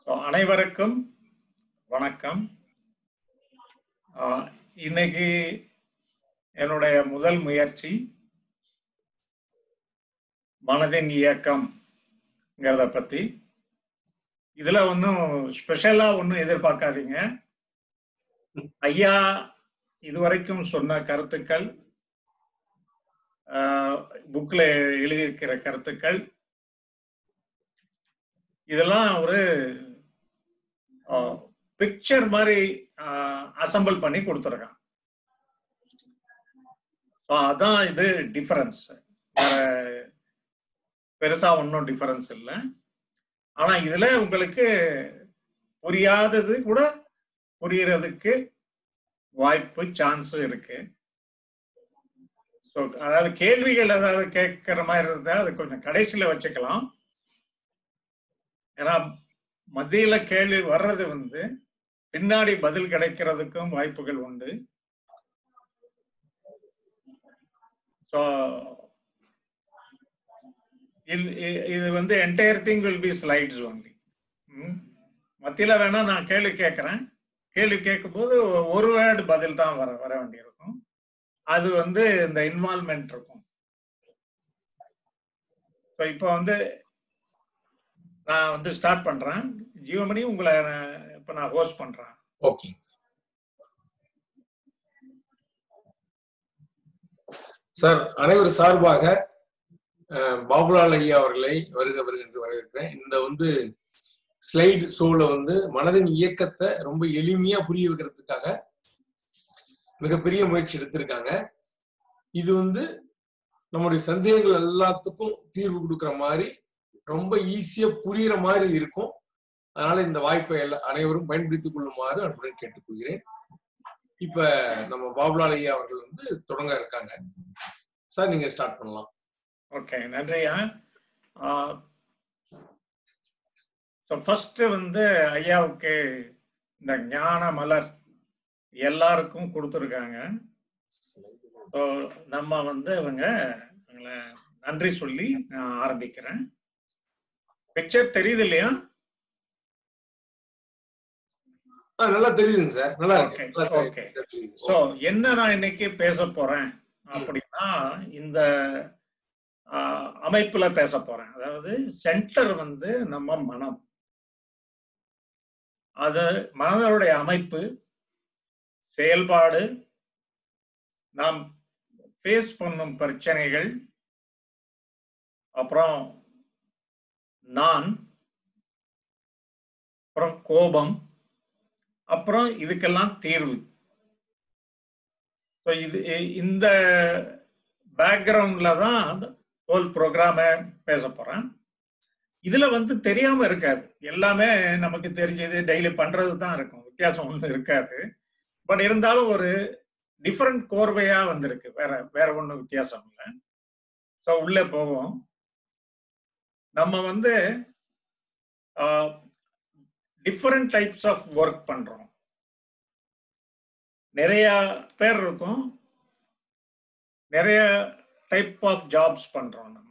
So, அனைவருக்கும் வணக்கம் ஆஹ், இன்னைக்கு என்னுடைய முதல் முயற்சி மனதின் இயக்கம்ங்கிறத பத்தி இதுல ஒன்றும் ஸ்பெஷலா ஒன்றும் எதிர்பார்க்காதீங்க ஐயா இதுவரைக்கும் சொன்ன கருத்துக்கள் புக்ல எழுதியிருக்கிற கருத்துக்கள் இதெல்லாம் ஒரு பிக்சர் மாதிரி அசம்பிள் பண்ணி கொடுத்துருக்கான் So, அதான் இது டிஃபரன்ஸ் வேற பெருசா ஒன்றும் டிஃபரன்ஸ் இல்லை ஆனா இதுல உங்களுக்கு புரியாதது கூட புரியறதுக்கு வாய்ப்பு சான்ஸ் இருக்கு So, அதாவது கேள்விகள் ஏதாவது கேட்கிற மாதிரி இருந்தா அது கொஞ்சம் கடைசியில வச்சுக்கலாம் ஏன்னா மத்தியில கேள்வி வர்றது வந்து பின்னாடி பதில் கிடைக்கிறதுக்கும் வாய்ப்புகள் உண்டு ஸோ இது வந்து entire thing will be slides only மத்தியில வேணா நான் கேள்வி கேட்கறேன் கேள்வி கேட்கும்போது ஒரு வேர்டு பதில் தான் வர வர வேண்டியிருக்கும் அது வந்து இந்த இன்வால்மெண்ட் இருக்கும் ஸோ இப்போ வந்து நான் வந்து ஸ்டார்ட் பண்றேன் ஜீவமணி உங்களை நான் இப்ப நான் ஹோஸ்ட் பண்றேன் ஓகே சார் அனைவர் சார்பாக அஹ், பாபுலால் ஐயா அவர்களை வருக வருக என்று வரவேற்கிறேன் இந்த வந்து ஸ்லைடு ஷோல வந்து மனதின் இயக்கத்தை ரொம்ப எளிமையா புரிய வைக்கிறதுக்காக மிகப்பெரிய முயற்சி எடுத்திருக்காங்க இது வந்து நம்முடைய சந்தேகங்கள் எல்லாத்துக்கும் தீர்வு கொடுக்கிற மாதிரி ரொம்ப ஈஸியா புரியுற மாதிரி இருக்கும் அதனால இந்த வாய்ப்பை எல்லா அனைவரும் பயன்படுத்திக் கொள்ளுமாறு அன்புடன் கேட்டுக்கொள்கிறேன் இப்ப நம்ம பாபுலால் ஐயா அவர்கள் வந்து தொடங்க இருக்காங்க சார் நீங்க ஸ்டார்ட் பண்ணலாம் ஓகே நன்றியா ஸோ ஃபர்ஸ்ட் வந்து ஐயாவுக்கு இந்த ஞான மலர் எல்லாருக்கும் கொடுத்துருக்காங்க ஸோ நம்ம வந்து இவங்க இவங்களை நன்றி சொல்லி நான் ஆரம்பிக்கிறேன் பிக்சர் தெரியுது இல்லையா ஆ, நல்லா தெரியுதுங்க சார் நல்லா இருக்கு Okay, நல்லா okay. தெரியுது. ஸோ என்ன நான் இன்னைக்கு பேச போறேன் அப்படின்னா இந்த ஆஹ், அமைப்புல பேச போறேன் அதாவது சென்டர் வந்து நம்ம மனம் அது மனதனுடைய அமைப்பு செயல்பாடு நாம் ஃபேஸ் பண்ணும் பிரச்சனைகள் அப்புறம் நான் அப்புறம் கோபம் அப்புறம் இதுக்கெல்லாம் தீர்வு ஸோ இது இ- இந்த பேக்ரவுண்ட்ல தான் ஹோல் ப்ரோக்ராம பேச போறேன் இதுல வந்து தெரியாம இருக்காது எல்லாமே நமக்கு தெரிஞ்சது டெய்லி பண்றது தான் இருக்கும் வித்தியாசம் ஒன்றும் இருக்காது பட் இருந்தாலும் ஒரு டிஃப்ரெண்ட் கோர்வையா வந்திருக்கு வேற வேற ஒன்றும் வித்தியாசம் இல்லை ஸோ உள்ளே போவோம் நம்ம வந்து டிஃப்ரெண்ட் டைப்ஸ் ஆஃப் ஒர்க் பண்றோம் நிறைய பேர் இருக்கும் நிறைய டைப் ஆஃப் ஜாப்ஸ் பண்றோம் நம்ம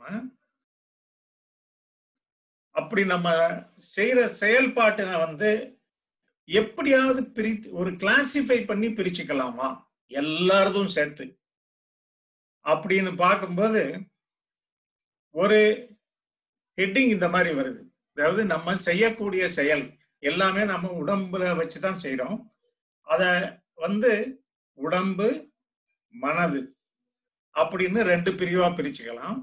அப்படி நம்ம செய்யற செயல்பாட்டினை வந்து எப்படியாவது பிரி ஒரு கிளாசிஃபை பண்ணி பிரிச்சுக்கலாமா எல்லாரதும் சேர்த்து அப்படின்னு பார்க்கும்போது ஒரு ஹெட்டிங் இந்த மாதிரி வருது அதாவது நம்ம செய்யக்கூடிய செயல் எல்லாமே நம்ம உடம்புல வச்சுதான் செய்றோம் அத வந்து உடம்பு மனது அப்படின்னு ரெண்டு பிரிவா பிரிச்சுக்கலாம்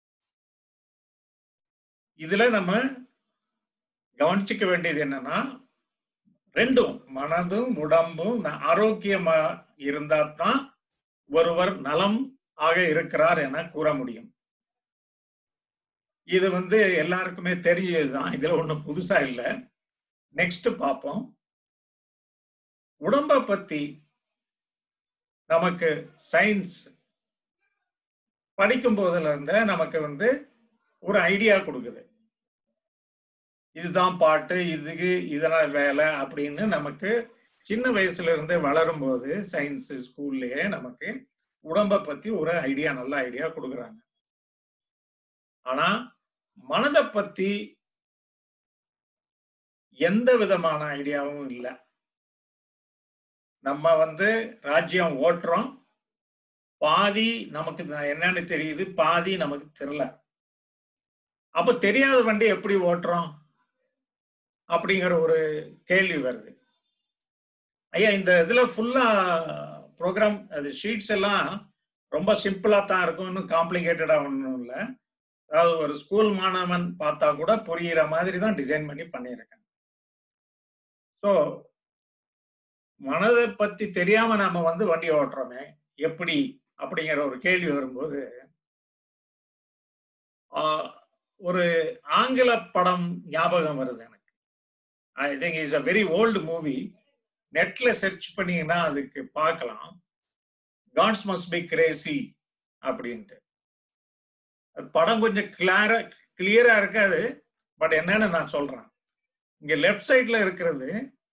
இதுல நம்ம கவனிச்சுக்க வேண்டியது என்னன்னா ரெண்டும் மனதும் உடம்பும் ந- ஆரோக்கியமா இருந்தா தான் ஒருவர் நலம் ஆக இருக்கிறார் என கூற முடியும் இது வந்து எல்லாருக்குமே தெரிஞ்சதுதான் இதுல ஒண்ணும் புதுசா இல்லை நெக்ஸ்ட் பார்ப்போம் உடம்ப பத்தி நமக்கு சயின்ஸ் படிக்கும் போதுல இருந்தே நமக்கு வந்து ஒரு ஐடியா கொடுக்குது இதுதான் பாட்டு இதுக்கு இதனால் வேலை அப்படின்னு நமக்கு சின்ன வயசுல இருந்து வளரும் போது சயின்ஸ் ஸ்கூல்லயே நமக்கு உடம்ப பத்தி ஒரு ஐடியா நல்ல ஐடியா கொடுக்குறாங்க ஆனா மனதை பத்தி எந்த விதமான ஐடியாவும் இல்லை நம்ம வந்து ராஜ்யம் ஓட்டுறோம் பாதி நமக்கு என்னன்னு தெரியுது பாதி நமக்கு தெரியல அப்ப தெரியாத வண்டி எப்படி ஓட்டுறோம் அப்படிங்கிற ஒரு கேள்வி வருது ஐயா இந்த இதுல ஃபுல்லா ப்ரோக்ராம் அது ஷீட்ஸ் எல்லாம் ரொம்ப சிம்பிளா தான் இருக்கும் இன்னும் காம்ப்ளிகேட்டடா ஒன்றும் இல்லை அதாவது ஒரு ஸ்கூல் மாணவன் பார்த்தா கூட புரியிற மாதிரி தான் டிசைன் பண்ணி பண்ணியிருக்கேன் ஸோ மனதை பத்தி தெரியாம நாம வந்து வண்டி ஓட்டுறோமே எப்படி அப்படிங்கிற ஒரு கேள்வி வரும்போது ஒரு ஆங்கில படம் ஞாபகம் வருது எனக்கு I think is a very old movie நெட்ல சர்ச் பண்ணீங்கன்னா அதுக்கு பார்க்கலாம் காட்ஸ் மஸ்ட் பி கிரேசி அப்படின்ட்டு படம் கொஞ்சம் கிளியரா கிளியரா இருக்காது பட் என்னன்னு நான் சொல்றேன் இங்க லெஃப்ட் சைட்ல இருக்கிறது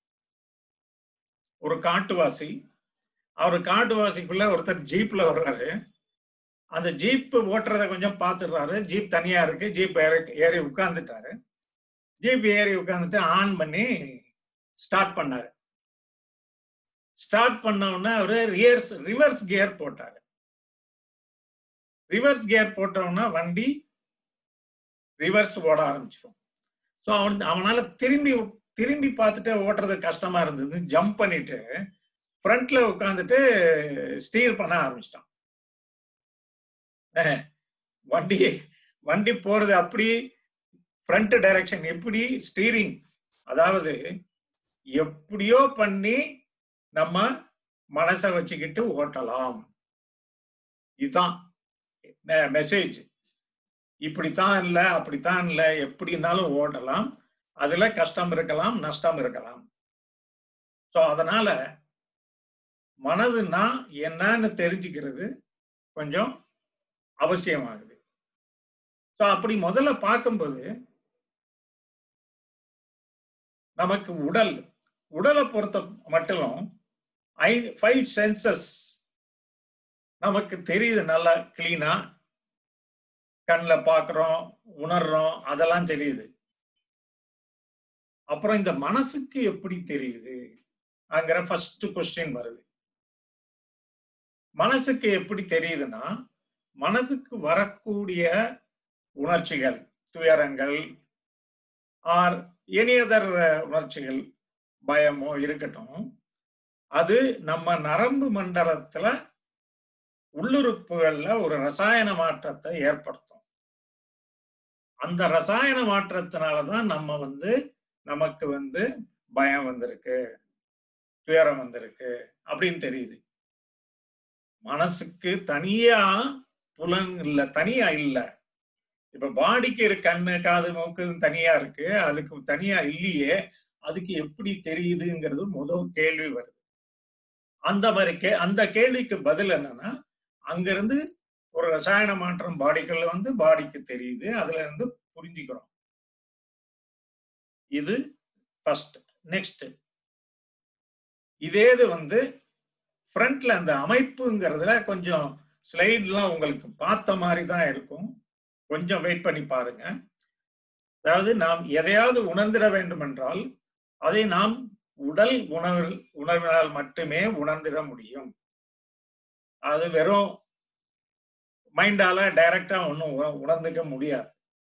ஒரு காட்டுவாசி அவர் காட்டுவாசிக்குள்ள ஒருத்தர் ஜீப்ல வர்றாரு அந்த ஜீப் ஓட்டுறத கொஞ்சம் பார்த்துடுறாரு ஜீப் தனியா இருக்கு ஜீப் ஏறி உட்கார்ந்துட்டாரு ஜீப் ஏறி உட்காந்துட்டு ஆன் பண்ணி ஸ்டார்ட் பண்ணாரு ஸ்டார்ட் பண்ண உடனே அவரு ரியர்ஸ் ரிவர்ஸ் கியர் போட்டாரு ரிவர்ஸ் கியர் போட்டோம்னா வண்டி ரிவர்ஸ் ஓட ஆரம்பிச்சிடும் ஸோ அவன் அவனால திரும்பி திரும்பி பார்த்துட்டு ஓட்டுறது கஷ்டமா இருந்தது ஜம்ப் பண்ணிட்டு ஃப்ரண்ட்ல உட்காந்துட்டு ஸ்டீர் பண்ண ஆரம்பிச்சிட்டான் வண்டி வண்டி போறது அப்படி ஃப்ரண்ட் டைரக்ஷன் எப்படி ஸ்டீரிங் அதாவது எப்படியோ பண்ணி நம்ம மனசை வச்சுக்கிட்டு ஓட்டலாம் இதுதான் மெசேஜ் இப்படித்தான் இல்லை அப்படித்தான் இல்லை எப்படின்னாலும் ஓட்டலாம் அதுல கஷ்டம் இருக்கலாம் நஷ்டம் இருக்கலாம் ஸோ அதனால மனதுன்னா என்னன்னு தெரிஞ்சுக்கிறது கொஞ்சம் அவசியமாகுது ஸோ அப்படி முதல்ல பார்க்கும்போது நமக்கு உடல் உடலை பொறுத்த மட்டும் ஐ ஃபைவ் சென்சஸ் நமக்கு தெரியுது நல்லா கிளீனா கண்ணில் பார்க்குறோம் உணர்றோம் அதெல்லாம் தெரியுது அப்புறம் இந்த மனசுக்கு எப்படி தெரியுது அங்கிற ஃபர்ஸ்ட் கொஸ்டின் வருது மனசுக்கு எப்படி தெரியுதுன்னா மனதுக்கு வரக்கூடிய உணர்ச்சிகள் துயரங்கள் ஆர் எனி அதர் உணர்ச்சிகள் பயமோ இருக்கட்டும் அது நம்ம நரம்பு மண்டலத்துல உள்ளுறுப்புகள்ல ஒரு ரசாயன மாற்றத்தை ஏற்படுத்தும் அந்த ரசாயன மாற்றத்தினாலதான் நம்ம வந்து நமக்கு வந்து பயம் வந்திருக்கு துயரம் வந்திருக்கு அப்படின்னு தெரியுது மனசுக்கு தனியா புலன் இல்ல தனியா இல்ல இப்ப பாடிக்கு இரு கண்ணு காது மூக்கு தனியா இருக்கு அதுக்கு தனியா இல்லையே அதுக்கு எப்படி தெரியுதுங்கிறது முதல் கேள்வி வருது அந்த மாதிரி கே அந்த கேள்விக்கு பதில் என்னன்னா அங்கிருந்து ஒரு ரசாயன மாற்றம் பாடிக்குள்ள வந்து பாடிக்கு தெரியுது அதுல இருந்து புரிஞ்சுக்கிறோம் இது ஃபர்ஸ்ட் நெக்ஸ்ட் இதே இது வந்து ஃப்ரண்ட்ல அந்த அமைப்புங்கிறதுல கொஞ்சம் ஸ்லைட்லாம் உங்களுக்கு பார்த்த மாதிரி தான் இருக்கும் கொஞ்சம் வெயிட் பண்ணி பாருங்க அதாவது நாம் எதையாவது உணர்ந்திட வேண்டும் என்றால் அதை நாம் உடல் உணர்வில் உணர்வினால் மட்டுமே உணர்ந்திட முடியும் அது வெறும் மைண்டால டைரக்டா ஒன்றும் உணர்ந்துக்க முடியாது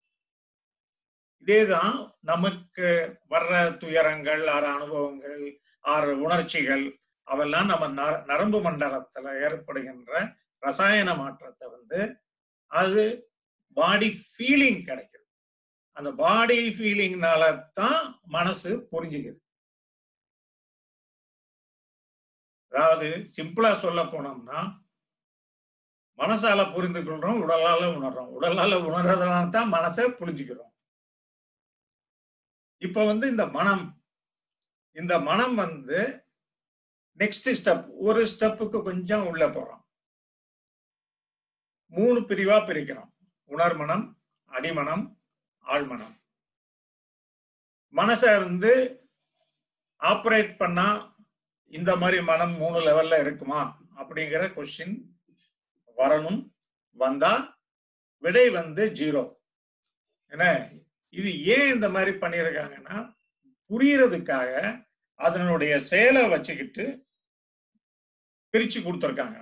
இதேதான் நமக்கு வர்ற துயரங்கள் ஆறு அனுபவங்கள் ஆறு உணர்ச்சிகள் அவெல்லாம் நம்ம நரம்பு மண்டலத்துல ஏற்படுகின்ற ரசாயன மாற்றத்தை வந்து அது பாடி ஃபீலிங் கிடைக்குது அந்த பாடி ஃபீலிங்னால தான் மனசு புரிஞ்சுக்குது அதாவது சிம்பிளா சொல்ல போனோம்னா மனசால புரிந்து கொள்றோம் உடலால உணர்றோம் உடலால உணர்றதுனால தான் மனசை புரிஞ்சுக்கிறோம் இப்ப வந்து இந்த மனம் இந்த மனம் வந்து நெக்ஸ்ட் ஸ்டெப் ஒரு ஸ்டெப்புக்கு கொஞ்சம் உள்ள போறோம் மூணு பிரிவா பிரிக்கிறோம் உணர்மனம் அடிமனம் ஆழ்மனம் மனசை வந்து ஆப்ரேட் பண்ணா இந்த மாதிரி மனம் மூணு லெவல்ல இருக்குமா அப்படிங்கிற கொஸ்டின் வரணும் வந்தா விடை வந்து ஜீரோ என்ன இது ஏன் இந்த மாதிரி பண்ணியிருக்காங்கன்னா புரியறதுக்காக அதனுடைய செயலை வச்சுக்கிட்டு பிரிச்சு கொடுத்துருக்காங்க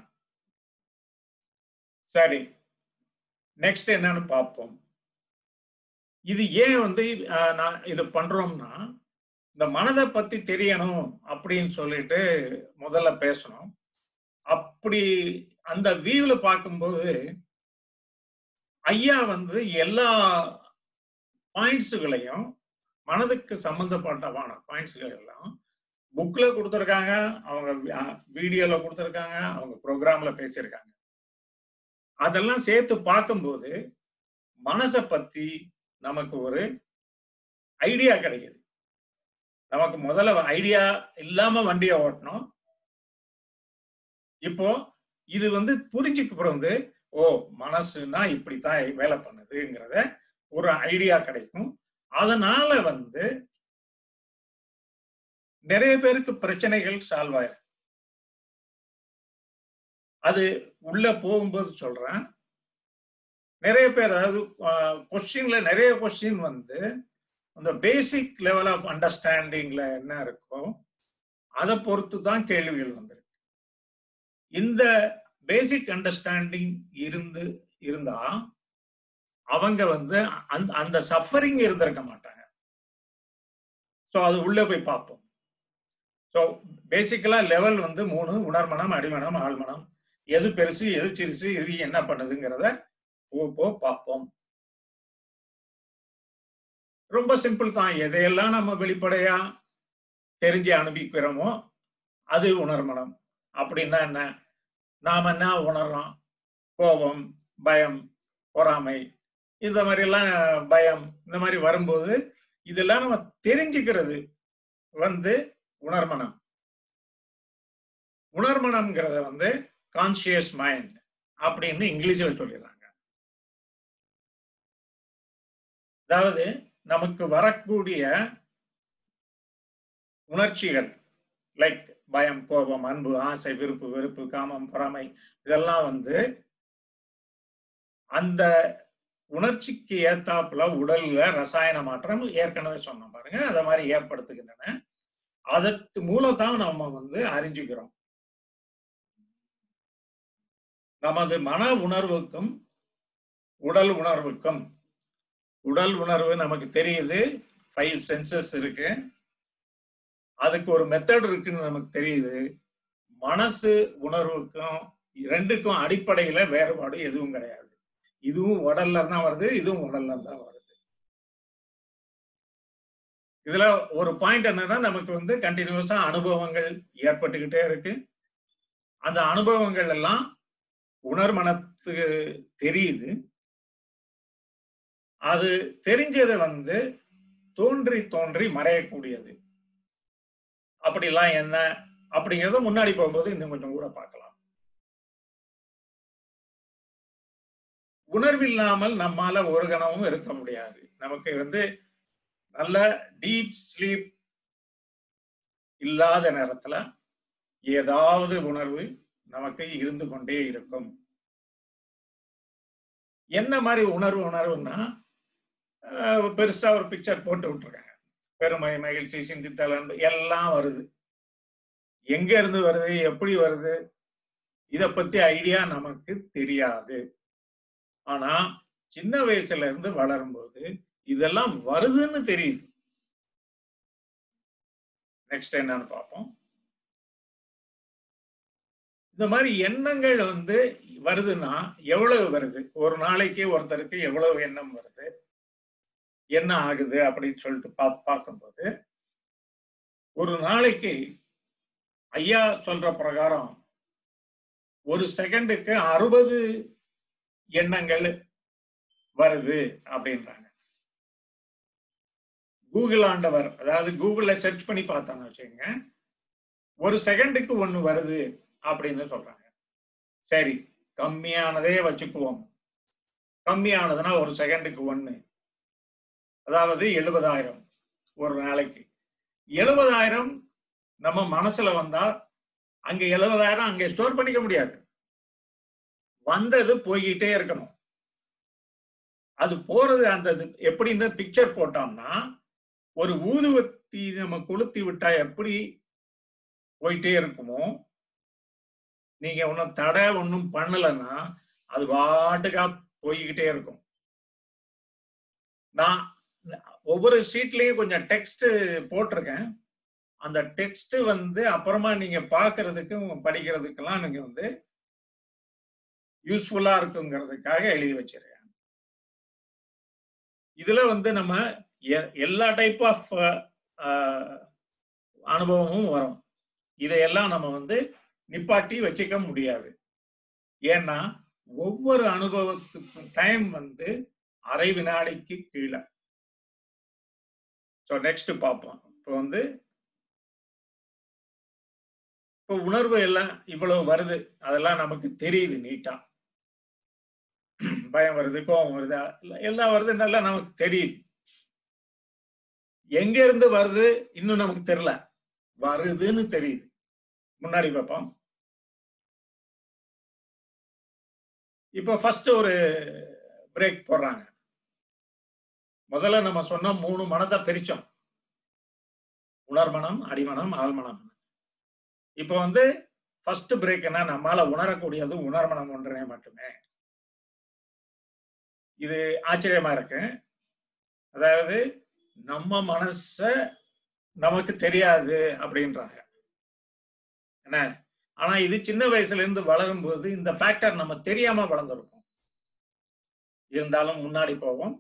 சரி நெக்ஸ்ட் என்னன்னு பார்ப்போம் இது ஏன் வந்து ஆஹ், நான் இது பண்றோம்னா இந்த மனதை பத்தி தெரியணும் அப்படின்னு சொல்லிட்டு முதல்ல பேசணும் அப்படி அந்த வியூல பார்க்கும்போது ஐயா வந்து எல்லா பாயிண்ட்ஸுகளையும் மனதுக்கு சம்பந்தப்பட்டமான பாயிண்ட்ஸுகள் எல்லாம் புக்ல கொடுத்துருக்காங்க அவங்க வீடியோல கொடுத்துருக்காங்க அவங்க ப்ரோக்ராம்ல பேசியிருக்காங்க அதெல்லாம் சேர்த்து பார்க்கும்போது மனசை பத்தி நமக்கு ஒரு ஐடியா கிடைக்குது நமக்கு முதல்ல ஐடியா இல்லாம வண்டியை ஓட்டணும் இப்போ இது வந்து புரிஞ்சுக்கப்புறம் வந்து ஓ மனசுனா இப்படித்தான் வேலை பண்ணுதுங்கிறத ஒரு ஐடியா கிடைக்கும் அதனால வந்து நிறைய பேருக்கு பிரச்சனைகள் சால்வ் ஆயிரும் அது உள்ள போகும்போது சொல்றேன் நிறைய பேர் அதாவது கொஸ்டின்ல நிறைய கொஸ்டின் வந்து அந்த பேசிக் லெவல் ஆஃப் அண்டர்ஸ்டாண்டிங்ல என்ன இருக்கோ அதை பொறுத்து தான் கேள்விகள் வந்திருக்கு இந்த பேசிக் அண்டர்ஸ்டாண்டிங் இருந்து இருந்தா அவங்க வந்து அந்த அந்த சஃபரிங் இருந்திருக்க மாட்டாங்க ஸோ அது உள்ள போய் பார்ப்போம் ஸோ பேசிக்கலா லெவல் வந்து மூணு உணர்மனம் அடிமனம் ஆழ்மனம் எது பெருசு எது சிறுசு எது என்ன பண்ணுதுங்கிறத போ போ பார்ப்போம் ரொம்ப சிம்பிள் தான் எதையெல்லாம் நம்ம வெளிப்படையா தெரிஞ்சு அனுபவிக்கிறோமோ அது உணர்மனம் அப்படின்னா என்ன நாம என்ன உணர்றோம் கோபம் பயம் பொறாமை இந்த மாதிரி எல்லாம் பயம் இந்த மாதிரி வரும்போது இதெல்லாம் நம்ம தெரிஞ்சுக்கிறது வந்து உணர்மனம் உணர்மனம்ங்கிறத வந்து கான்சியஸ் மைண்ட் அப்படின்னு இங்கிலீஷில் சொல்லிடுறாங்க அதாவது நமக்கு வரக்கூடிய உணர்ச்சிகள் லைக் பயம் கோபம் அன்பு ஆசை விருப்பு வெறுப்பு காமம் பொறாமை இதெல்லாம் வந்து அந்த உணர்ச்சிக்கு ஏத்தாப்புல உடல்ல ரசாயன மாற்றம் ஏற்கனவே சொன்னோம் பாருங்க அத மாதிரி ஏற்படுத்துகின்றன அதற்கு மூலத்தான் நம்ம வந்து அறிஞ்சுக்கிறோம் நமது மன உணர்வுக்கும் உடல் உணர்வுக்கும் உடல் உணர்வு நமக்கு தெரியுது ஃபைவ் சென்சஸ் இருக்கு அதுக்கு ஒரு மெத்தட் இருக்குன்னு நமக்கு தெரியுது மனசு உணர்வுக்கும் ரெண்டுக்கும் அடிப்படையில வேறுபாடு எதுவும் கிடையாது இதுவும் உடல்ல தான் வருது இதுவும் உடல்ல தான் வருது இதுல ஒரு பாயிண்ட் என்னன்னா நமக்கு வந்து கண்டினியூஸா அனுபவங்கள் ஏற்பட்டுக்கிட்டே இருக்கு அந்த அனுபவங்கள் எல்லாம் உணர்மனத்துக்கு தெரியுது அது தெரிஞ்சதை வந்து தோன்றி தோன்றி மறையக்கூடியது அப்படிலாம் என்ன அப்படிங்கிறத முன்னாடி போகும்போது இன்னும் கொஞ்சம் கூட பார்க்கலாம் உணர்வில்லாமல் நம்மால ஒரு கணமும் இருக்க முடியாது நமக்கு வந்து நல்ல டீப் ஸ்லீப் இல்லாத நேரத்துல ஏதாவது உணர்வு நமக்கு இருந்து கொண்டே இருக்கும் என்ன மாதிரி உணர்வு உணர்வுன்னா பெருசா ஒரு பிக்சர் போட்டு விட்டுருக்காங்க பெருமை மகிழ்ச்சி சிந்தித்தல் அன்பு எல்லாம் வருது எங்க இருந்து வருது எப்படி வருது இத பத்தி ஐடியா நமக்கு தெரியாது ஆனா சின்ன வயசுல இருந்து வளரும்போது இதெல்லாம் வருதுன்னு தெரியுது நெக்ஸ்ட் என்னன்னு பார்ப்போம் இந்த மாதிரி எண்ணங்கள் வந்து வருதுன்னா எவ்வளவு வருது ஒரு நாளைக்கு ஒருத்தருக்கு எவ்வளவு எண்ணம் வருது என்ன ஆகுது அப்படின்னு சொல்லிட்டு பா பார்க்கும்போது ஒரு நாளைக்கு ஐயா சொல்ற பிரகாரம் ஒரு செகண்டுக்கு அறுபது எண்ணங்கள் வருது அப்படின்றாங்க கூகுள் ஆண்டவர் அதாவது கூகுள்ல சர்ச் பண்ணி பார்த்தான்னு வச்சுக்கோங்க ஒரு செகண்டுக்கு ஒண்ணு வருது அப்படின்னு சொல்றாங்க சரி கம்மியானதே வச்சுக்குவோம் கம்மியானதுன்னா ஒரு செகண்டுக்கு ஒண்ணு அதாவது எழுபதாயிரம் ஒரு நாளைக்கு எழுபதாயிரம் நம்ம மனசுல வந்தா அங்க எழுபதாயிரம் அங்க ஸ்டோர் பண்ணிக்க முடியாது வந்தது போய்கிட்டே இருக்கணும் அது போறது அந்த எப்படின்னு பிக்சர் போட்டோம்னா ஒரு ஊதுவத்தி நம்ம கொளுத்தி விட்டா எப்படி போயிட்டே இருக்குமோ நீங்க ஒன்னும் தடை ஒன்றும் பண்ணலைன்னா அது பாட்டுக்கா போய்கிட்டே இருக்கும் நான் ஒவ்வொரு ஷீட்லயும் கொஞ்சம் டெக்ஸ்ட் போட்டிருக்கேன் அந்த டெக்ஸ்ட் வந்து அப்புறமா நீங்க பாக்குறதுக்கும் படிக்கிறதுக்கெல்லாம் நீங்க வந்து யூஸ்ஃபுல்லா இருக்குங்கிறதுக்காக எழுதி வச்சிருக்கேன் இதுல வந்து நம்ம எ- எல்லா டைப் ஆஃப் அனுபவமும் வரும் இதையெல்லாம் நம்ம வந்து நிப்பாட்டி வச்சுக்க முடியாது ஏன்னா ஒவ்வொரு அனுபவத்துக்கும் டைம் வந்து அரை வினாடிக்கு கீழே ஸோ நெக்ஸ்ட் பார்ப்போம் இப்போ வந்து இப்போ உணர்வு எல்லாம் இவ்வளவு வருது அதெல்லாம் நமக்கு தெரியுது நீட்டா பயம் வருது கோபம் வருது எல்லாம் எல்லாம் வருது நல்லா நமக்கு தெரியுது எங்க இருந்து வருது இன்னும் நமக்கு தெரியல வருதுன்னு தெரியுது முன்னாடி பார்ப்போம் இப்போ ஃபர்ஸ்ட் ஒரு பிரேக் போடுறாங்க முதல்ல நம்ம சொன்ன மூணு மனதை பிரிச்சோம் உணர்மனம் அடிமனம் ஆழ்மனம் இப்போ வந்து ஃபர்ஸ்ட் பிரேக்னா நம்மால உணரக்கூடியது உணர்மனம் ஒன்றே மட்டுமே இது ஆச்சரியமா இருக்கு அதாவது நம்ம மனச நமக்கு தெரியாது அப்படின்றாங்க என்ன ஆனா இது சின்ன வயசுல இருந்து வளரும் போது இந்த ஃபேக்டர் நம்ம தெரியாம வளர்ந்துருக்கோம் இருந்தாலும் முன்னாடி போவோம்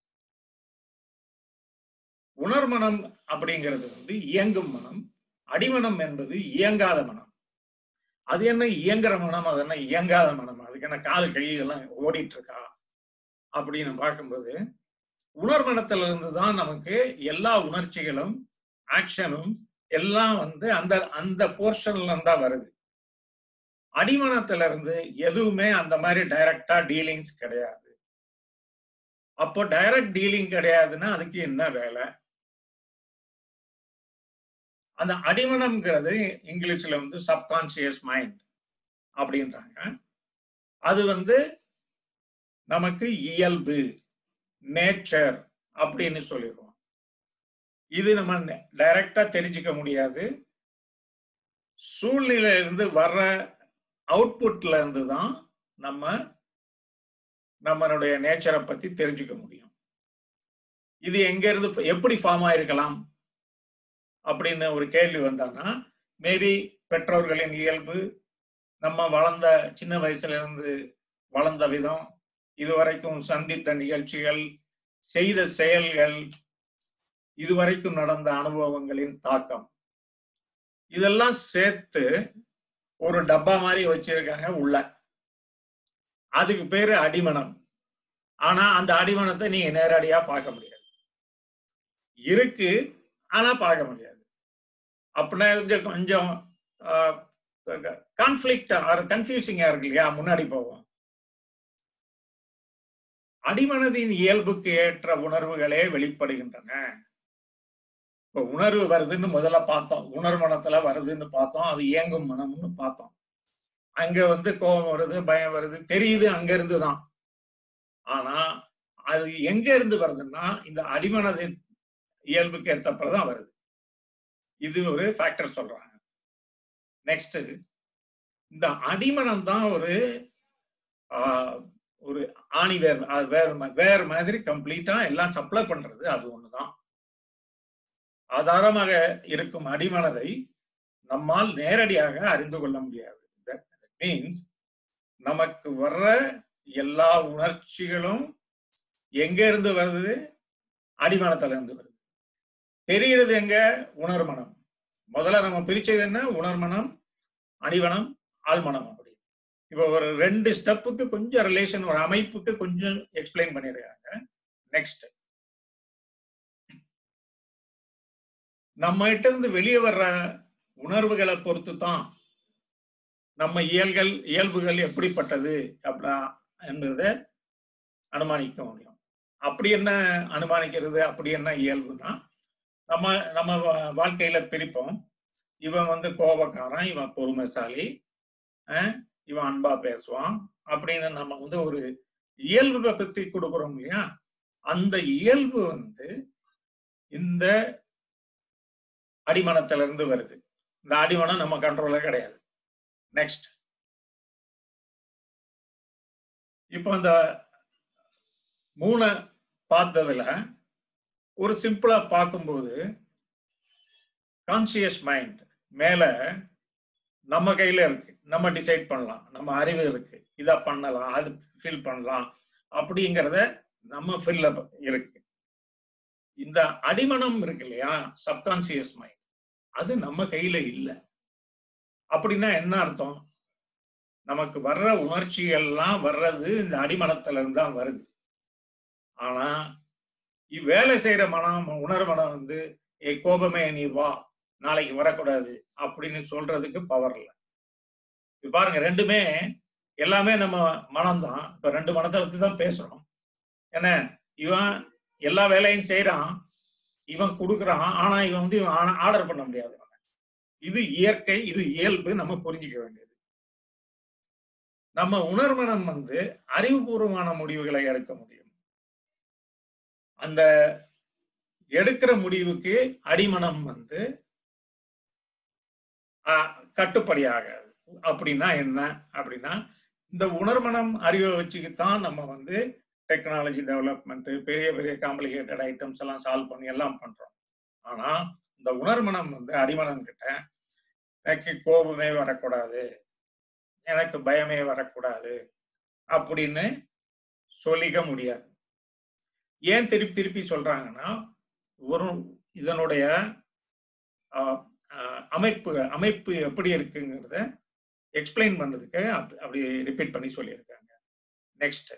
உணர்மனம் அப்படிங்கிறது வந்து இயங்கும் மனம் அடிமனம் என்பது இயங்காத மனம் அது என்ன இயங்குற மனம் அது என்ன இயங்காத மனம் அதுக்கு என்ன கால் கையெல்லாம் ஓடிட்டு இருக்கா அப்படின்னு பார்க்கும்போது உணர்மனத்துல இருந்து தான் நமக்கு எல்லா உணர்ச்சிகளும் ஆக்ஷனும் எல்லாம் வந்து அந்த அந்த போர்ஷன்ல இருந்தா வருது அடிமனத்துல இருந்து எதுவுமே அந்த மாதிரி டைரக்டா டீலிங்ஸ் கிடையாது அப்போ டைரக்ட் டீலிங் கிடையாதுன்னா அதுக்கு என்ன வேலை அந்த அடிமனம்ங்கிறது இங்கிலீஷ்ல வந்து சப்கான்சியஸ் மைண்ட் அப்படின்றாங்க அது வந்து நமக்கு இயல்பு நேச்சர் அப்படின்னு சொல்லிடுவோம் இது நம்ம டைரக்டா தெரிஞ்சுக்க முடியாது சூழ்நிலையிலிருந்து வர்ற அவுட்புட்ல இருந்து தான் நம்ம நம்மளுடைய நேச்சரை பத்தி தெரிஞ்சுக்க முடியும் இது எங்க இருந்து எப்படி ஃபார்ம் ஆயிருக்கலாம் அப்படின்னு ஒரு கேள்வி வந்தான்னா மேபி பெற்றோர்களின் இயல்பு நம்ம வளர்ந்த சின்ன வயசுல இருந்து வளர்ந்த விதம் இதுவரைக்கும் சந்தித்த நிகழ்ச்சிகள் செய்த செயல்கள் இதுவரைக்கும் நடந்த அனுபவங்களின் தாக்கம் இதெல்லாம் சேர்த்து ஒரு டப்பா மாதிரி வச்சிருக்காங்க உள்ள அதுக்கு பேரு அடிமனம் ஆனா அந்த அடிமனத்தை நீங்க நேரடியா பார்க்க முடியாது இருக்கு ஆனா பார்க்க முடியாது அப்படின்னா கொஞ்சம் கொஞ்சம் கான்ஃபிளிக்ட் ஆர் கன்ஃபியூசிங்கா இருக்கு இல்லையா முன்னாடி போவோம் அடிமனதின் இயல்புக்கு ஏற்ற உணர்வுகளே வெளிப்படுகின்றன இப்ப உணர்வு வருதுன்னு முதல்ல பார்த்தோம் உணர்மனத்துல வருதுன்னு பார்த்தோம் அது இயங்கும் மனம்னு பார்த்தோம் அங்க வந்து கோபம் வருது பயம் வருது தெரியுது அங்க இருந்து தான் ஆனா அது எங்க இருந்து வருதுன்னா இந்த அடிமனதின் இயல்புக்கு ஏற்றப்பதான் வருது இது ஒரு ஃபேக்டர் சொல்றாங்க நெக்ஸ்ட் இந்த அடிமனம் தான் ஒரு ஒரு ஆணி வேர் வேற வேற மாதிரி கம்ப்ளீட்டா எல்லாம் சப்ளை பண்றது அது ஒண்ணுதான் ஆதாரமாக இருக்கும் அடிமனதை நம்மால் நேரடியாக அறிந்து கொள்ள முடியாது மீன்ஸ் நமக்கு வர்ற எல்லா உணர்ச்சிகளும் எங்க இருந்து வருது அடிமனத்துல இருந்து வருது தெரிகிறது எங்க உணர்மனம் முதல்ல நம்ம பிரிச்சது என்ன உணர்மனம் அடிமனம் ஆழ்மனம் அப்படி இப்போ ஒரு ரெண்டு ஸ்டெப்புக்கு கொஞ்சம் ரிலேஷன் ஒரு அமைப்புக்கு கொஞ்சம் எக்ஸ்பிளைன் பண்ணிருக்காங்க நெக்ஸ்ட் நம்ம கிட்ட இருந்து வெளியே வர்ற உணர்வுகளை பொறுத்து தான் நம்ம இயல்கள் இயல்புகள் எப்படிப்பட்டது அப்படின்னா என்பதை அனுமானிக்க முடியும் அப்படி என்ன அனுமானிக்கிறது அப்படி என்ன இயல்புனா நம்ம நம்ம வாழ்க்கையில பிரிப்போம் இவன் வந்து கோபக்காரன் இவன் பொறுமைசாலி இவன் அன்பா பேசுவான் அப்படின்னு நம்ம வந்து ஒரு இயல்பை பத்தி கொடுக்குறோம் இல்லையா அந்த இயல்பு வந்து இந்த அடிமனத்துல இருந்து வருது இந்த அடிமனம் நம்ம கண்ட்ரோல்ல கிடையாது நெக்ஸ்ட் இப்போ அந்த மூணு பார்த்ததுல ஒரு சிம்பிளா பார்க்கும்போது கான்சியஸ் மைண்ட் மேல நம்ம கையில இருக்கு நம்ம டிசைட் பண்ணலாம் நம்ம அறிவு இருக்கு இதை பண்ணலாம் அது ஃபில் பண்ணலாம் அப்படிங்கிறத நம்ம ஃபில்ல இருக்கு இந்த அடிமனம் இருக்கு இல்லையா சப்கான்சியஸ் மைண்ட் அது நம்ம கையில இல்லை அப்படின்னா என்ன அர்த்தம் நமக்கு வர்ற உணர்ச்சிகள்லாம் வர்றது இந்த அடிமனத்துல இருந்து தான் வருது ஆனா இவ்வேலை செய்யற மனம் உணர் மனம் வந்து ஏ கோபமே நீ வா நாளைக்கு வரக்கூடாது அப்படின்னு சொல்றதுக்கு பவர் இல்லை இப்ப பாருங்க ரெண்டுமே எல்லாமே நம்ம மனம்தான் இப்ப ரெண்டு மனத்தை பத்தி தான் பேசுறோம் என்ன இவன் எல்லா வேலையும் செய்யறான் இவன் கொடுக்குறான் ஆனா இவன் வந்து இவன் ஆர்டர் பண்ண முடியாது இது இயற்கை இது இயல்பு நம்ம புரிஞ்சுக்க வேண்டியது நம்ம உணர்மனம் வந்து அறிவுபூர்வமான முடிவுகளை எடுக்க முடியும் அந்த எடுக்கிற முடிவுக்கு அடிமனம் வந்து கட்டுப்படியாகாது அப்படின்னா என்ன அப்படின்னா இந்த உணர்மனம் அறிவை வச்சுக்கித்தான் நம்ம வந்து டெக்னாலஜி டெவலப்மெண்ட் பெரிய பெரிய காம்ப்ளிகேட்டட் ஐட்டம்ஸ் எல்லாம் சால்வ் பண்ணி எல்லாம் பண்றோம் ஆனா இந்த உணர்மனம் வந்து அடிமனம் கிட்ட எனக்கு கோபமே வரக்கூடாது எனக்கு பயமே வரக்கூடாது அப்படின்னு சொல்லிக்க முடியாது ஏன் திருப்பி திருப்பி சொல்றாங்கன்னா ஒரு இதனுடைய அமைப்பு அமைப்பு எப்படி இருக்குங்கிறத எக்ஸ்பிளைன் பண்ணதுக்கு அப்படி ரிப்பீட் பண்ணி சொல்லியிருக்காங்க நெக்ஸ்ட்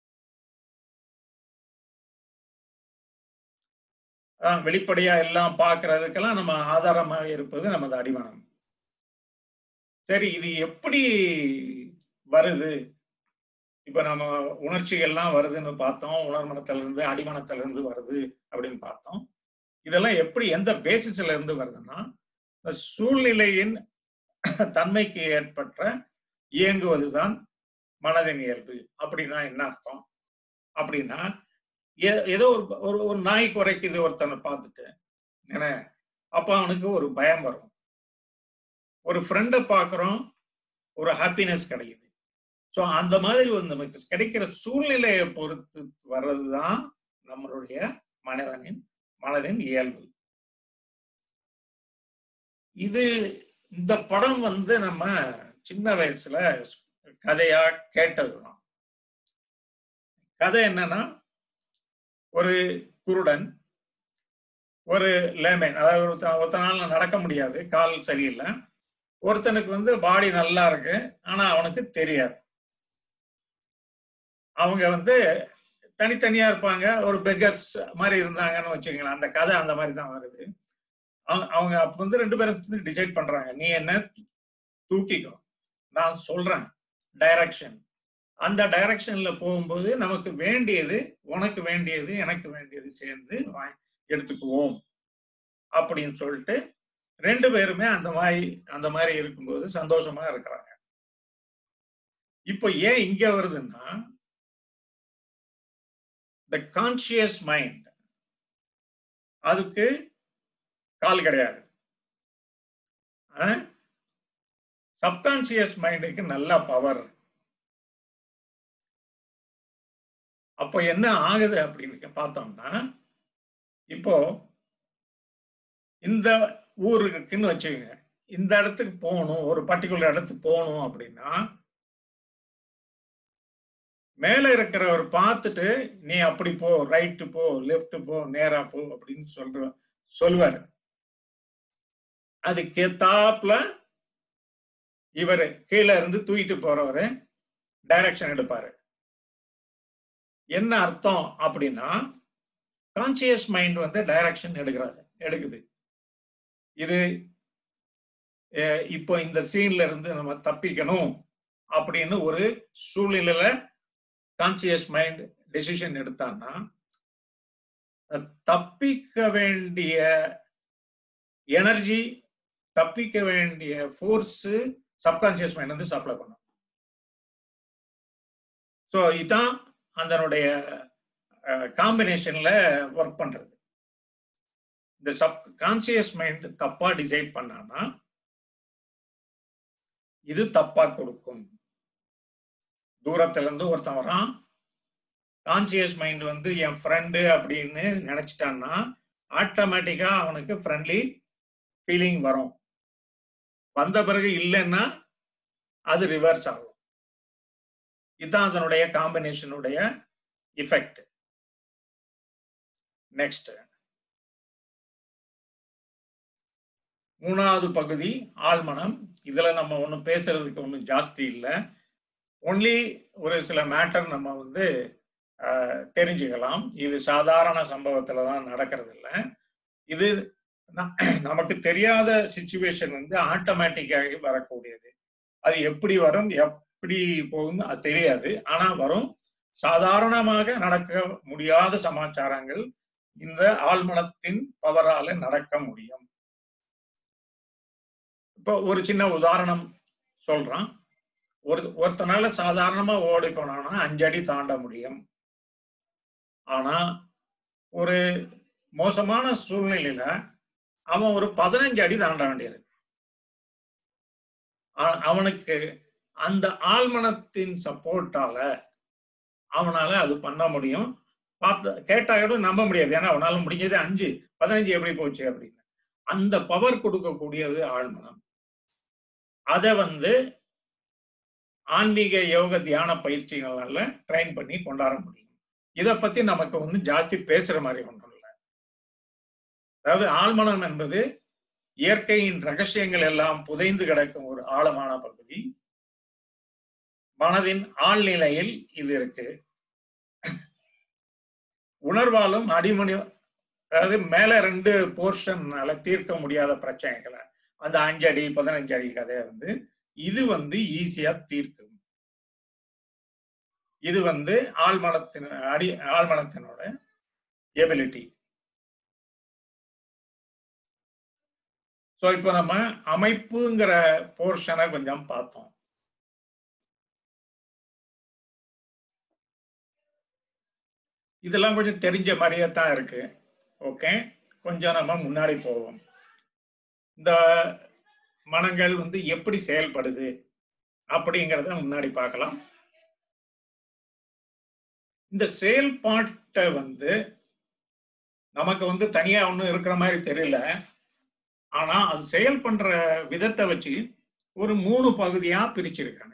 வெளிப்படையா எல்லாம் பார்க்கறதுக்கெல்லாம் நம்ம ஆதாரமாக இருப்பது நமது அடிமனம் சரி இது எப்படி வருது இப்ப நம்ம உணர்ச்சிகள்லாம் வருதுன்னு பார்த்தோம் உணர்மனத்துல இருந்து அடிமனத்துல இருந்து வருது அப்படின்னு பார்த்தோம் இதெல்லாம் எப்படி எந்த பேசிஸ்ல இருந்து வருதுன்னா சூழ்நிலையின் தன்மைக்கு ஏற்பட்ட இயங்குவதுதான் மனதின் இயல்பு அப்படின்னா என்ன அர்த்தம் அப்படின்னா ஏதோ ஒரு ஒரு நாய் குறைக்குது ஒருத்தனை பார்த்துட்டு என்ன அப்ப அவனுக்கு ஒரு பயம் வரும் ஒரு ஃப்ரெண்டை பார்க்குறோம் ஒரு ஹாப்பினஸ் கிடைக்குது ஸோ அந்த மாதிரி ஒரு நமக்கு கிடைக்கிற சூழ்நிலையை பொறுத்து வர்றதுதான் நம்மளுடைய மனிதனின் மனதின் இயல்பு இது இந்த படம் வந்து நம்ம சின்ன வயசுல கதையா கேட்டதுதான் கதை என்னன்னா ஒரு குருடன் ஒரு லேமேன் அதாவது ஒருத்தன் ஒருத்தனால நடக்க முடியாது கால் சரியில்லை ஒருத்தனுக்கு வந்து பாடி நல்லா இருக்கு ஆனா அவனுக்கு தெரியாது அவங்க வந்து தனித்தனியா இருப்பாங்க ஒரு பெக்கர்ஸ் மாதிரி இருந்தாங்கன்னு வச்சுக்கங்களேன் அந்த கதை அந்த மாதிரி தான் வருது அவங்க அப்ப வந்து ரெண்டு பேரும் டிசைட் பண்றாங்க நீ என்ன தூக்கிக்கோ நான் சொல்றேன் டைரக்ஷன் அந்த டைரக்ஷன்ல போகும்போது நமக்கு வேண்டியது உனக்கு வேண்டியது எனக்கு வேண்டியது சேர்ந்து எடுத்துக்குவோம் அப்படின்னு சொல்லிட்டு ரெண்டு பேருமே அந்த மாதிரி அந்த மாதிரி இருக்கும்போது சந்தோஷமா இருக்கிறாங்க இப்போ ஏன் இங்க வருதுன்னா த கான்சியஸ் மைண்ட் அதுக்கு கால் கிடையாது சப்கான்சியஸ் மைண்டுக்கு நல்ல பவர் அப்போ என்ன ஆகுது அப்படின்னு பார்த்தோம்னா இப்போ இந்த ஊருக்குன்னு வச்சுக்கோங்க இந்த இடத்துக்கு போகணும் ஒரு பர்டிகுலர் இடத்துக்கு போகணும் அப்படின்னா மேல இருக்கிறவர் பார்த்துட்டு நீ அப்படி போ ரைட்டு போ லெஃப்ட் போ நேரா போ அப்படின்னு சொல்ற சொல்லுவாரு அதுக்கேத்தாப்புல இவர் கீழே இருந்து தூக்கிட்டு போறவரு டைரக்ஷன் எடுப்பாரு என்ன அர்த்தம் அப்படின்னா கான்சியஸ் மைண்ட் வந்து டைரக்ஷன் எடுக்கிறாரு எடுக்குது இது இப்போ இந்த சீன்ல இருந்து நம்ம தப்பிக்கணும் அப்படின்னு ஒரு சூழ்நிலையில கான்சியஸ் மைண்ட் டெசிஷன் எடுத்தான்னா தப்பிக்க வேண்டிய எனர்ஜி தப்பிக்க வேண்டிய ஃபோர்ஸ் சப்கான்சியஸ் மைண்ட் வந்து சப்ளை பண்ணும் ஸோ இதுதான் அதனுடைய காம்பினேஷன்ல ஒர்க் பண்றது இந்த சப் கான்சியஸ் மைண்ட் தப்பா டிசைட் பண்ணானா இது தப்பா கொடுக்கும் தூரத்துல இருந்து ஒருத்தன் வரான் கான்சியஸ் மைண்ட் வந்து என் ஃப்ரெண்டு அப்படின்னு நினைச்சிட்டான்னா ஆட்டோமேட்டிக்கா அவனுக்கு ஃப்ரெண்ட்லி ஃபீலிங் வரும் வந்த பிறகு இல்லைன்னா அது ரிவர்ஸ் ஆகும் இதுதான் அதனுடைய காம்பினேஷனுடைய இஃபெக்ட் நெக்ஸ்ட் மூணாவது பகுதி ஆழ்மனம் இதுல நம்ம ஒன்றும் பேசுறதுக்கு ஒன்றும் ஜாஸ்தி இல்லை ஒன்லி ஒரு சில மேட்டர் நம்ம வந்து ஆஹ், தெரிஞ்சுக்கலாம் இது சாதாரண சம்பவத்துல தான் நடக்கிறது இல்லை இது ந- நமக்கு தெரியாத சுச்சுவேஷன் வந்து ஆட்டோமேட்டிக்காக வரக்கூடியது அது எப்படி வரும் எப்படி போகும் அது தெரியாது ஆனா வரும் சாதாரணமாக நடக்க முடியாத சமாச்சாரங்கள் இந்த ஆழ்மனத்தின் பவரால நடக்க முடியும் இப்போ ஒரு சின்ன உதாரணம் சொல்றான் ஒரு ஒருத்தனால சாதாரணமா ஓடி போனான்னா அஞ்சு அடி தாண்ட முடியும் ஆனா ஒரு மோசமான சூழ்நிலையில அவன் ஒரு பதினஞ்சு அடி தாண்ட வேண்டியது அ- அவனுக்கு அந்த ஆழ்மனத்தின் சப்போர்ட்டால அவனால அது பண்ண முடியும் பார்த்து கேட்டா கூட நம்ப முடியாது ஏன்னா அவனால முடிஞ்சது அஞ்சு பதினஞ்சு எப்படி போச்சு அப்படின்னு அந்த பவர் கொடுக்கக்கூடியது ஆழ்மனம் அதை வந்து ஆன்மீக யோக தியான பயிற்சிகளால ட்ரெயின் பண்ணி கொண்டாட முடியும் இதை பத்தி நமக்கு ஒண்ணு ஜாஸ்தி பேசுற மாதிரி ஒன்றும் இல்லை அதாவது ஆழ்மனம் என்பது இயற்கையின் ரகசியங்கள் எல்லாம் புதைந்து கிடக்கும் ஒரு ஆழமான பகுதி மனதின் ஆழ்நிலையில் இது இருக்கு உணர்வாலும் அடிமணி அதாவது மேல ரெண்டு போர்ஷன்னால தீர்க்க முடியாத பிரச்சனைகளை அந்த அஞ்சு அடி பதினஞ்சு அடி கதையை வந்து இது வந்து ஈஸியா தீர்க்கும் இது வந்து ஆழ்மனத்தின் அடி ஆழ்மனத்தினோட எபிலிட்டி ஸோ இப்போ நம்ம அமைப்புங்கிற போர்ஷனை கொஞ்சம் பார்த்தோம் இதெல்லாம் கொஞ்சம் தெரிஞ்ச மாதிரியே தான் இருக்கு ஓகே கொஞ்சம் நம்ம முன்னாடி போவோம் இந்த மனங்கள் வந்து எப்படி செயல்படுது அப்படிங்கிறத முன்னாடி பார்க்கலாம் இந்த செயல்பாட்டை வந்து நமக்கு வந்து தனியா ஒன்றும் இருக்கிற மாதிரி தெரியல ஆனா அது செயல் பண்ற விதத்தை வச்சு ஒரு மூணு பகுதியா பிரிச்சிருக்காங்க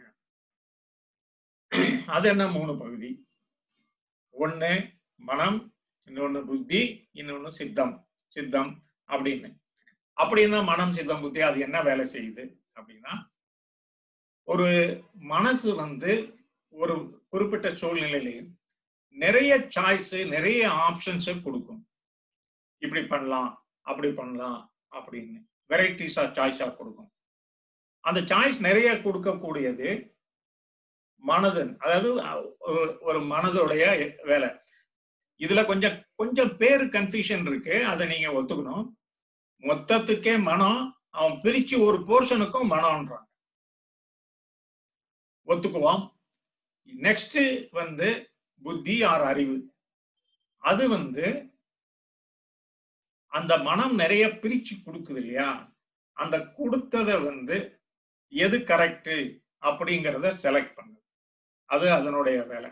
அது என்ன மூணு பகுதி ஒண்ணு மனம் இன்னொன்னு புத்தி இன்னொன்னு சித்தம் சித்தம் அப்படின்னு அப்படின்னா மனம் சித்தம் புத்தி அது என்ன வேலை செய்யுது அப்படின்னா ஒரு மனசு வந்து ஒரு குறிப்பிட்ட சூழ்நிலையிலையும் நிறைய சாய்ஸ் நிறைய ஆப்ஷன்ஸை கொடுக்கும் இப்படி பண்ணலாம் அப்படி பண்ணலாம் அப்படின்னு வெரைட்டிஸா சாய்ஸா கொடுக்கும் அந்த சாய்ஸ் நிறைய கொடுக்கக்கூடியது மனதன் அதாவது ஒரு- ஒரு மனதுடைய வேலை இதுல கொஞ்சம் கொஞ்சம் பேர் கன்ஃபியூஷன் இருக்கு அதை நீங்க ஒத்துக்கணும் மொத்தத்துக்கே மனம் அவன் பிரிச்சு ஒரு போர்ஷனுக்கும் மனம்ன்றான் ஒத்துக்குவான் நெக்ஸ்ட் வந்து புத்தி ஆர் அறிவு அது வந்து அந்த மனம் நிறைய பிரிச்சு கொடுக்குது இல்லையா அந்த கொடுத்ததை வந்து எது கரெக்ட் அப்படிங்கிறத செலக்ட் பண்ணுது அது அதனுடைய வேலை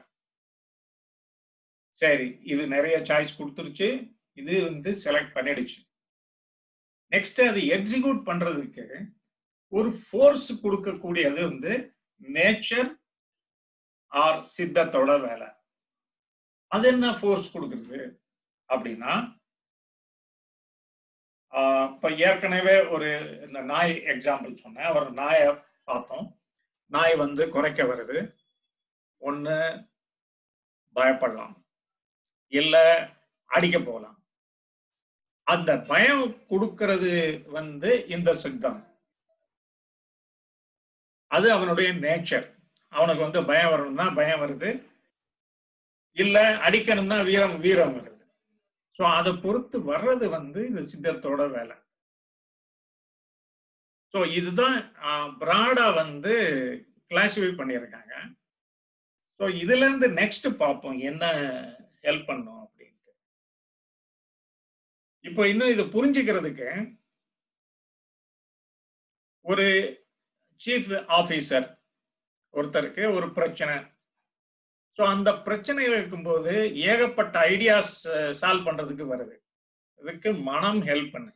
சரி இது நிறைய சாய்ஸ் கொடுத்துருச்சு இது வந்து செலக்ட் பண்ணிடுச்சு நெக்ஸ்ட் அது எக்ஸிக்யூட் பண்றதுக்கு ஒரு ஃபோர்ஸ் கொடுக்கக்கூடியது வந்து நேச்சர் ஆர் சித்தத்தோட வேலை அது என்ன ஃபோர்ஸ் கொடுக்குறது அப்படின்னா ஆஹ் இப்ப ஏற்கனவே ஒரு இந்த நாய் எக்ஸாம்பிள் சொன்னேன் ஒரு நாயை பார்த்தோம் நாய் வந்து குறைக்க வருது ஒண்ணு பயப்படலாம் இல்ல அடிக்க போகலாம் அந்த பயம் கொடுக்கிறது வந்து இந்த சித்தம் அது அவனுடைய நேச்சர் அவனுக்கு வந்து பயம் வரணும்னா பயம் வருது இல்ல அடிக்கணும்னா வீரம் வீரம் வருது ஸோ அதை பொறுத்து வர்றது வந்து இந்த சித்தத்தோட வேலை ஸோ இதுதான் பிராடா வந்து கிளாசிஃபை பண்ணியிருக்காங்க ஸோ இதுல இருந்து நெக்ஸ்ட் பார்ப்போம் என்ன ஹெல்ப் பண்ணும் அப்படின்ட்டு இப்போ இன்னும் இது புரிஞ்சுக்கிறதுக்கு ஒரு சீஃப் ஆபீசர் ஒருத்தருக்கு ஒரு பிரச்சனை ஸோ அந்த பிரச்சனைகள் இருக்கும்போது ஏகப்பட்ட ஐடியாஸ் சால்வ் பண்றதுக்கு வருது இதுக்கு மனம் ஹெல்ப் பண்ணுது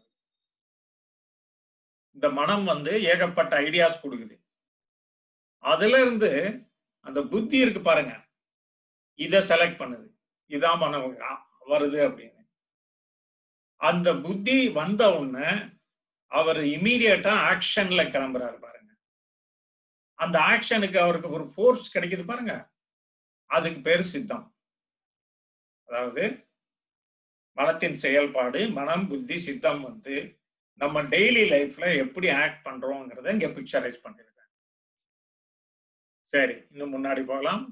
இந்த மனம் வந்து ஏகப்பட்ட ஐடியாஸ் கொடுக்குது அதுல இருந்து அந்த புத்தி இருக்கு பாருங்க இத செலக்ட் பண்ணுது இதான் மனம் வருது அப்படின்னு அந்த புத்தி வந்த உடனே அவர் இமீடியட்டா ஆக்ஷன்ல கிளம்புறாரு பாருங்க அந்த ஆக்ஷனுக்கு அவருக்கு ஒரு ஃபோர்ஸ் கிடைக்குது பாருங்க அதுக்கு பேர் சித்தம் அதாவது மனத்தின் செயல்பாடு மனம் புத்தி சித்தம் வந்து நம்ம டெய்லி லைஃப்ல எப்படி ஆக்ட் பண்றோங்கிறத இங்க பிக்சரைஸ் பண்ணிருக்கேன் சரி இன்னும் முன்னாடி போகலாம்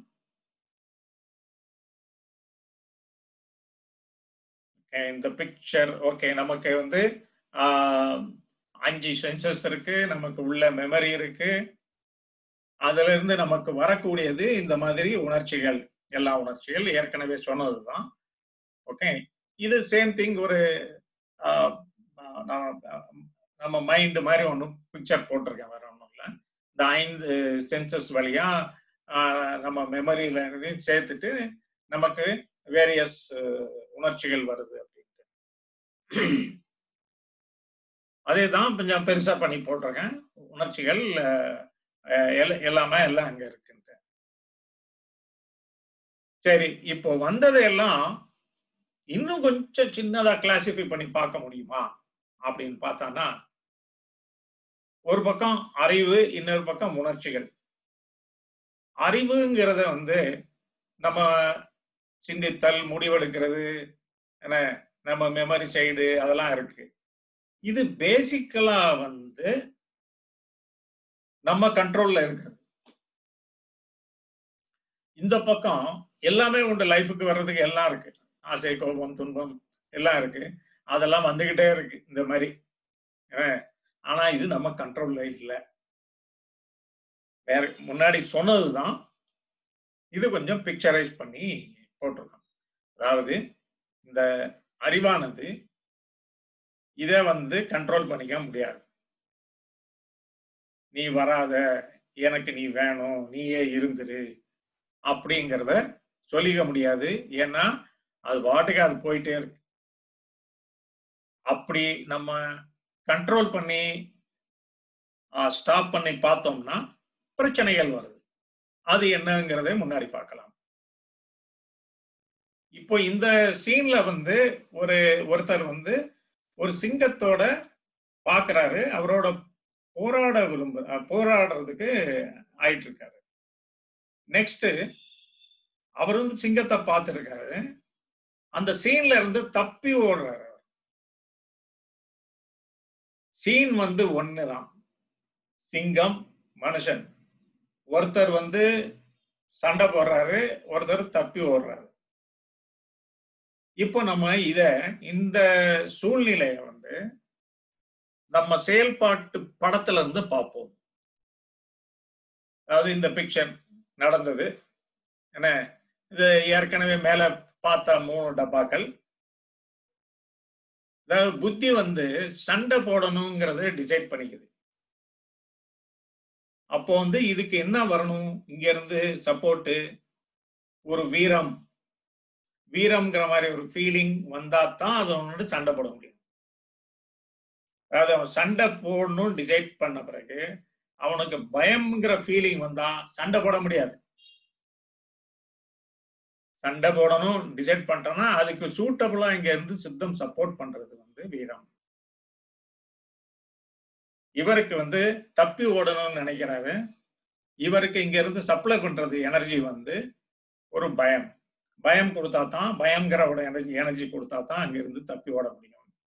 இந்த பிக்சர் ஓகே நமக்கு வந்து அஞ்சு சென்சஸ் இருக்கு நமக்கு உள்ள மெமரி இருக்கு அதுல இருந்து நமக்கு வரக்கூடியது இந்த மாதிரி உணர்ச்சிகள் எல்லா உணர்ச்சிகள் ஏற்கனவே சொன்னதுதான் ஓகே இது சேம் திங் ஒரு நம்ம மைண்ட் மாதிரி ஒன்றும் பிக்சர் போட்டிருக்கேன் வேற ஒன்றும் இல்லை இந்த ஐந்து சென்சஸ் வழியா நம்ம மெமரியில சேர்த்துட்டு நமக்கு வேரியஸ் உணர்ச்சிகள் வருது அப்படின்ட்டு அதே தான் கொஞ்சம் பெருசா பண்ணி போட்டிருக்கேன் உணர்ச்சிகள் எல்லாமே எல்லாம் அங்க இருக்குன்ட்டு சரி இப்போ வந்தது எல்லாம் இன்னும் கொஞ்சம் சின்னதா கிளாசிஃபை பண்ணி பார்க்க முடியுமா அப்படின்னு பார்த்தானா ஒரு பக்கம் அறிவு இன்னொரு பக்கம் உணர்ச்சிகள் அறிவுங்கிறத வந்து நம்ம சிந்தித்தல் முடிவெடுக்கிறது என்ன நம்ம மெமரி சைடு அதெல்லாம் இருக்கு இது பேசிக்கலா வந்து நம்ம கண்ட்ரோல்ல இருக்கிறது இந்த பக்கம் எல்லாமே உண்டு லைஃபுக்கு வர்றதுக்கு எல்லாம் இருக்கு ஆசை கோபம் துன்பம் எல்லாம் இருக்கு அதெல்லாம் வந்துகிட்டே இருக்கு இந்த மாதிரி ஆனா இது நம்ம கண்ட்ரோல்ல இல்லை வேற முன்னாடி சொன்னதுதான் இது கொஞ்சம் பிக்சரைஸ் பண்ணி போட்டிருக்கோம் அதாவது இந்த அறிவானது இதை வந்து கண்ட்ரோல் பண்ணிக்க முடியாது நீ வராத எனக்கு நீ வேணும் நீயே இருந்துரு அப்படிங்கிறத சொல்லிக்க முடியாது ஏன்னா அது பாட்டுக்கு அது போயிட்டே இருக்கு அப்படி நம்ம கண்ட்ரோல் பண்ணி ஸ்டாப் பண்ணி பார்த்தோம்னா பிரச்சனைகள் வருது அது என்னங்கிறத முன்னாடி பார்க்கலாம் இப்போ இந்த சீன்ல வந்து ஒரு ஒருத்தர் வந்து ஒரு சிங்கத்தோட பாக்குறாரு அவரோட போராட விரும்ப போராடுறதுக்கு ஆயிட்டு இருக்காரு நெக்ஸ்ட் அவர் வந்து சிங்கத்தை பார்த்துருக்காரு அந்த சீன்ல இருந்து தப்பி ஓடுறாரு சீன் வந்து ஒண்ணுதான் சிங்கம் மனுஷன் ஒருத்தர் வந்து சண்டை போடுறாரு ஒருத்தர் தப்பி ஓடுறாரு இப்போ நம்ம இத இந்த சூழ்நிலைய வந்து நம்ம செயல்பாட்டு படத்துல இருந்து பார்ப்போம் அதாவது இந்த பிக்சர் நடந்தது என்ன இது ஏற்கனவே மேல பார்த்த மூணு டப்பாக்கள் அதாவது புத்தி வந்து சண்டை போடணுங்கிறத டிசைட் பண்ணிக்குது அப்போ வந்து இதுக்கு என்ன வரணும் இங்க இருந்து சப்போர்ட்டு ஒரு வீரம் வீரம்ங்கிற மாதிரி ஒரு ஃபீலிங் வந்தா தான் அது அவனோட சண்டை போட முடியும் அதாவது அவன் சண்டை போடணும் டிசைட் பண்ண பிறகு அவனுக்கு பயம்ங்கிற ஃபீலிங் வந்தா சண்டை போட முடியாது சண்டை போடணும் டிசைட் பண்றோம்னா அதுக்கு சூட்டபிளா இங்க இருந்து சித்தம் சப்போர்ட் பண்றது வந்து வீரம் இவருக்கு வந்து தப்பி ஓடணும்னு நினைக்கிறாரு இவருக்கு இங்க இருந்து சப்ளை பண்றது எனர்ஜி வந்து ஒரு பயம் பயம் கொடுத்தா தான் பயங்கிற ஒரு எனர்ஜி எனர்ஜி கொடுத்தா தான் அங்க இருந்து தப்பி ஓட முடியும்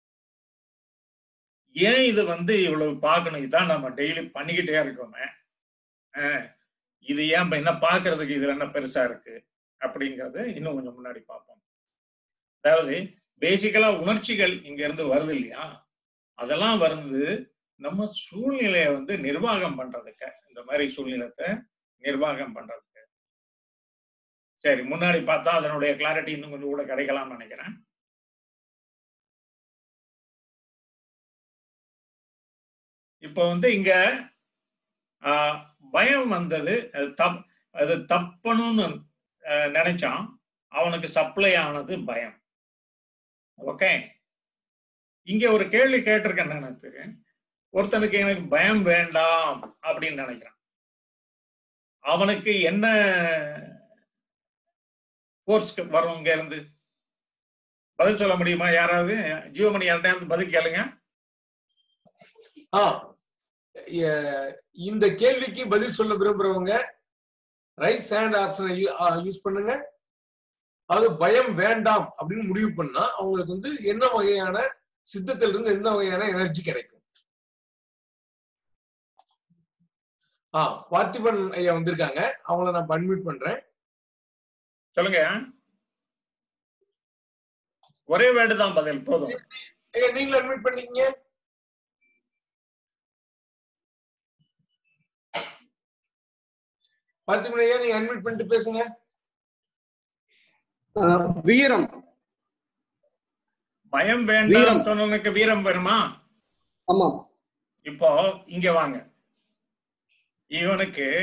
ஏன் இது வந்து இவ்வளவு பார்க்கணும் இதான் நம்ம டெய்லி பண்ணிக்கிட்டே இருக்கோமே இது ஏன் என்ன பாக்குறதுக்கு இதுல என்ன பெருசா இருக்கு அப்படிங்கறது இன்னும் கொஞ்சம் முன்னாடி பார்ப்போம் அதாவது பேசிக்கலா உணர்ச்சிகள் இங்க இருந்து வருது இல்லையா அதெல்லாம் வந்து நம்ம சூழ்நிலைய வந்து நிர்வாகம் பண்றதுக்கு இந்த மாதிரி சூழ்நிலத்தை நிர்வாகம் பண்றதுக்கு சரி முன்னாடி பார்த்தா அதனுடைய கிளாரிட்டி இன்னும் கொஞ்சம் கூட கிடைக்கலாம்னு நினைக்கிறேன் இப்போ வந்து இங்க ஆஹ், பயம் வந்தது அது தப் அது தப்பணும்னு ஆஹ், நினைச்சான் அவனுக்கு சப்ளை ஆனது பயம் ஓகே இங்க ஒரு கேள்வி கேட்டிருக்கேன் நினைத்து ஒருத்தனுக்கு எனக்கு பயம் வேண்டாம் அப்படின்னு நினைக்கிறான் அவனுக்கு என்ன கோர்ஸ் வரும் இங்க இருந்து பதில் சொல்ல முடியுமா யாராவது ஜீவமணி யார்கிட்டயாவது பதில் கேளுங்க ஆ எ- இந்த கேள்விக்கு பதில் சொல்ல விரும்புறவங்க ரைஸ் ஹேண்ட் ஆப்ஷனை யூஸ் பண்ணுங்க அது பயம் வேண்டாம் அப்படின்னு முடிவு பண்ணா அவங்களுக்கு வந்து என்ன வகையான சித்தத்துல இருந்து எந்த வகையான எனர்ஜி கிடைக்கும் ஆ பார்த்திபன் ஐயா வந்திருக்காங்க அவங்கள நான் அட்மிட் பண்றேன் சொல்லுங்க ஒரே வேர்டு தான் பதில் போதும் ஐயா நீங்களும் அட்மிட் பண்ணிக்கங்க பார்த்திபன் ஐயா நீங்க அட்மிட் பண்ணிட்டு பேசுங்க ஆஹ் வீரம் பயம் வேண்டாம் வீரம். சொன்னவனுக்கு வீரம் வருமா ஆமாம் இப்போ இங்க வாங்க இவனுக்கு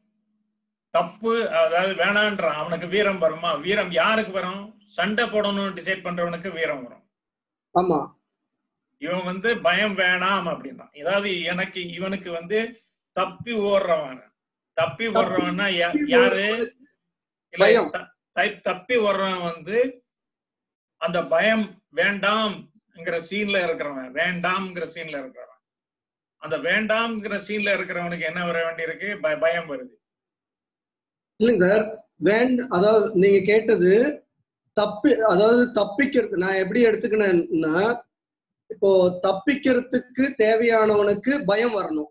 தப்பு அதாவது வேணான்றான் அவனுக்கு வீரம் வருமா வீரம் யாருக்கு வரும் சண்டை போடணும்னு டிசைட் பண்றவனுக்கு வீரம் வரும் ஆமா இவன் வந்து பயம் வேணாம் அப்படின்னா ஏதாவது எனக்கு இவனுக்கு வந்து தப்பி ஓடுறவன் தப்பி ஓடுறவன்னா யா- யாரு இல்ல, பயம். த- தை- தப்பி ஓடுறவன் வந்து அந்த பயம் வேண்டாம்ங்கிற சீன்ல இருக்கிறவன் வேண்டாம்ங்கிற சீன்ல இருக்கிறவன் அந்த வேண்டாம்ங்கிற சீன்ல இருக்கிறவனுக்கு என்ன வர வேண்டியிருக்கு பய- பயம் வருது இல்லைங்க சார் வேண்ட் அதாவது நீங்க கேட்டது தப்பி அதாவது தப்பிக்கிறது நான் எப்படி எடுத்துக்கினேன்னா இப்போ தப்பிக்கிறதுக்கு தேவையானவனுக்கு பயம் வரணும்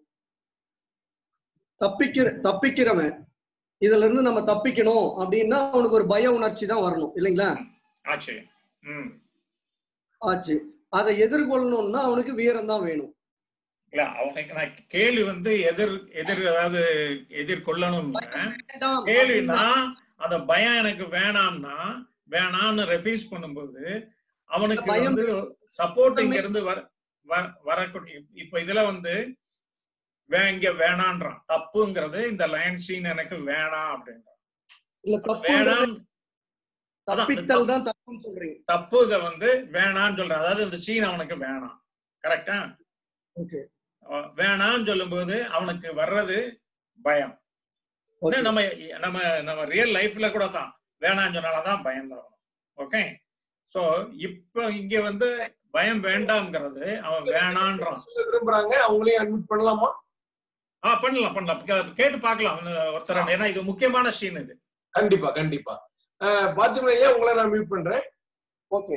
தப்பிக்கிற தப்பிக்கிறவன் இதுல இருந்து நம்ம தப்பிக்கணும் அப்படின்னா அவனுக்கு ஒரு பய உணர்ச்சி தான் வரணும் இல்லைங்களா ஆச்சு ம் ஆச்சு அதை எதிர்கொள்ளணும்னா அவனுக்கு வீரம் தான் வேணும் இல்ல அவனுக்கு நான் கேள்வி வந்து எதிர் எதிர் அதாவது எதிர்கொள்ளணும் வேண்டாம் கேள்வினா அந்த பயம் எனக்கு வேணாம்னா வேணாம்னு ரெஃப்யூஸ் பண்ணும்போது அவனுக்கு பயம் வந்து சப்போர்ட் இங்க இருந்து வர வ- வரக்கூடிய இப்ப இதுல வந்து வே- இங்க வேணான்றான் தப்புங்கிறது இந்த லைன் சீன் எனக்கு வேணாம் அப்படின்றான் இல்ல தப்பு வேணாம் அதான், தப்பித்தல் தான் தப்புன்னு சொல்றீங்க தப்பு இதை வந்து வேணாம்னு சொல்றான் அதாவது இந்த சீன் அவனுக்கு வேணாம் கரெக்டா ஓகே வேணாம்னு சொல்லும்போது அவனுக்கு வர்றது பயம் ஓகே இன்னும் நம்ம நம்ம நம்ம ரியல் லைஃப்ல கூட தான் வேணாம்னு சொன்னாலதான் பயம் தான் ஓகே சோ இப்ப இங்க வந்து பயம் வேண்டாம்ங்கிறது அவன் வேணான்றான் சொல்ல விரும்புறாங்க அவங்களையும் அட்மிட் பண்ணலாமா ஆ பண்ணலாம் பண்ணலாம் கே- கேட்டு பார்க்கலாம் இன்னும் ஒருத்தர் ஏன்னா இது முக்கியமான சீன் இது கண்டிப்பா கண்டிப்பா அஹ் பார்த்திபன் ஐயா உங்களை நான் மியூட் பண்றேன் ஓகே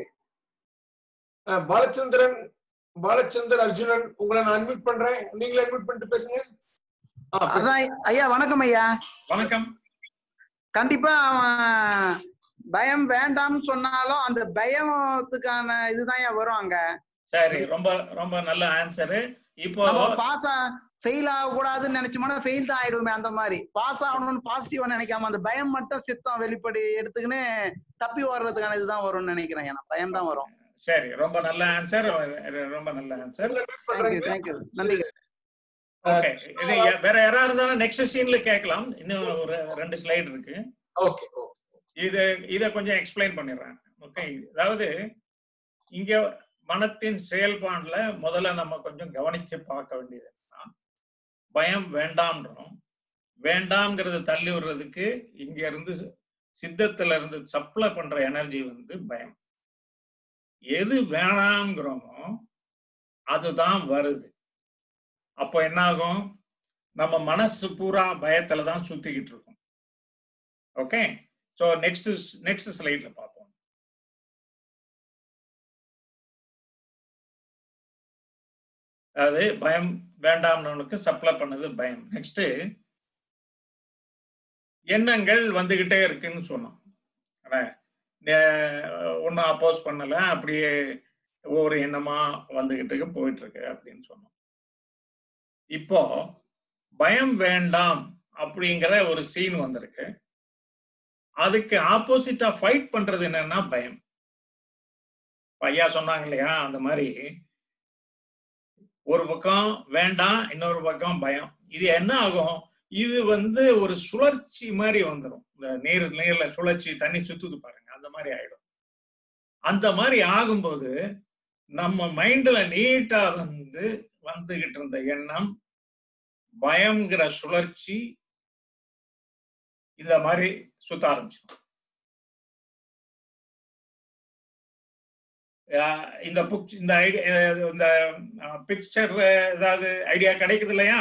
அஹ் பாலச்சந்திரன் பாலச்சந்தர் அர்ஜுனன் உங்களை நான் அட்மிட் பண்றேன் நீங்களும் அட்மிட் பண்ணிட்டு பேசுங்க ஆ, பேசுங்க. அதான் ஐயா வணக்கம் ஐயா வணக்கம் கண்டிப்பா அவன் பயம் வேண்டாம்னு சொன்னாலும் அந்த பயத்துக்கான இதுதான் ஐயா வரும் அங்க சரி ரொம்ப ரொம்ப நல்ல ஆன்சரு இப்போ நம்ம பாஸ் ஃபெயில் ஆக கூடாதுன்னு நினைச்சோம்னா ஃபெயில் தான் ஆயிடுவோமே அந்த மாதிரி பாஸ் ஆகணும்னு பாசிட்டிவா நினைக்காம அந்த பயம் மட்டும் சித்தம் வெளிப்படி எடுத்துக்கின்னு தப்பி வர்றதுக்கான இதுதான் வரும்னு நினைக்கிறேன் ஏன்னா பயம் தான் வரும் சரி ரொம்ப நல்ல ஆன்சர் ரொம்ப நல்ல ஆன்சர் உங்களை mute தேங்க்யூ பண்றேங்க. தேங்க்யூ நன்றி ஓகே இது யா- வேற யாராவது இருந்தாலும் நெக்ஸ்ட் சீன்ல கேட்கலாம் இன்னும் ஒரு ரெண்டு ஸ்லைடு இருக்கு ஓகே ஓகே இது இத கொஞ்சம் எக்ஸ்பிளைன் பண்ணிடுறேன் ஓகே அதாவது இங்க மனத்தின் செயல்பாடுல முதல்ல நம்ம கொஞ்சம் கவனிச்சு பார்க்க வேண்டியது என்னன்னா, பயம் வேண்டாம்ன்றோம் வேண்டாம்ங்கிறது தள்ளி விடுறதுக்கு இங்க இருந்து சித்தத்துல இருந்து சப்ளை பண்ற எனர்ஜி வந்து பயம் எது வேணாம்ங்கிறோமோ அதுதான் வருது அப்போ என்ன ஆகும் நம்ம மனசு பூரா பயத்துல தான் சுத்திக்கிட்டு இருக்கும் ஓகே ஸோ நெக்ஸ்ட் நெக்ஸ்ட் ஸ்லைட்ல பார்ப்போம் அதாவது பயம் வேண்டாம்னவனுக்கு சப்ளை பண்ணது பயம் நெக்ஸ்ட் எண்ணங்கள் வந்துகிட்டே இருக்குன்னு சொன்னோம் ஒன்னும் அப்போஸ் பண்ணல அப்படியே ஒவ்வொரு எண்ணமா வந்துகிட்டு போயிட்டு இருக்கு அப்படின்னு சொன்னோம் இப்போ பயம் வேண்டாம் அப்படிங்கிற ஒரு சீன் வந்திருக்கு அதுக்கு ஆப்போசிட்டா ஃபைட் பண்றது என்னன்னா பயம் இப்ப ஐயா சொன்னாங்க இல்லையா அந்த மாதிரி ஒரு பக்கம் வேண்டாம் இன்னொரு பக்கம் பயம் இது என்ன ஆகும் இது வந்து ஒரு சுழற்சி மாதிரி வந்துடும் இந்த நீர் நீர்ல சுழற்சி தண்ணி சுத்துது பாருங்க அந்த மாதிரி ஆயிடும் அந்த மாதிரி ஆகும்போது நம்ம மைண்ட்ல நீட்டா வந்து வந்துகிட்டு இருந்த எண்ணம் பயம்ங்கிற சுழற்சி இந்த மாதிரி சுத்த ஆரம்பிச்சிடும் அஹ் இந்த புக் இந்த ஐடியா இந்த பிக்சர் ஏதாவது ஐடியா கிடைக்குது இல்லையா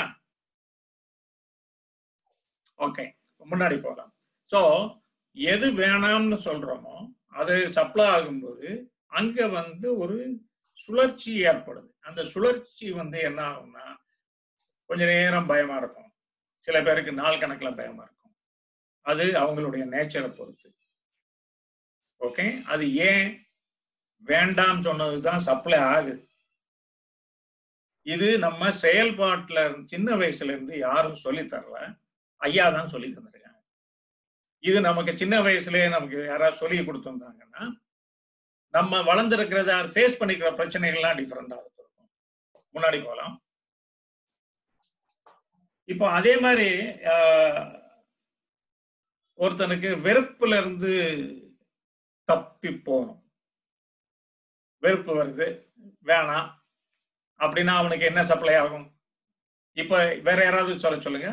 ஓகே முன்னாடி போகலாம் ஸோ எது வேணாம்னு சொல்றோமோ அது சப்ளை ஆகும்போது அங்க வந்து ஒரு சுழற்சி ஏற்படுது அந்த சுழற்சி வந்து என்ன ஆகும்னா கொஞ்ச நேரம் பயமா இருக்கும் சில பேருக்கு நாள் கணக்குல பயமா இருக்கும் அது அவங்களுடைய நேச்சரை பொறுத்து ஓகே அது ஏன் வேண்டாம் சொன்னதுதான் சப்ளை ஆகுது இது நம்ம செயல்பாட்டுல இருந்து- சின்ன வயசுல இருந்து யாரும் சொல்லி தரல ஐயா தான் சொல்லி தந்திருக்காங்க இது நமக்கு சின்ன வயசுலயே நமக்கு யாராவது சொல்லி கொடுத்திருந்தாங்கன்னா நம்ம வளர்ந்துருக்கிறத ஃபேஸ் பண்ணிக்கிற பிரச்சனைகள்லாம் டிஃப்ரெண்டா இருக்கும் முன்னாடி போகலாம் இப்போ அதே மாதிரி ஆஹ், ஒருத்தனுக்கு வெறுப்புல இருந்து தப்பி போகணும் வெறுப்பு வருது வேணாம் அப்படின்னா அவனுக்கு என்ன சப்ளை ஆகும் இப்ப வேற யாராவது சொல்ல சொல்லுங்க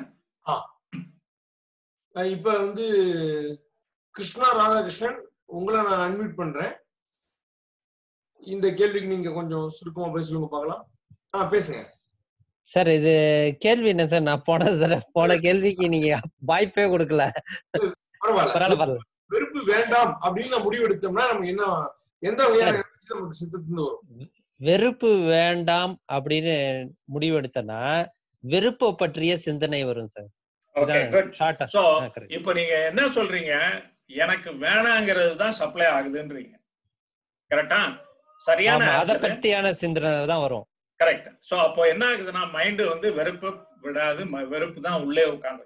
அஹ் இப்ப வந்து கிருஷ்ணா ராதாகிருஷ்ணன் உங்களை நான் அன்மியூட் பண்றேன் இந்த கேள்விக்கு நீங்க கொஞ்சம் சுருக்கமா போய் சொல்லுங்க பார்க்கலாம் ஆ பேசுங்க சார் இது கேள்வி என்ன சார் நான் போன தடவை போன கேள்விக்கு நீங்க வாய்ப்பே கொடுக்கல பரவாயில்ல பரவாயில்ல பரவாயில்ல வெறுப்பு வேண்டாம் அப்படின்னு நான் முடிவு எடுத்தோம்னா நமக்கு என்ன எந்த வகையான எனர்ஜி நமக்கு சித்தத்திலிருந்து வரும் வெறுப்பு வேண்டாம் அப்படின்னு முடிவெடுத்தனா வெறுப்பை பற்றிய சிந்தனை வரும் சார் ஓகே குட் ஷார்ட்டா சோ கரெக்ட் இப்ப நீங்க என்ன சொல்றீங்க எனக்கு வேணாங்கிறது தான் சப்ளை ஆகுதுன்றீங்க கரெக்டா சரியான ஆமா அத பத்தியான சிந்தனை தான் வரும் கரெக்ட் சோ அப்போ என்ன ஆகுதுன்னா மைண்ட் வந்து வெறுப்பு விடாது ம- வெறுப்பு தான் உள்ளே உட்கார்ந்துருக்கும்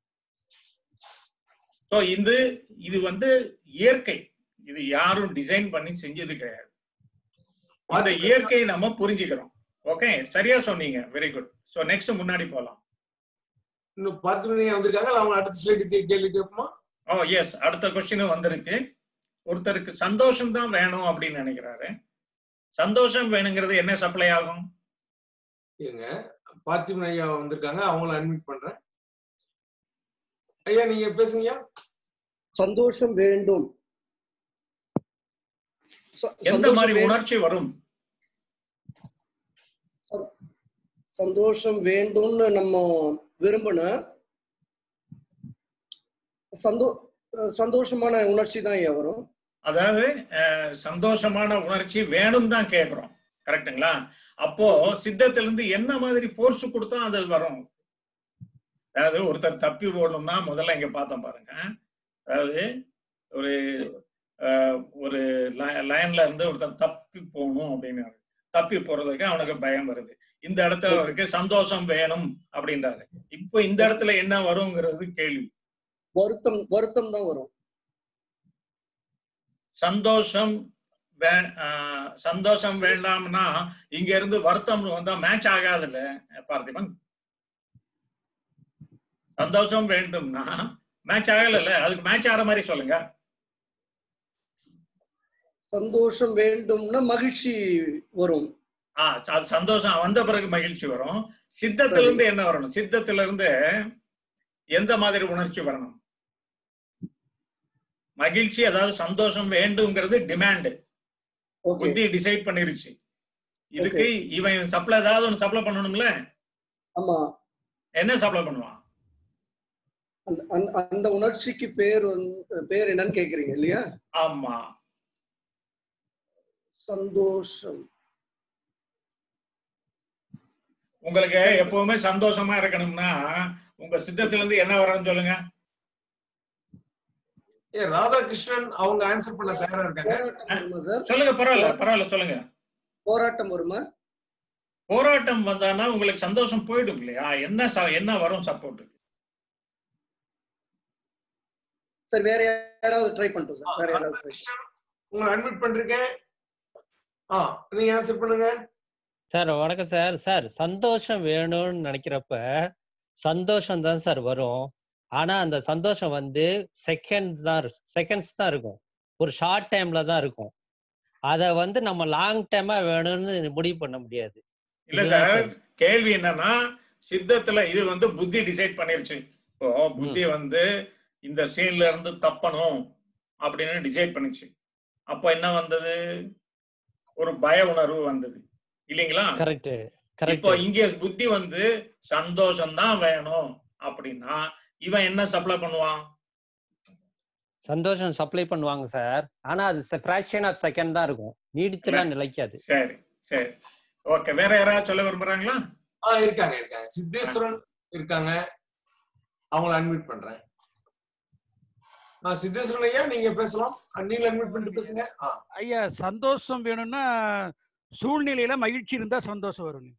சோ இது இது வந்து இயற்கை இது யாரும் டிசைன் பண்ணி செஞ்சது கிடையாது அந்த இயற்கையை நம்ம புரிஞ்சுக்கிறோம் ஓகே சரியா சொன்னீங்க வெரி குட் சோ நெக்ஸ்ட் முன்னாடி போலாம் இன்னும் பார்த்து வந்திருக்காங்க அவங்க அடுத்த ஸ்லைடு கேள்வி கேட்போமா ஓ எஸ் அடுத்த கொஸ்டின் வந்திருக்கு ஒருத்தருக்கு சந்தோஷம் தான் வேணும் அப்படின்னு நினைக்கிறாரு சந்தோஷம் வேணுங்கிறது என்ன சப்ளை ஆகும் இருங்க பார்த்திபன் ஐயா வந்திருக்காங்க அவங்கள அட்மிட் பண்றேன் ஐயா நீங்க பேசுங்கய்யா சந்தோஷம் வேண்டும் ச- எந்த சந்தோஷம் மாதிரி வே- உணர்ச்சி வரும் சந்தோஷம் வேண்டும்னு நம்ம விரும்பின சந்தோ அஹ் சந்தோஷமான உணர்ச்சி தான் ஐயா வரும் அதாவது அஹ், சந்தோஷமான உணர்ச்சி வேணும் தான் கேக்குறோம் கரெக்ட்டுங்களா அப்போ சித்தத்திலிருந்து என்ன மாதிரி போர்ஸ் கொடுத்தா அது வரும் அதாவது ஒருத்தர் தப்பி போடணும்னா முதல்ல இங்க பார்த்தோம் பாருங்க அதாவது ஒரு அஹ், ஒரு லைன்ல இருந்து ஒருத்தர் தப்பி போகணும் அப்படின்னு தப்பி போறதுக்கு அவனுக்கு பயம் வருது இந்த இடத்துல அவருக்கு சந்தோஷம் வேணும் அப்படின்றாரு இப்போ இந்த இடத்துல என்ன வருங்கிறது கேள்வி வருத்தம் வருத்தம் தான் வரும் சந்தோஷம் வே- ஆஹ் சந்தோஷம் வேண்டாம்னா இங்க இருந்து வருத்தம் வந்தா மேட்ச் ஆகாதுல்ல பார்த்திபன் சந்தோஷம் வேண்டும்னா மேட்ச் ஆகல அதுக்கு மேட்ச் ஆகிற மாதிரி சொல்லுங்க சந்தோஷம் வேண்டும்னா மகிழ்ச்சி வரும் ஆ அது சந்தோஷம் வந்த பிறகு மகிழ்ச்சி வரும் சித்தத்திலிருந்து என்ன வரணும் சித்தத்திலிருந்து எந்த மாதிரி உணர்ச்சி வரணும் மகிழ்ச்சி அதாவது சந்தோஷம் வேண்டும்ங்கிறது டிமாண்ட் ஓகே புத்தி டிசைட் பண்ணிருச்சு இதுக்கு இவன் சப்ளை ஏதாவது ஒன்று சப்ளை பண்ணணும்ல ஆமா என்ன சப்ளை பண்ணுவான் அந்த அந்த- அந்த உணர்ச்சிக்கு பேர் வந்து பேர் என்னன்னு கேக்குறீங்க இல்லையா ஆமா சந்தோஷம் உங்களுக்கு எப்பவுமே சந்தோஷமா இருக்கணும்னா உங்க சித்தத்துல இருந்து என்ன வரணும்னு சொல்லுங்க ஏ ராதாகிருஷ்ணன் அவங்க ஆன்சர் பண்ண தயாரா இருக்காங்க போராட்டம் வருமா சார் சொல்லுங்க பரவாயில்ல பரவாயில்ல சொல்லுங்க போராட்டம் வருமா போராட்டம் வந்தானா உங்களுக்கு சந்தோஷம் போயிடும் இல்லையா என்ன ச- என்ன வரும் சப்போர்ட் சார் வேற யாராவது ட்ரை பண்ணிட்டோம் சார் வேற யாராவது try ராதாகிருஷ்ணன் உங்களை அட்மிட் பண்றேன் ஆ நீங்க ஆன்சர் பண்ணுங்க சார் வணக்கம் சார் சார் சந்தோஷம் வேணும்னு நினைக்கிறப்ப சந்தோஷம் தான் சார் வரும் ஆனா அந்த சந்தோஷம் வந்து செகண்ட்ஸ் தான் செகண்ட்ஸ் தான் இருக்கும் ஒரு ஷார்ட் டைம்ல தான் இருக்கும் அத வந்து நம்ம லாங் டைமா வேணும்னு முடிவு பண்ண முடியாது இல்ல இதுதான் சார் சார். கேள்வி என்னன்னா சித்தத்துல இது வந்து புத்தி டிசைட் பண்ணிருச்சு இப்போ புத்தி வந்து இந்த சீன்ல இருந்து தப்பணும் அப்படின்னு டிசைட் பண்ணுச்சு அப்ப என்ன வந்தது ஒரு பய உணர்வு வந்தது இல்லைங்களா கரெக்ட் இப்போ கரெக்ட் இங்க புத்தி வந்து சந்தோஷம் தான் வேணும் அப்படின்னா இவன் என்ன சப்ளை பண்ணுவான் சந்தோஷம் சப்ளை பண்ணுவாங்க சார் ஆனா அது ஃபிராக்ஷன் ஆஃப் செகண்ட் தான் இருக்கும் நீடித்துலாம் நிலைக்காது சரி சரி ஓகே வேற யாராவது சொல்ல விரும்புறாங்களா ஆ இருக்காங்க இருக்காங்க சித்தேஸ்வரன் இருக்காங்க அவங்கள அன்மியூட் பண்றேன் ஆ சித்தேஸ்வரன் ஐயா நீங்க பேசலாம் ஆ, நீங்க அன்மியூட் பண்ணிட்டு பேசுங்க ஆ ஐயா சந்தோஷம் வேணும்னா சூழ்நிலையில மகிழ்ச்சி இருந்தா சந்தோஷம் வரும்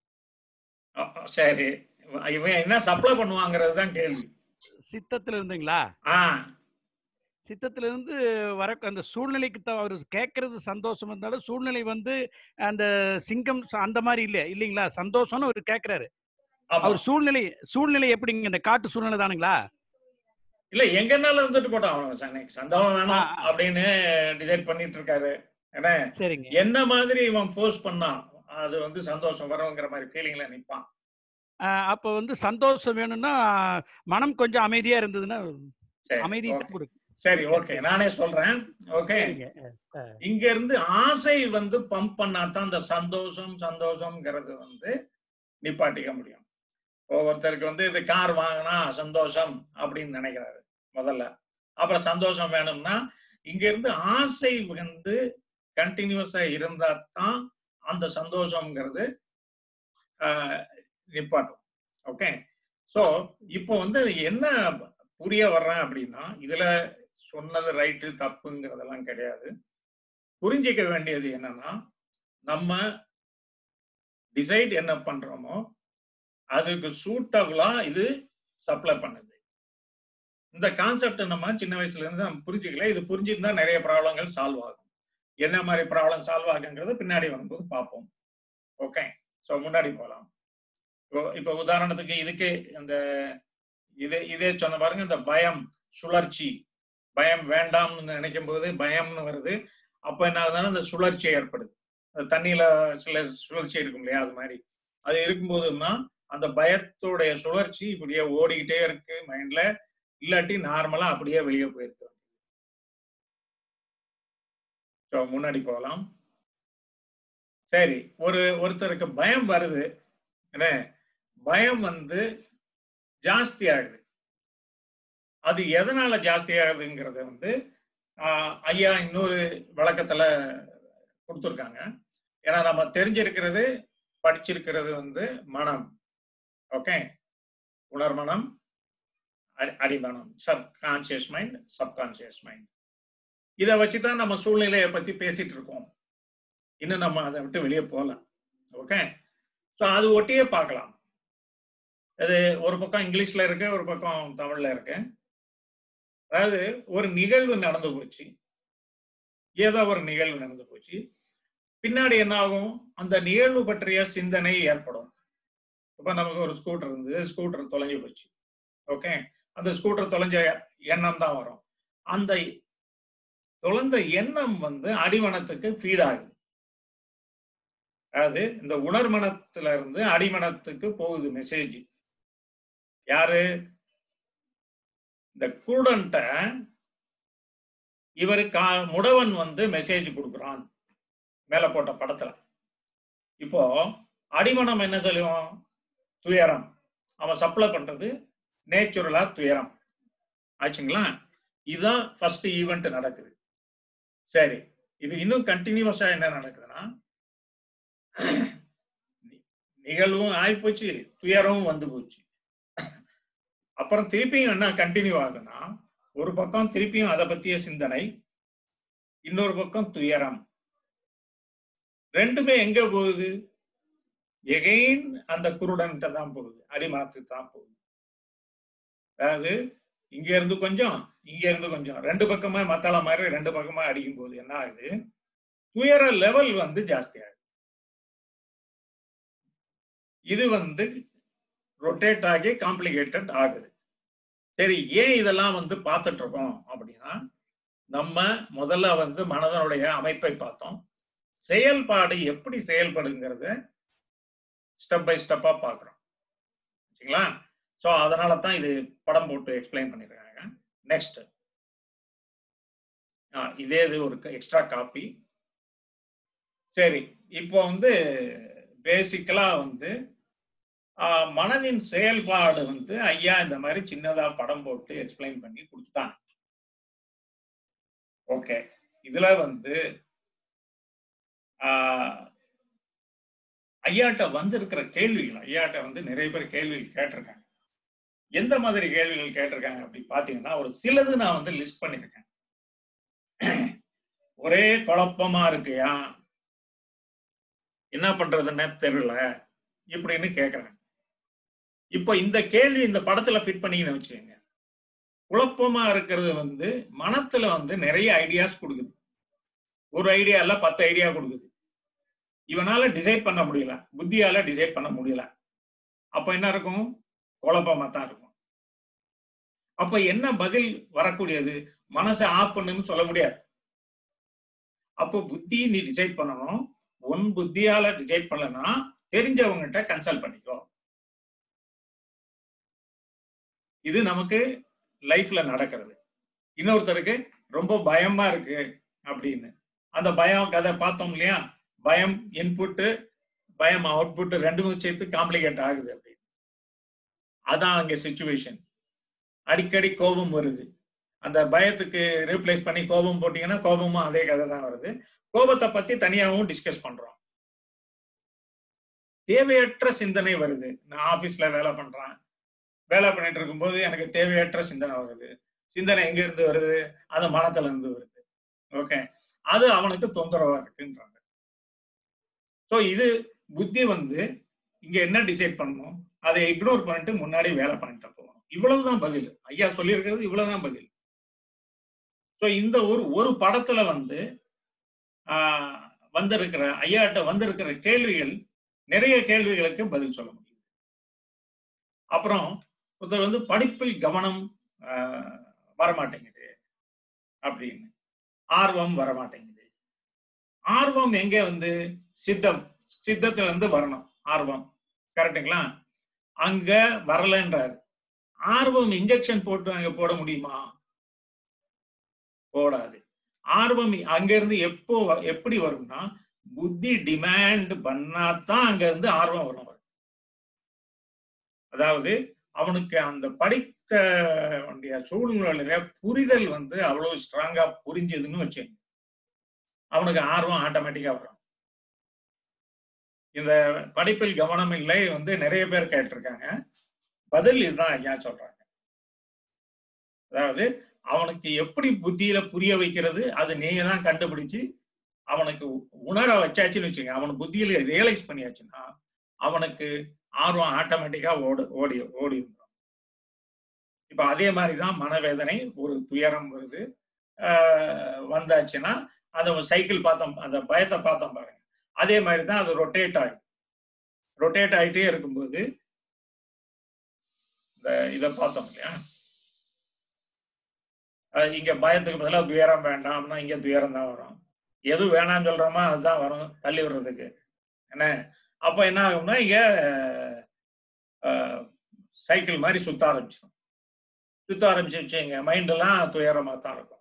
அ, அ, சரி இவன் என்ன சப்ளை பண்ணுவாங்கிறது தான் கேள்வி சித்தத்துல இருந்துங்களா ஆ சித்தத்துல இருந்து வர அந்த சூழ்நிலைக்கு தான் அவர் கேட்கறது சந்தோஷம் இருந்தாலும் சூழ்நிலை வந்து அந்த சிங்கம் ச- அந்த மாதிரி இல்ல இல்லைங்களா சந்தோஷம்னு அவர் கேட்கிறாரு ஆமா அவர் சூழ்நிலை சூழ்நிலை எப்படிங்க இந்த காட்டு சூழ்நிலை தானுங்களா இல்ல எங்கனால இருந்துட்டு போட்டான் அவன் எனக்கு சந்தோஷம் வேணும் ஆ, ஆ. அப்படின்னு டிசைட் பண்ணிட்டு இருக்காரு என்ன சரிங்க என்ன மாதிரி இவன் ஃபோர்ஸ் பண்ணான் அது வந்து சந்தோஷம் வருங்கிற மாதிரி ஃபீலிங்ல நிப்பான் ஆஹ் அப்ப வந்து சந்தோஷம் வேணும்னா மனம் கொஞ்சம் அமைதியா இருந்ததுன்னா சரி அமைதியை okay. கொடுக்கும் சரி ஓகே நானே சொல்றேன் ஓகே சரிங்க இங்க இருந்து ஆசை வந்து பம்ப் பண்ணாதான் அந்த சந்தோஷம் சந்தோஷம்ங்கிறது வந்து நிப்பாட்டிக்க முடியும் ஒவ்வொருத்தருக்கு வந்து இது கார் வாங்கினா சந்தோஷம் அப்படின்னு நினைக்கிறாரு முதல்ல அப்புறம் சந்தோஷம் வேணும்னா இங்க இருந்து ஆசை வந்து கண்டினியூஸா இருந்தா தான் அந்த சந்தோஷம்ங்கிறது ஆஹ், நிப்பாட்டும் ஓகே சோ இப்போ வந்து என்ன புரிய வர்றேன் அப்படின்னா இதுல சொன்னது ரைட்டு தப்புங்கிறதெல்லாம் கிடையாது புரிஞ்சிக்க வேண்டியது என்னன்னா நம்ம டிசைட் என்ன பண்றோமோ அதுக்கு சூட்டபிளா இது சப்ளை பண்ணுது இந்த கான்செப்ட் நம்ம சின்ன வயசுல இருந்து நம்ம புரிஞ்சுக்கல இது புரிஞ்சிருந்தா நிறைய ப்ராப்ளங்கள் சால்வ் ஆகும் என்ன மாதிரி ப்ராப்ளம் சால்வ் ஆகுங்கிறத பின்னாடி வரும்போது பார்ப்போம் ஓகே ஸோ முன்னாடி போகலாம் இப்போ இப்போ உதாரணத்துக்கு இதுக்கு இந்த இதே இதே சொன்ன பாருங்க இந்த பயம் சுழற்சி பயம் வேண்டாம்னு நினைக்கும் போது பயம்னு வருது அப்ப என்ன ஆகுதுன்னா இந்த சுழற்சி ஏற்படுது அந்த தண்ணியில சில சுழற்சி இருக்கும் இல்லையா அது மாதிரி அது இருக்கும்போதுன்னா அந்த பயத்தோடைய சுழற்சி இப்படியே ஓடிக்கிட்டே இருக்கு மைண்ட்ல இல்லாட்டி நார்மலா அப்படியே வெளியே போயிருக்கு ஸோ முன்னாடி போகலாம் சரி ஒரு ஒருத்தருக்கு பயம் வருது என்ன பயம் வந்து ஜாஸ்தி ஆகுது அது எதனால ஜாஸ்தி ஆகுதுங்கிறத வந்து ஆஹ், ஐயா இன்னொரு விளக்கத்துல கொடுத்துருக்காங்க ஏன்னா நம்ம தெரிஞ்சிருக்கிறது படிச்சிருக்கிறது வந்து மனம் ஓகே உணர்மனம் அடி- அடிமனம் subconscious mind subconscious mind இதை வச்சு தான் நம்ம சூழ்நிலையை பத்தி பேசிட்டு இருக்கோம் இன்னும் நம்ம அதை விட்டு வெளியே போகல ஓகே ஸோ அது ஒட்டியே பார்க்கலாம் இது ஒரு பக்கம் இங்கிலீஷ்ல இருக்கு ஒரு பக்கம் தமிழ்ல இருக்கு அதாவது ஒரு நிகழ்வு நடந்து போச்சு ஏதோ ஒரு நிகழ்வு நடந்து போச்சு பின்னாடி என்ன ஆகும் அந்த நிகழ்வு பற்றிய சிந்தனை ஏற்படும் இப்ப நமக்கு ஒரு ஸ்கூட்டர் இருந்தது ஸ்கூட்டர் தொலைஞ்சு போச்சு ஓகே அந்த ஸ்கூட்டர் தொலைஞ்ச எண்ணம் தான் வரும் அந்த தொலைந்த எண்ணம் வந்து அடிமனத்துக்கு ஃபீட் ஆகுது அதாவது இந்த உணர்மனத்துல இருந்து அடிமனத்துக்கு போகுது மெசேஜ் யாரு இந்த குருடன்ட்ட இவரு கா முடவன் வந்து மெசேஜ் கொடுக்குறான் மேல போட்ட படத்துல இப்போ அடிமனம் என்ன சொல்லுவோம் துயரம் அவன் சப்ளை பண்றது நேச்சுரலா துயரம் ஆச்சுங்களா இதுதான் ஃபர்ஸ்ட் ஈவெண்ட் நடக்குது சரி இது இன்னும் கண்டினியூஸா என்ன நடக்குதுன்னா நிகழ்வும் ஆயிப்போச்சு துயரமும் வந்து போச்சு அப்புறம் திருப்பியும் என்ன கண்டினியூ ஆகுதுன்னா ஒரு பக்கம் திருப்பியும் அதை பத்திய சிந்தனை இன்னொரு பக்கம் துயரம் ரெண்டுமே எங்க போகுது எகைன் அந்த குருடன்கிட்ட தான் போகுது அடிமனத்துக்கு தான் போகுது அதாவது இங்க இருந்து கொஞ்சம் இங்க இருந்து கொஞ்சம் ரெண்டு பக்கமா மத்தாள மாதிரி ரெண்டு பக்கமா அடிக்கும் போது என்ன ஆகுது துயர லெவல் வந்து ஜாஸ்தி ஆகுது இது வந்து ரொட்டேட் ஆகி காம்ப்ளிகேட்டட் ஆகுது சரி ஏன் இதெல்லாம் வந்து பார்த்துட்டு இருக்கோம் அப்படின்னா நம்ம முதல்ல வந்து மனதனுடைய அமைப்பை பார்த்தோம் செயல்பாடு எப்படி செயல்படுங்கிறத ஸ்டெப் பை ஸ்டெப்பா பார்க்குறோம் சரிங்களா ஸோ அதனால தான் இது படம் போட்டு எக்ஸ்பிளைன் பண்ணிருக்காங்க நெக்ஸ்ட் இதே இது ஒரு எக்ஸ்ட்ரா காப்பி சரி இப்போ வந்து பேசிக்கலா வந்து ஆஹ், மனதின் செயல்பாடு வந்து ஐயா இந்த மாதிரி சின்னதா படம் போட்டு எக்ஸ்பிளைன் பண்ணி கொடுத்துட்டாங்க ஓகே இதுல வந்து ஆஹ், ஐயாட்ட வந்திருக்கிற கேள்விகள் ஐயாட்ட வந்து நிறைய பேர் கேள்விகள் கேட்டிருக்காங்க எந்த மாதிரி கேள்விகள் கேட்டிருக்காங்க அப்படி பாத்தீங்கன்னா ஒரு சிலது நான் வந்து லிஸ்ட் பண்ணிருக்கேன் ஒரே குழப்பமா இருக்குயா என்ன பண்றதுன்னு தெரியல இப்படின்னு கேக்குறாங்க இப்போ இந்த கேள்வி இந்த படத்துல ஃபிட் பண்ணிக்கின்னு வச்சுக்கோங்க குழப்பமா இருக்கிறது வந்து மனத்துல வந்து நிறைய ஐடியாஸ் கொடுக்குது ஒரு ஐடியா இல்ல பத்து ஐடியா கொடுக்குது இவனால டிசைட் பண்ண முடியல புத்தியால டிசைட் பண்ண முடியல அப்ப என்ன இருக்கும் குழப்பமா தான் இருக்கும் அப்ப என்ன பதில் வரக்கூடியது மனசை ஆஃப் பண்ணுன்னு சொல்ல முடியாது அப்போ புத்தி நீ டிசைட் பண்ணணும் உன் புத்தியால டிசைட் பண்ணலன்னா தெரிஞ்சவங்ககிட்ட கன்சல்ட் பண்ணிக்கோ இது நமக்கு லைஃப்ல நடக்கிறது இன்னொருத்தருக்கு ரொம்ப பயமா இருக்கு அப்படின்னு அந்த பயம் கதை பார்த்தோம் இல்லையா பயம் இன்புட்டு பயம் அவுட்புட் ரெண்டுமே சேர்த்து காம்ப்ளிகேட் ஆகுது அப்படின்னு அதான் அங்க சுச்சுவேஷன் அடிக்கடி கோபம் வருது அந்த பயத்துக்கு ரீப்ளேஸ் பண்ணி கோபம் போட்டீங்கன்னா கோபமும் அதே கதை தான் வருது கோபத்தை பத்தி தனியாகவும் டிஸ்கஸ் பண்றோம் தேவையற்ற சிந்தனை வருது நான் ஆபீஸ்ல வேலை பண்றேன் வேலை பண்ணிட்டு இருக்கும்போது எனக்கு தேவையற்ற சிந்தனை வருது சிந்தனை எங்க இருந்து வருது அது மனத்துல இருந்து வருது ஓகே அது அவனுக்கு தொந்தரவா இருக்குன்றாங்க ஸோ இது புத்தி வந்து இங்க என்ன டிசைட் பண்ணணும் அதை இக்னோர் பண்ணிட்டு முன்னாடி வேலை பண்ணிட்டு போகணும் இவ்வளவுதான் பதில் ஐயா சொல்லியிருக்கிறது இவ்வளவுதான் பதில் ஸோ இந்த ஒரு ஒரு படத்துல வந்து ஆஹ், வந்திருக்கிற ஐயாட்ட வந்திருக்கிற கேள்விகள் நிறைய கேள்விகளுக்கு பதில் சொல்ல முடியும் அப்புறம் ஒருத்தர் வந்து படிப்பில் கவனம் ஆஹ், வரமாட்டேங்குது அப்படின்னு ஆர்வம் வரமாட்டேங்குது ஆர்வம் எங்க வந்து சித்தம் சித்தத்துல இருந்து வரணும் ஆர்வம் கரெக்டுங்களா அங்க வரலன்றாரு ஆர்வம் இன்ஜெக்ஷன் போட்டு அங்க போட முடியுமா போடாது ஆர்வம் அங்க இருந்து எப்போ வ- எப்படி வரும்னா புத்தி டிமாண்ட் பண்ணாதான் அங்க இருந்து ஆர்வம் வரும் அதாவது அவனுக்கு அந்த படித்த வேண்டிய சூழ்நிலையில புரிதல் வந்து அவ்வளவு ஸ்ட்ராங்கா புரிஞ்சதுன்னு வச்சுங்க அவனுக்கு ஆர்வம் ஆட்டோமேட்டிக்கா வரும் இந்த படிப்பில் கவனம் இல்லை வந்து நிறைய பேர் கேட்டிருக்காங்க பதில் இதுதான் ஐயா சொல்றாங்க அதாவது அவனுக்கு எப்படி புத்தியில புரிய வைக்கிறது அது நீங்க தான் கண்டுபிடிச்சு அவனுக்கு உணர வச்சாச்சுன்னு வச்சுங்க அவன் புத்தியில ரியலைஸ் பண்ணியாச்சுன்னா அவனுக்கு ஆர்வம் ஆட்டோமேட்டிக்கா ஓடு ஓடி ஓடி வந்துடும் இப்ப அதே மாதிரிதான் மனவேதனை ஒரு துயரம் வருது ஆஹ் வந்தாச்சுன்னா அந்த சைக்கிள் பார்த்தோம் அந்த பயத்தை பார்த்தோம் பாருங்க அதே மாதிரி தான் அது ரொட்டேட் ஆகும் ரொட்டேட் ஆகிட்டே இருக்கும்போது இந்த இதை பார்த்தோம் இல்லையா அஹ் இங்க பயத்துக்கு பதிலாக துயரம் வேண்டாம்னா இங்க துயரம் தான் வரும் எது வேணாம்னு சொல்றோமோ அதுதான் வரும் தள்ளி விடுறதுக்கு என்ன அப்ப என்ன ஆகும்னா இங்க சைக்கிள் மாதிரி சுத்த ஆரம்பிச்சிடும் சுத்த ஆரம்பிச்சிருச்சு எங்க மைண்டெல்லாம் துயரமா தான் இருக்கும்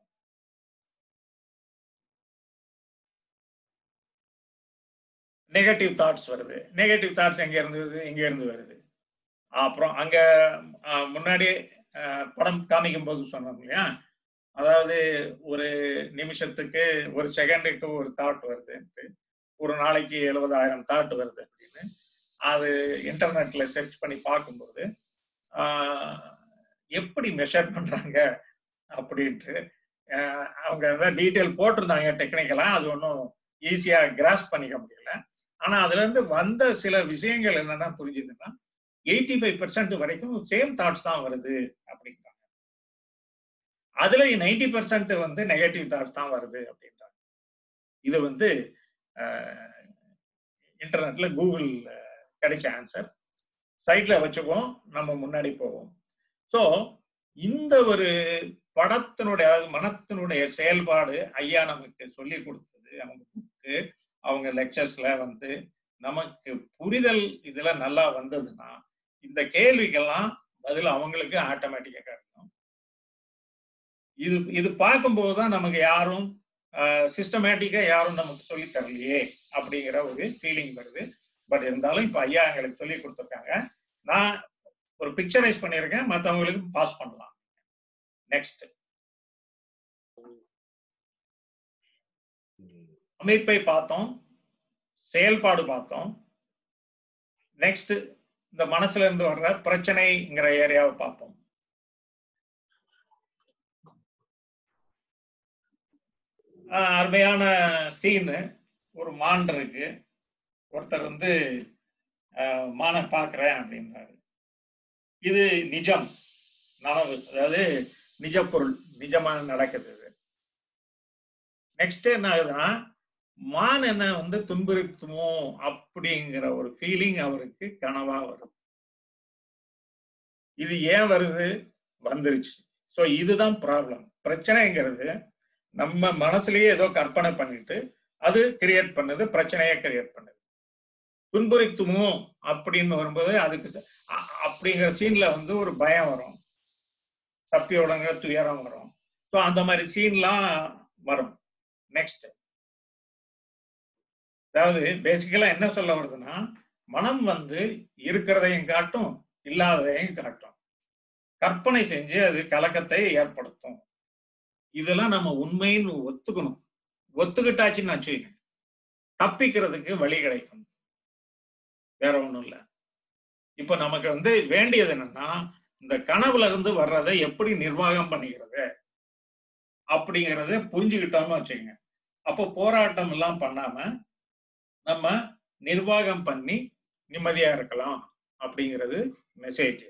நெகட்டிவ் தாட்ஸ் வருது நெகட்டிவ் தாட்ஸ் எங்க இருந்து வருது எங்க இருந்து வருது அப்புறம் அங்க அஹ், முன்னாடி அஹ், படம் காமிக்கும் போது சொன்னோம் இல்லையா அதாவது ஒரு நிமிஷத்துக்கு ஒரு செகண்டுக்கு ஒரு தாட் வருதுன்ட்டு ஒரு நாளைக்கு எழுபதாயிரம் தாட் வருது அப்படின்னு அது இன்டர்நெட்ல சர்ச் பண்ணி பார்க்கும்போது ஆஹ், எப்படி மெஷர் பண்றாங்க அப்படின்ட்டு ஆஹ், அவங்க தான் டீட்டெயில் போட்டிருந்தாங்க டெக்னிக்கலா அது ஒன்றும் ஈஸியா கிராஸ் பண்ணிக்க முடியல ஆனா அதுல இருந்து வந்த சில விஷயங்கள் என்னன்னா புரிஞ்சுதுன்னா எயிட்டி ஃபைவ் பர்சன்ட் வரைக்கும் சேம் தாட்ஸ் தான் வருது அப்படின்றாங்க அதுல நைன்டி பர்சன்ட் வந்து நெகட்டிவ் தாட்ஸ் தான் வருது அப்படின்றாங்க இது வந்து இன்டர்நெட்ல கூகுள் கிடைச்ச ஆன்சர் சைட்ல வச்சுக்குவோம் நம்ம முன்னாடி போவோம் ஸோ இந்த ஒரு படத்தினுடைய அதாவது மனத்தினுடைய செயல்பாடு ஐயா நமக்கு சொல்லி கொடுத்தது அவங்க புக்கு அவங்க லெக்சர்ஸ்ல வந்து நமக்கு புரிதல் இதுல நல்லா வந்ததுன்னா இந்த கேள்விக்கெல்லாம் பதில் அவங்களுக்கு ஆட்டோமேட்டிக்கா கிடைக்கும் இது இது பார்க்கும்போது தான் நமக்கு யாரும் சிஸ்டமேட்டிக்கா யாரும் நமக்கு சொல்லி தரலையே அப்படிங்கிற ஒரு ஃபீலிங் வருது பட் இருந்தாலும் இப்ப ஐயா எங்களுக்கு சொல்லி கொடுத்துருக்காங்க நான் ஒரு பிக்சரைஸ் பண்ணியிருக்கேன் மற்றவங்களுக்கு பாஸ் பண்ணலாம் நெக்ஸ்ட் அமைப்பை பார்த்தோம் செயல்பாடு பார்த்தோம் நெக்ஸ்ட் இந்த மனசுல இருந்து வர்ற பிரச்சனைங்கிற ஏரியாவை பார்ப்போம் ஆஹ் அருமையான சீனு ஒரு மான் இருக்கு ஒருத்தர் வந்து ஆஹ் மானை பார்க்கிறேன் அப்படின்றாரு இது நிஜம் நனவு அதாவது நிஜ பொருள் நிஜமா நடக்குது இது நெக்ஸ்ட் என்ன ஆகுதுன்னா மான் என்ன வந்து துன்புறுத்துமோ அப்படிங்கிற ஒரு ஃபீலிங் அவருக்கு கனவா வரும் இது ஏன் வருது வந்துருச்சு ஸோ இதுதான் ப்ராப்ளம் பிரச்சனைங்கிறது நம்ம மனசுலயே ஏதோ கற்பனை பண்ணிட்டு அது கிரியேட் பண்ணுது பிரச்சனையை கிரியேட் பண்ணுது துன்புறுத்துமோ அப்படின்னு வரும்போது அதுக்கு ச- அ- அப்படிங்கிற சீன்ல வந்து ஒரு பயம் வரும் தப்பியோடங்கிற துயரம் வரும் ஸோ அந்த மாதிரி சீன்லாம் வரும் நெக்ஸ்ட் அதாவது பேசிக்கலா என்ன சொல்ல வருதுன்னா மனம் வந்து இருக்கிறதையும் காட்டும் இல்லாததையும் காட்டும் கற்பனை செஞ்சு அது கலக்கத்தை ஏற்படுத்தும் இதெல்லாம் நம்ம உண்மைன்னு ஒத்துக்கணும் ஒத்துக்கிட்டாச்சுன்னு வச்சுக்கங்க தப்பிக்கிறதுக்கு வழி கிடைக்கும் வேற ஒண்ணும் இல்ல இப்ப நமக்கு வந்து வேண்டியது என்னன்னா இந்த கனவுல இருந்து வர்றதை எப்படி நிர்வாகம் பண்ணிக்கிறது அப்படிங்கறத புரிஞ்சுக்கிட்டோம்னு வச்சுக்கோங்க அப்போ போராட்டம் எல்லாம் பண்ணாம நம்ம நிர்வாகம் பண்ணி நிம்மதியா இருக்கலாம் அப்படிங்கிறது மெசேஜ்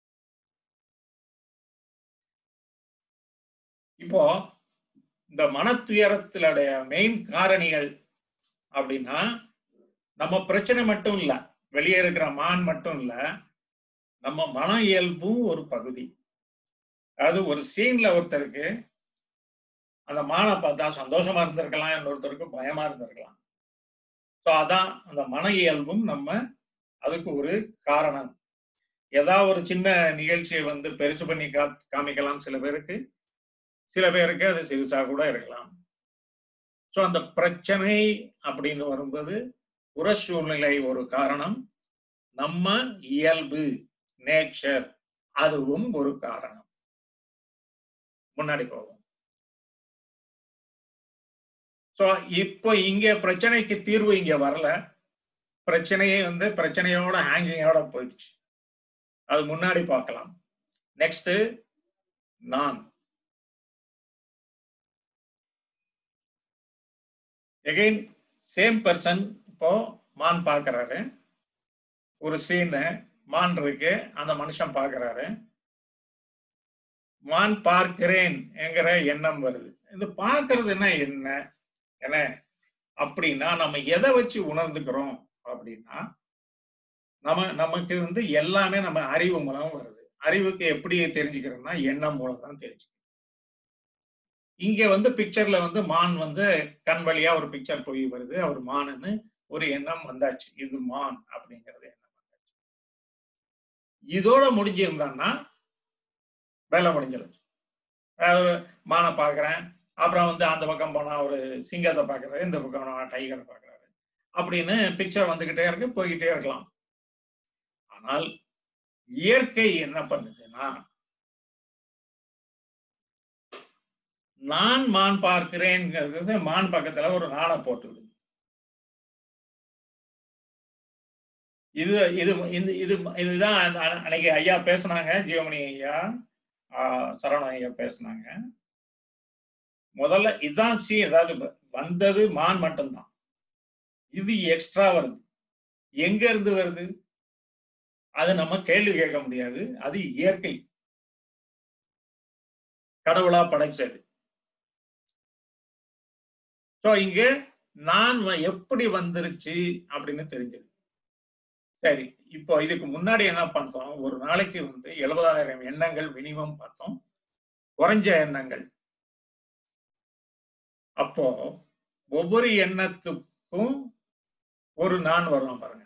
இப்போ இந்த மனத்துயரத்தினுடைய மெயின் காரணிகள் அப்படின்னா நம்ம பிரச்சனை மட்டும் இல்ல வெளியே இருக்கிற மான் மட்டும் இல்ல நம்ம மன இயல்பும் ஒரு பகுதி அதாவது ஒரு சீன்ல ஒருத்தருக்கு அந்த மானை பார்த்தா சந்தோஷமா இருந்திருக்கலாம் இன்னொருத்தருக்கு பயமா இருந்திருக்கலாம் ஸோ அதான் அந்த மன இயல்பும் நம்ம அதுக்கு ஒரு காரணம் ஏதாவது ஒரு சின்ன நிகழ்ச்சியை வந்து பெருசு பண்ணி கா காமிக்கலாம் சில பேருக்கு சில பேருக்கு அது சிறுசா கூட இருக்கலாம் ஸோ அந்த பிரச்சனை அப்படின்னு வரும்போது புற சூழ்நிலை ஒரு காரணம் நம்ம இயல்பு நேச்சர் அதுவும் ஒரு காரணம் முன்னாடி போவோம் ஸோ இப்போ இங்க பிரச்சனைக்கு தீர்வு இங்க வரல பிரச்சனையே வந்து பிரச்சனையோட ஹேங்கிங்கோட போயிடுச்சு அது முன்னாடி பார்க்கலாம் நெக்ஸ்ட் நான் எகைன் சேம் பர்சன் இப்போ மான் பார்க்கறாரு ஒரு சீனு மான் இருக்கு அந்த மனுஷன் பார்க்கறாரு மான் பார்க்கிறேன் என்கிற எண்ணம் வருது இது பார்க்கறதுன்னா என்ன என்ன அப்படின்னா நம்ம எதை வச்சு உணர்ந்துக்கிறோம் அப்படின்னா நம்ம நமக்கு வந்து எல்லாமே நம்ம அறிவு மூலம் வருது அறிவுக்கு எப்படி தெரிஞ்சுக்கிறோம்னா எண்ணம் மூலம் தான் தெரிஞ்சுக்கிறோம் இங்க வந்து பிக்சர்ல வந்து மான் வந்து கண் வழியா ஒரு பிக்சர் போய் வருது அவர் மானுன்னு ஒரு எண்ணம் வந்தாச்சு இது மான் அப்படிங்கிறது எண்ணம் வந்தாச்சு இதோட முடிஞ்சிருந்தான்னா வேலை முடிஞ்சிடும் அதாவது மானை பார்க்குறேன் அப்புறம் வந்து அந்த பக்கம் போனா ஒரு சிங்கத்தை பார்க்குறாரு இந்த பக்கம் போனா டைகரை பார்க்குறாரு அப்படின்னு பிக்சர் வந்துகிட்டே இருக்கு போய்கிட்டே இருக்கலாம் ஆனால் இயற்கை என்ன பண்ணுதுன்னா நான் மான் பார்க்கிறேன்ங்கிறது மான் பக்கத்துல ஒரு நாணை போட்டு விடுது இது இது இந்த இது இதுதான் அந்த அன்ன- அன்னைக்கு ஐயா பேசுனாங்க ஜீவமணி ஐயா ஆஹ் சரவண ஐயா பேசுனாங்க முதல்ல இதுதான் சி அதாவது வ- வந்தது மான் மட்டும்தான் இது எக்ஸ்ட்ரா வருது எங்க இருந்து வருது அது நம்ம கேள்வி கேட்க முடியாது அது இயற்கை கடவுளா படைச்சது சோ இங்க நான் வ- எப்படி வந்துருச்சு அப்படின்னு தெரிஞ்சது சரி இப்போ இதுக்கு முன்னாடி என்ன பார்த்தோம் ஒரு நாளைக்கு வந்து எழுபதாயிரம் எண்ணங்கள் மினிமம் பார்த்தோம் குறைஞ்ச எண்ணங்கள் அப்போ ஒவ்வொரு எண்ணத்துக்கும் ஒரு நான் வரும் பாருங்க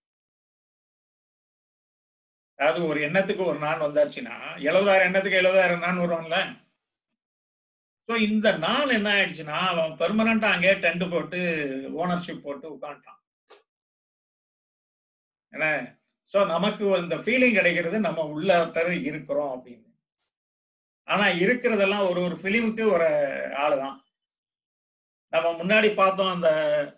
அதாவது ஒரு எண்ணத்துக்கு ஒரு நான் வந்தாச்சுன்னா எழுபதாயிரம் எண்ணத்துக்கு எழுபதாயிரம் நான் வருவான்ல ஸோ இந்த நாள் என்ன ஆயிடுச்சுன்னா அவன் பெர்மனண்டா அங்கே டென்ட் போட்டு ஓனர்ஷிப் போட்டு உட்காந்துட்டான் என்ன ஸோ நமக்கு இந்த ஃபீலிங் கிடைக்கிறது நம்ம உள்ள தர இருக்கிறோம் அப்படின்னு ஆனா இருக்கிறதெல்லாம் ஒரு ஒரு ஃபிலிமுக்கு ஒரு ஆளு தான் நம்ம முன்னாடி பார்த்தோம் அந்த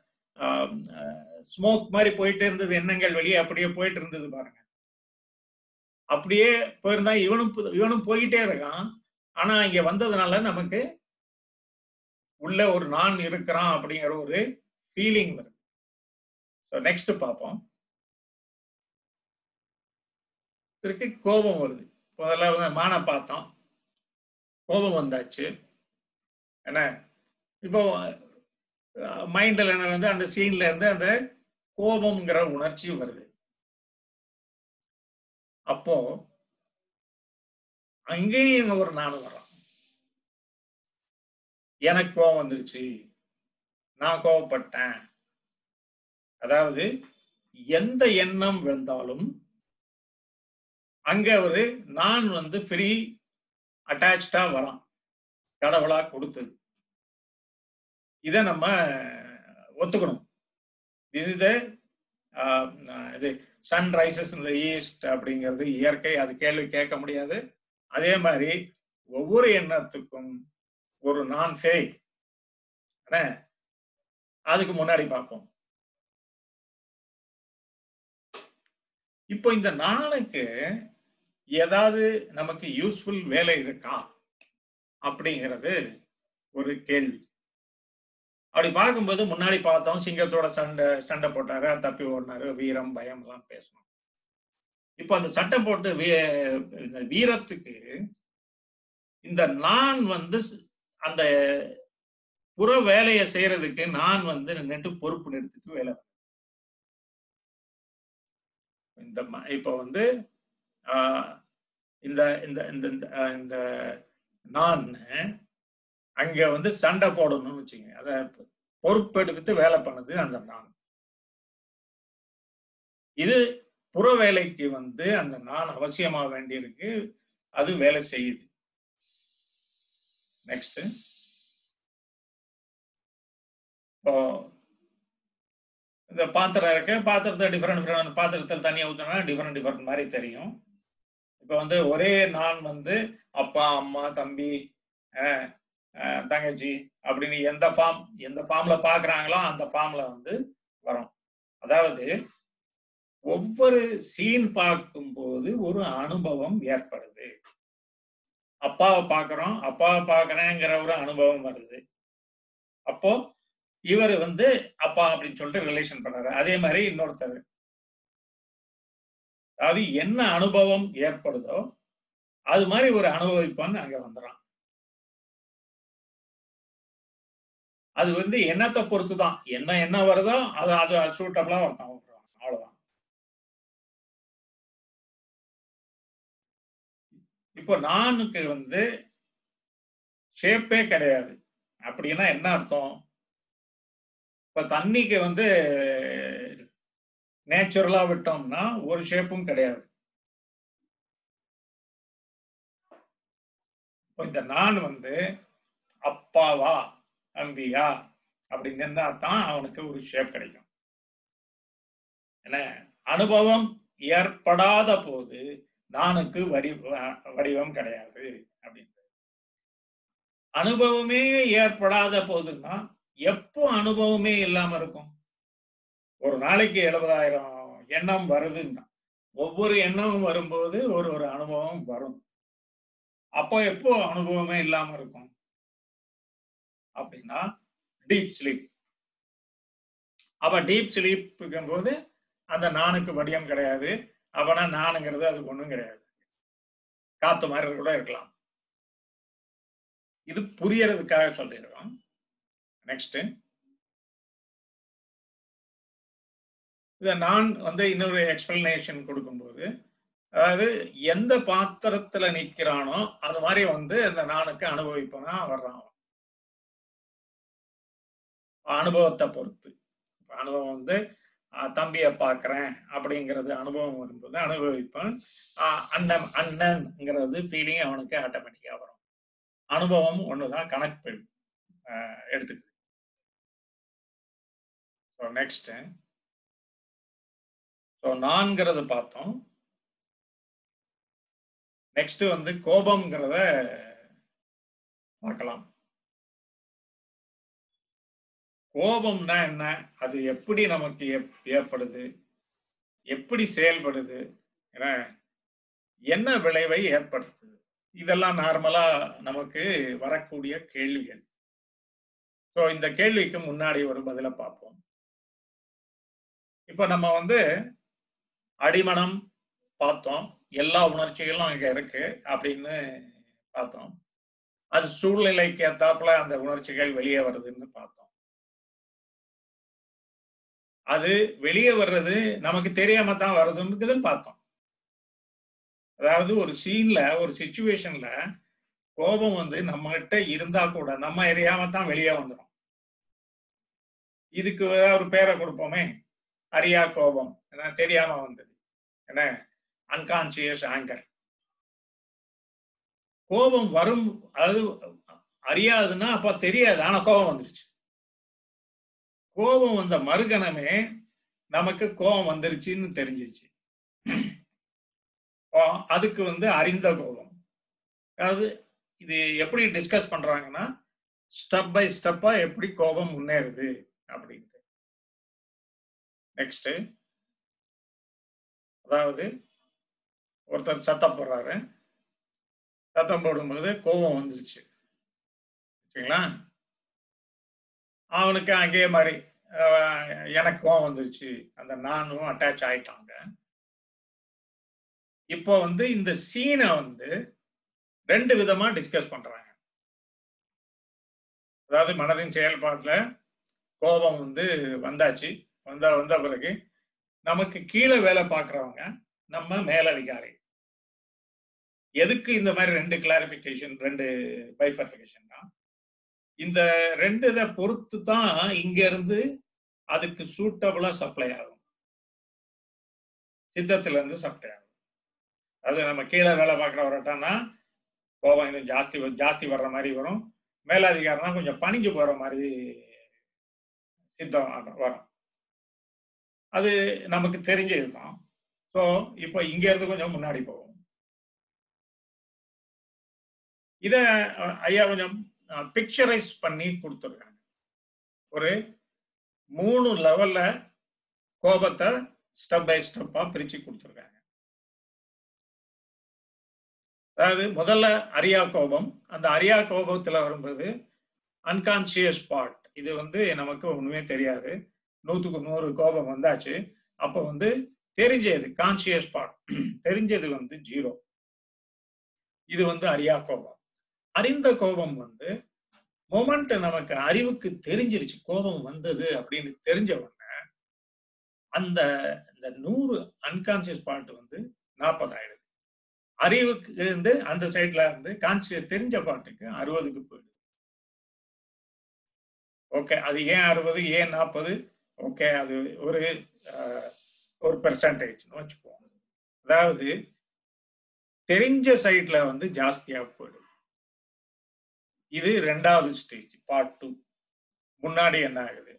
ஸ்மோக் மாதிரி போயிட்டு இருந்தது எண்ணங்கள் வெளியே அப்படியே போயிட்டு இருந்தது பாருங்க அப்படியே போயிருந்தா இவனும் பு- இவனும் போயிட்டே இருக்கான் ஆனா இங்க வந்ததுனால நமக்கு உள்ள ஒரு நான் இருக்கிறான் அப்படிங்கிற ஒரு ஃபீலிங் வருது ஸோ நெக்ஸ்ட் பார்ப்போம் திருப்பி கோபம் வருது முதல்ல வந்து மானை பார்த்தோம் கோபம் வந்தாச்சு என்ன இப்போ மைண்டில் என்ன வந்து அந்த சீன்ல இருந்து அந்த கோபம்ங்கிற உணர்ச்சி வருது அப்போ அங்கேயும் இங்க ஒரு நானும் வர்றான் எனக்கு கோபம் வந்துருச்சு நான் கோபப்பட்டேன் அதாவது எந்த எண்ணம் வந்தாலும் அங்க ஒரு நான் வந்து ஃப்ரீ அட்டாச்சா வரான் கடவுளா கொடுத்தது இதை நம்ம ஒத்துக்கணும் திஸ் இஸ் இது சன் ரைசஸ் இந்த ஈஸ்ட் அப்படிங்கிறது இயற்கை அது கேள்வி கேட்க முடியாது அதே மாதிரி ஒவ்வொரு எண்ணத்துக்கும் ஒரு நான் ஃபேக் அதுக்கு முன்னாடி பார்ப்போம் இப்போ இந்த நாளுக்கு ஏதாவது நமக்கு யூஸ்ஃபுல் வேலை இருக்கா அப்படிங்கிறது ஒரு கேள்வி அப்படி பார்க்கும்போது முன்னாடி பார்த்தோம் சிங்கத்தோட சண்டை சண்டை போட்டாரு அது தப்பி ஓடினாரு வீரம் பயம் எல்லாம் பேசணும் இப்போ அந்த சட்டை போட்டு வீ- இந்த வீரத்துக்கு இந்த நான் வந்து ஸ்- அந்த புற வேலையை செய்யறதுக்கு நான் வந்து நின்று பொறுப்பு எடுத்துட்டு வேலை இந்த ம- இப்போ வந்து ஆஹ், இந்த இந்த இந்த இந்த, ஆஹ், இந்த நான் அங்க வந்து சண்டை போடணும்னு வச்சுங்க அத பொறுப்பு எடுத்துட்டு வேலை பண்ணுது அந்த நான் இது புற வேலைக்கு வந்து அந்த நான் அவசியமா வேண்டியிருக்கு அது வேலை செய்யுது நெக்ஸ்ட் இப்போ இந்த பாத்திரம் இருக்கு பாத்திரத்தை டிஃப்ரெண்ட் டிஃப்ரெண்ட் பாத்திரத்தில் தண்ணியை ஊற்றினா டிஃப்ரெண்ட் டிஃப்ரெண்ட் மாதிரி தெரியும் இப்போ வந்து ஒரே நான் வந்து அப்பா அம்மா தம்பி அஹ், அஹ், தங்கச்சி அப்படின்னு எந்த ஃபார்ம் எந்த ஃபார்ம்ல பாக்குறாங்களோ அந்த ஃபார்ம்ல வந்து வரும் அதாவது ஒவ்வொரு சீன் பார்க்கும்போது ஒரு அனுபவம் ஏற்படுது அப்பாவை பார்க்கறோம் அப்பாவை பார்க்கறேங்கிற ஒரு அனுபவம் வருது அப்போ இவர் வந்து அப்பா அப்படின்னு சொல்லிட்டு ரிலேஷன் பண்றாரு அதே மாதிரி இன்னொருத்தர் அதாவது என்ன அனுபவம் ஏற்படுதோ அது மாதிரி ஒரு அனுபவிப்பான்னு அங்க வந்துடுறான் அது வந்து எண்ணத்தை பொறுத்து தான் என்ன என்ன வருதோ அது அது சூட்டபிளா ஒருத்தன் விட்டுருவான் அவ்வளவுதான் இப்போ நானுக்கு வந்து ஷேப்பே கிடையாது அப்படின்னா என்ன அர்த்தம் இப்ப தண்ணிக்கு வந்து நேச்சுரலா விட்டோம்னா ஒரு ஷேப்பும் கிடையாது இப்போ இந்த நான் வந்து அப்பாவா அம்பியா அப்படி நின்னா தான் அவனுக்கு ஒரு ஷேப் கிடைக்கும் என்ன அனுபவம் ஏற்படாத போது நானுக்கு வடி வடிவம் கிடையாது அப்படின்னு அனுபவமே ஏற்படாத போதுன்னா எப்போ அனுபவமே இல்லாம இருக்கும் ஒரு நாளைக்கு எழுபதாயிரம் எண்ணம் வருதுன்னா ஒவ்வொரு எண்ணமும் வரும்போது ஒரு ஒரு அனுபவம் வரும் அப்போ எப்போ அனுபவமே இல்லாம இருக்கும் அப்படின்னா டீப் ஸ்லீப் அப்ப டீப் ஸ்லீப் போது அந்த நானுக்கு வடிவம் கிடையாது அப்பனா நானுங்கிறது அது ஒண்ணும் கிடையாது காத்து மாதிரி கூட இருக்கலாம் இது புரியறதுக்காக சொல்லிடுறோம் நெக்ஸ்ட் இதை நான் வந்து இன்னொரு எக்ஸ்பிளனேஷன் கொடுக்கும்போது அதாவது எந்த பாத்திரத்துல நிக்கிறானோ அது மாதிரி வந்து அந்த நானுக்கு அனுபவிப்பனா வர்றான் அவன். அனுபவத்தை பொறுத்து இப்ப அனுபவம் வந்து ஆஹ், தம்பியை பார்க்கறேன் அப்படிங்கிறது அனுபவம் வரும்போது அனுபவிப்பேன் ஆஹ், அண்ணன் அண்ணன்ங்கிறது ஃபீலிங் அவனுக்கு ஆட்டோமேட்டிக்கா வரும் அனுபவம் ஒண்ணுதான் கணக்கு ஆஹ், எடுத்துக்குது ஸோ நெக்ஸ்ட் ஸோ நான்கிறத பார்த்தோம் நெக்ஸ்ட் வந்து கோபம்ங்கிறத பார்க்கலாம் கோபம்னா என்ன அது எப்படி நமக்கு ஏப்- ஏற்படுது எப்படி செயல்படுது ஏன்னா, என்ன விளைவை ஏற்படுத்துது இதெல்லாம் நார்மலா நமக்கு வரக்கூடிய கேள்விகள் ஸோ இந்த கேள்விக்கு முன்னாடி ஒரு பதிலை பார்ப்போம் இப்போ நம்ம வந்து அடிமனம் பார்த்தோம் எல்லா உணர்ச்சிகளும் அங்க இருக்கு அப்படின்னு பார்த்தோம் அது சூழ்நிலைக்கு ஏத்தாப்புல அந்த உணர்ச்சிகள் வெளியே வருதுன்னு பார்த்தோம் அது வெளியே வர்றது நமக்கு தெரியாம தான் வருதுன்னு பார்த்தோம் அதாவது ஒரு சீன்ல ஒரு சுச்சுவேஷன்ல கோபம் வந்து நம்ம கிட்ட இருந்தா கூட நம்ம எரியாம தான் வெளியே வந்துடும் இதுக்கு ஒரு பேரை கொடுப்போமே அறியா கோபம் ஏன்னா தெரியாம வந்தது என்ன அன்கான்சியஸ் ஆங்கர் கோபம் வரும் அதாவது அறியாதுன்னா அப்ப தெரியாது ஆனா கோபம் வந்துருச்சு கோபம் வந்த மறுகணமே நமக்கு கோபம் வந்துருச்சுன்னு தெரிஞ்சிச்சு அப்போ அதுக்கு வந்து அறிந்த கோபம் அதாவது இது எப்படி டிஸ்கஸ் பண்றாங்கன்னா ஸ்டெப் பை ஸ்டெப்பா எப்படி கோபம் முன்னேறுது அப்படின்ட்டு நெக்ஸ்ட் அதாவது ஒருத்தர் சத்தம் போடுறாரு சத்தம் போடும்போது கோபம் வந்துருச்சு சரிங்களா அவனுக்கு அங்கேயே மாதிரி அஹ், எனக்கு கோபம் வந்துருச்சு அந்த நானும் அட்டாச் ஆயிட்டாங்க இப்போ வந்து இந்த சீனை வந்து ரெண்டு விதமா டிஸ்கஸ் பண்றாங்க அதாவது மனதின் செயல்பாட்டுல கோபம் வந்து வந்தாச்சு வந்தா வந்த பிறகு நமக்கு கீழே வேலை பார்க்குறவங்க நம்ம மேலதிகாரி எதுக்கு இந்த மாதிரி ரெண்டு கிளாரிபிகேஷன் ரெண்டு பைஃபர்டிகேஷன்னா இந்த ரெண்டு இதை பொறுத்து தான் இங்க இருந்து அதுக்கு சூட்டபிளா சப்ளை ஆகும் சித்தத்துல இருந்து சப்ளை ஆகும் அது நம்ம கீழே வேலை பார்க்குறவர்கிட்டனா கோபம் இன்னும் ஜாஸ்தி வ- ஜாஸ்தி வர்ற மாதிரி வரும் மேலதிகாரம்னா கொஞ்சம் பணிஞ்சு போற மாதிரி சித்தம் ஆகும், வரும் அது நமக்கு தெரிஞ்சது தான் ஸோ இப்போ இங்க இருந்து கொஞ்சம் முன்னாடி போகும் இத அஹ், ஐயா கொஞ்சம் பிக்சரைஸ் பண்ணி கொடுத்துருக்காங்க ஒரு மூணு லெவல்ல கோபத்தை ஸ்டெப் பை ஸ்டெப்பா பிரிச்சு கொடுத்துருக்காங்க அதாவது முதல்ல அரியா கோபம் அந்த அரியா கோபத்துல வரும்போது அன்கான்சியஸ் பார்ட் இது வந்து நமக்கு ஒண்ணுமே தெரியாது நூத்துக்கு நூறு கோபம் வந்தாச்சு அப்போ வந்து தெரிஞ்சது கான்சியஸ் பார்ட் தெரிஞ்சது வந்து ஜீரோ இது வந்து அரியா கோபம் அறிந்த கோபம் வந்து மொமெண்ட் நமக்கு அறிவுக்கு தெரிஞ்சிருச்சு கோபம் வந்தது அப்படின்னு தெரிஞ்ச உடனே அந்த இந்த நூறு அன்கான்சியஸ் பார்ட் வந்து நாற்பது ஆயிடுது அறிவுக்கு இருந்து அந்த சைட்ல இருந்து கான்சியஸ் தெரிஞ்ச பாட்டுக்கு அறுபதுக்கு போயிடுது ஓகே அது ஏன் அறுபது ஏன் நாற்பது ஓகே அது ஒரு அஹ், ஒரு பெர்சன்டேஜ்னு வச்சுக்குவோம் அதாவது தெரிஞ்ச சைட்ல வந்து ஜாஸ்தியா போயிடும் இது ரெண்டாவது ஸ்டேஜ் பார்ட் டூ முன்னாடி என்ன ஆகுது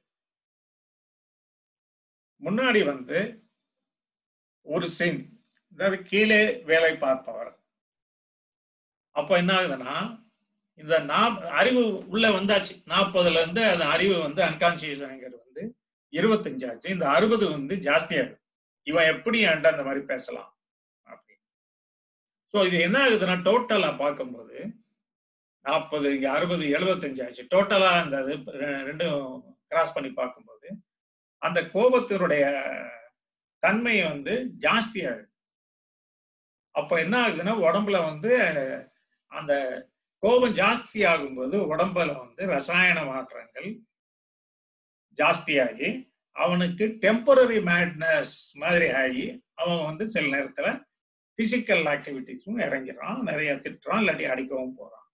முன்னாடி வந்து ஒரு சின் அதாவது கீழே வேலை பார்ப்பவர் அப்போ என்ன ஆகுதுன்னா இந்த நா- அறிவு உள்ள வந்தாச்சு நாற்பதுல இருந்து அந்த அறிவு வந்து அன்கான்சியஸ் ஆங்கர் வந்து இருபத்தஞ்சு ஆச்சு இந்த அறுபது வந்து ஜாஸ்தியாகுது இவன் எப்படி என்கிட்ட அந்த மாதிரி பேசலாம் அப்படி ஸோ இது என்ன ஆகுதுன்னா டோட்டலா பார்க்கும்போது நாற்பது இங்க அறுபது எழுபத்தஞ்சு ஆச்சு டோட்டலா அந்த இது ரெ- ரெண்டும் கிராஸ் பண்ணி பார்க்கும்போது அந்த கோபத்தினுடைய தன்மை வந்து ஜாஸ்தி ஆகுது அப்ப என்ன ஆகுதுன்னா உடம்புல வந்து அந்த கோபம் ஜாஸ்தி ஆகும்போது உடம்புல வந்து ரசாயன மாற்றங்கள் ஜாஸ்தியாகி அவனுக்கு டெம்பரரி மேட்னஸ் மாதிரி ஆகி அவன் வந்து சில நேரத்துல பிசிக்கல் ஆக்டிவிட்டிஸும் இறங்கிறான் நிறைய திட்டுறான் இல்லாட்டி அடிக்கவும் போறான்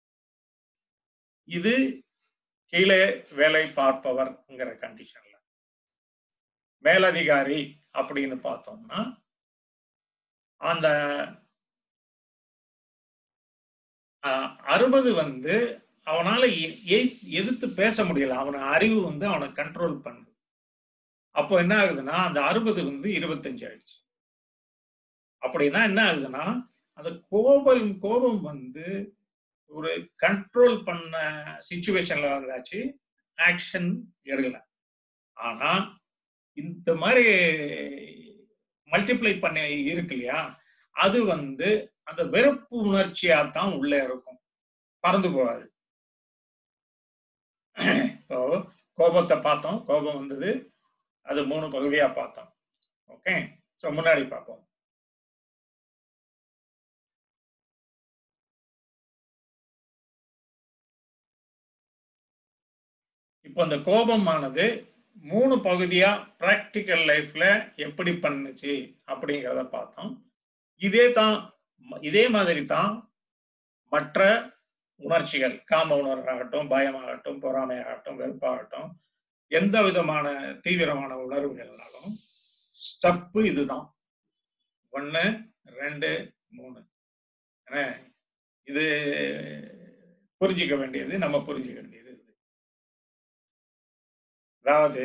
இது கீழே வேலை பார்ப்பவர்ங்கிற கண்டிஷன்ல மேலதிகாரி அப்படின்னு பார்த்தோம்னா அந்த அறுபது வந்து அவனால எதிர்த்து பேச முடியல அவன அறிவு வந்து அவனை கண்ட்ரோல் பண்ணுது அப்போ என்ன ஆகுதுன்னா அந்த அறுபது வந்து இருபத்தஞ்சு ஆயிடுச்சு அப்படின்னா என்ன ஆகுதுன்னா அந்த கோபம் கோபம் வந்து ஒரு கண்ட்ரோல் பண்ண சுச்சுவேஷன்ல வந்தாச்சு ஆக்ஷன் எடுக்கல ஆனா இந்த மாதிரி மல்டிப்ளை பண்ண இருக்கு இல்லையா அது வந்து அந்த வெறுப்பு உணர்ச்சியா தான் உள்ள இருக்கும் பறந்து போகாது இப்போ கோபத்தை பார்த்தோம் கோபம் வந்தது அது மூணு பகுதியா பார்த்தோம் ஓகே ஸோ முன்னாடி பார்ப்போம் இப்போ அந்த கோபமானது மூணு பகுதியா பிராக்டிக்கல் லைஃப்ல எப்படி பண்ணுச்சு அப்படிங்கிறத பார்த்தோம் இதே தான் இதே மாதிரி தான் மற்ற உணர்ச்சிகள் காம உணர்வாகட்டும் பயமாகட்டும் பொறாமையாகட்டும் வெறுப்பாகட்டும் எந்த விதமான தீவிரமான உணர்வுகள்னாலும் ஸ்டப்பு இதுதான் ஒன்று ரெண்டு மூணு இது புரிஞ்சிக்க வேண்டியது நம்ம புரிஞ்சிக்க வேண்டியது அதாவது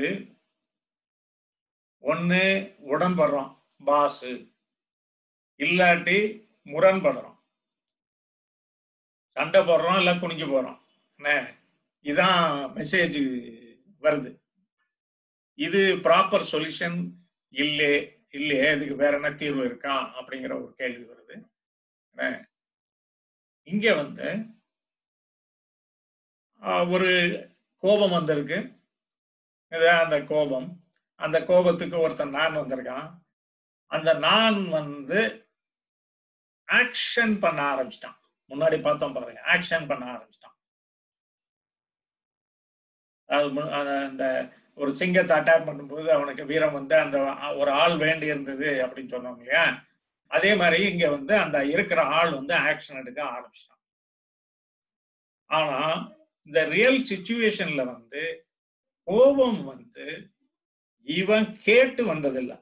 ஒன்று உடன்படுறோம் பாசு இல்லாட்டி முரண்படுறோம் சண்டை போடுறோம் இல்லை குனிஞ்சு போறோம் என்ன இதான் மெசேஜ் வருது இது ப்ராப்பர் சொல்யூஷன் இல்லே இல்லையே இதுக்கு வேற என்ன தீர்வு இருக்கா அப்படிங்கிற ஒரு கேள்வி வருது இங்க வந்து ஒரு கோபம் வந்திருக்கு அந்த கோபம் அந்த கோபத்துக்கு ஒருத்தன் நான் வந்திருக்கான் அந்த நான் வந்து ஆக்ஷன் பண்ண ஆரம்பிச்சிட்டான் முன்னாடி பார்த்தோம் பாருங்க ஆக்ஷன் பண்ண ஆரம்பிச்சிட்டான் அது அந்த ஒரு சிங்கத்தை அட்டாக் பண்ணும்போது அவனுக்கு வீரம் வந்து அந்த ஒரு ஆள் வேண்டி இருந்தது அப்படின்னு சொன்னோம் இல்லையா அதே மாதிரி இங்க வந்து அந்த இருக்கிற ஆள் வந்து ஆக்ஷன் எடுக்க ஆரம்பிச்சிட்டான் ஆனா இந்த ரியல் சுச்சுவேஷன்ல வந்து கோபம் வந்து இவன் கேட்டு வந்ததில்லை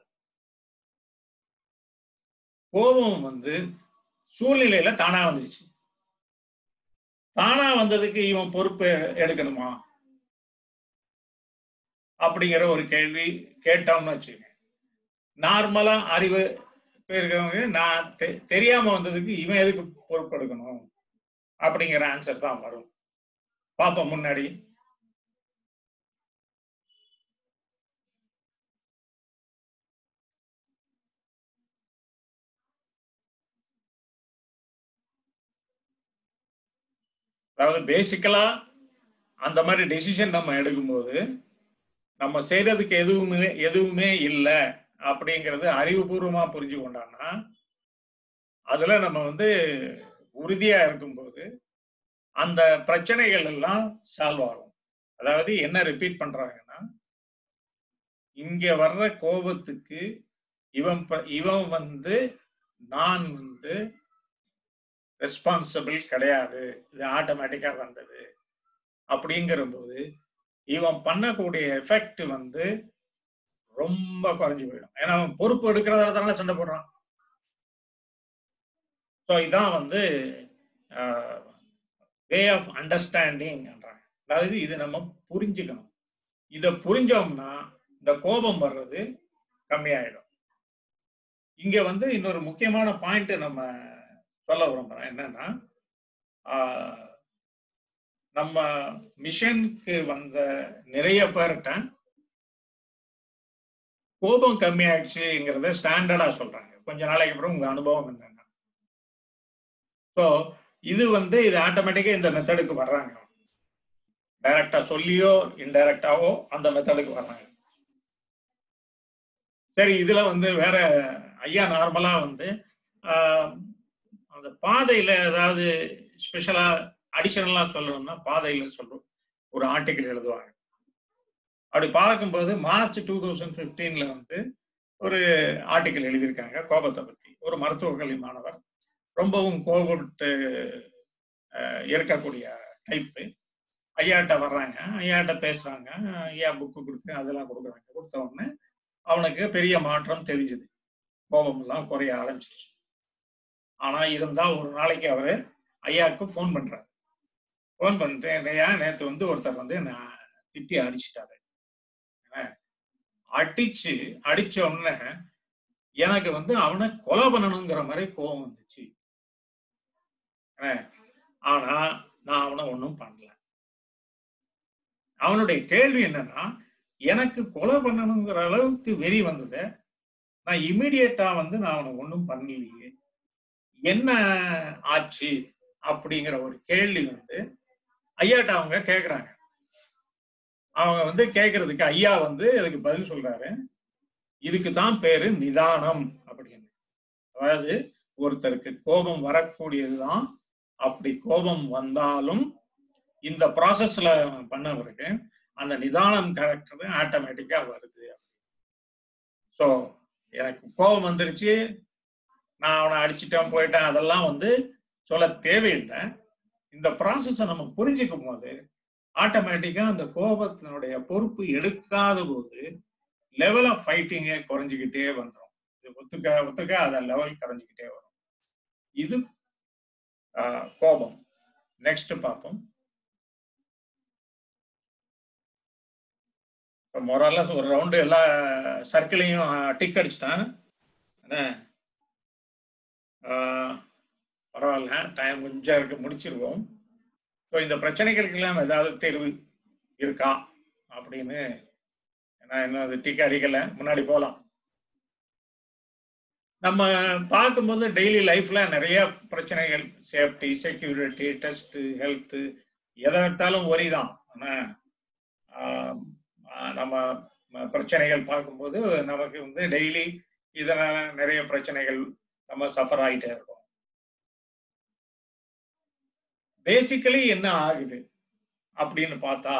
கோபம் வந்து சூழ்நிலையில தானா வந்துருச்சு தானா வந்ததுக்கு இவன் பொறுப்பு எடுக்கணுமா அப்படிங்கிற ஒரு கேள்வி கேட்டோம்னு வச்சுக்கோங்க நார்மலா அறிவு இருக்கிறவங்க நான் தெரியாம வந்ததுக்கு இவன் எதுக்கு பொறுப்பெடுக்கணும் அப்படிங்கிற ஆன்சர் தான் வரும் பாப்போம் முன்னாடி அதாவது பேசிக்கலா அந்த மாதிரி டெசிஷன் நம்ம எடுக்கும்போது நம்ம செய்யறதுக்கு எதுவுமே எதுவுமே இல்லை அப்படிங்கிறது அறிவுபூர்வமா புரிஞ்சு கொண்டான்னா அதுல நம்ம வந்து உறுதியா இருக்கும்போது அந்த பிரச்சனைகள் எல்லாம் சால்வ் ஆகும் அதாவது என்ன ரிப்பீட் பண்றாங்கன்னா இங்க வர்ற கோபத்துக்கு இவன் இவன் வந்து நான் வந்து ரெஸ்பான்சிபிள் கிடையாது இது ஆட்டோமேட்டிக்கா வந்தது அப்படிங்கிற போது இவன் பண்ணக்கூடிய எஃபெக்ட் வந்து ரொம்ப குறைஞ்சு போயிடும் ஏன்னா அவன் பொறுப்பு எடுக்கிறதால தானே சண்டை போடுறான் ஸோ இதான் வந்து வே ஆஃப் அண்டர்ஸ்டாண்டிங்ன்றாங்க அதாவது இது நம்ம புரிஞ்சுக்கணும் இதை புரிஞ்சோம்னா இந்த கோபம் வர்றது கம்மியாயிடும் இங்க வந்து இன்னொரு முக்கியமான பாயிண்ட் நம்ம சொல்ல விரும்புறேன் என்னன்னா நம்ம மிஷனுக்கு வந்த நிறைய பேர்கிட்ட கோபம் கம்மியாயிடுச்சுங்கிறத ஸ்டாண்டர்டா சொல்றாங்க கொஞ்ச நாளைக்கு அப்புறம் உங்க அனுபவம் என்னன்னா ஸோ இது வந்து இது ஆட்டோமேட்டிக்கா இந்த மெத்தடுக்கு வர்றாங்க டைரக்டா சொல்லியோ இன்டைரக்டாவோ அந்த மெத்தடுக்கு வர்றாங்க சரி இதுல வந்து வேற ஐயா நார்மலா வந்து அந்த பாதையில ஏதாவது ஸ்பெஷலா அடிஷனலா சொல்லணும்னா பாதையில சொல்றோம் ஒரு ஆர்டிக்கிள் எழுதுவாங்க அப்படி பார்க்கும்போது மார்ச் டூ தௌசண்ட் ஃபிஃப்டீன்ல வந்து ஒரு ஆர்டிக்கல் எழுதியிருக்காங்க கோபத்தை பத்தி ஒரு மருத்துவக் கல்வி மாணவர் ரொம்பவும் கோபப்பட்டு அஹ், இருக்கக்கூடிய டைப்பு ஐயாட்ட வர்றாங்க ஐயாட்ட பேசுறாங்க ஐயா புக்கு கொடுக்கு அதெல்லாம் கொடுக்குறாங்க கொடுத்த உடனே அவனுக்கு பெரிய மாற்றம் தெரிஞ்சுது கோபமெல்லாம் குறைய ஆரம்பிச்சிருச்சு ஆனா இருந்தா ஒரு நாளைக்கு அவரு ஐயாவுக்கு ஃபோன் பண்றாரு ஃபோன் பண்ணிட்டு ஐயா நேத்து வந்து ஒருத்தர் வந்து நான் திட்டி அடிச்சிட்டாரு என்ன, அடிச்சு அடிச்ச உடனே எனக்கு வந்து அவனை கொலை பண்ணணுங்கிற மாதிரி கோபம் வந்துச்சு என்ன, ஆனா நான் அவனை ஒன்றும் பண்ணல அவனுடைய கேள்வி என்னன்னா எனக்கு கொலை பண்ணணுங்கிற அளவுக்கு வெறி வந்தது நான் இமிடியேட்டா வந்து நான் அவனை ஒன்றும் பண்ணலையே என்ன ஆச்சு அப்படிங்கிற ஒரு கேள்வி வந்து ஐயாட்ட அவங்க கேக்குறாங்க அவங்க வந்து கேக்குறதுக்கு ஐயா வந்து அதுக்கு பதில் சொல்றாரு இதுக்கு தான் பேரு நிதானம் அப்படின்னு அதாவது ஒருத்தருக்கு கோபம் வரக்கூடியதுதான் அப்படி கோபம் வந்தாலும் இந்த ப்ராசஸ்ல பண்ணவருக்கு அந்த நிதானம் கேரக்டர் ஆட்டோமேட்டிக்கா வருது ஸோ எனக்கு கோபம் வந்துருச்சு நான் அவனை அடிச்சிட்டேன் போயிட்டேன் அதெல்லாம் வந்து சொல்ல தேவையில்லை இந்த ப்ராசஸை நம்ம புரிஞ்சுக்கும் போது ஆட்டோமேட்டிக்கா அந்த கோபத்தினுடைய பொறுப்பு எடுக்காத போது லெவல் ஆஃப் ஃபைட்டிங்கே குறைஞ்சிக்கிட்டே வந்துடும் இது ஒத்துக்க ஒத்துக்க அத லெவல் குறைஞ்சிக்கிட்டே வரும் இது ஆஹ், கோபம் நெக்ஸ்ட் பார்ப்போம் மொரல்லஸ் ஒரு ரவுண்டு எல்லா சர்க்கிளையும் டிக் அடிச்சிட்டான் என்ன ஆஹ், பரவாயில்ல டைம் கொஞ்சம் இருக்கு முடிச்சிருவோம் ஸோ இந்த பிரச்சனைகளுக்கெல்லாம் ஏதாவது தீர்வு இருக்கா அப்படின்னு நான் இன்னும் அது டிக் அடிக்கல முன்னாடி போகலாம் நம்ம பார்க்கும்போது டெய்லி லைஃப்ல நிறைய பிரச்சனைகள் சேஃப்டி செக்யூரிட்டி டெஸ்ட் ஹெல்த் எதை எடுத்தாலும் ஒரி தான் ஆனா ஆஹ், ஆஹ், நம்ம ம- பிரச்சனைகள் பார்க்கும்போது நமக்கு வந்து டெய்லி இதனால நிறைய பிரச்சனைகள் நம்ம சஃபர் ஆகிட்டே இருக்கோம் பேசிக்கலி என்ன ஆகுது அப்படின்னு பார்த்தா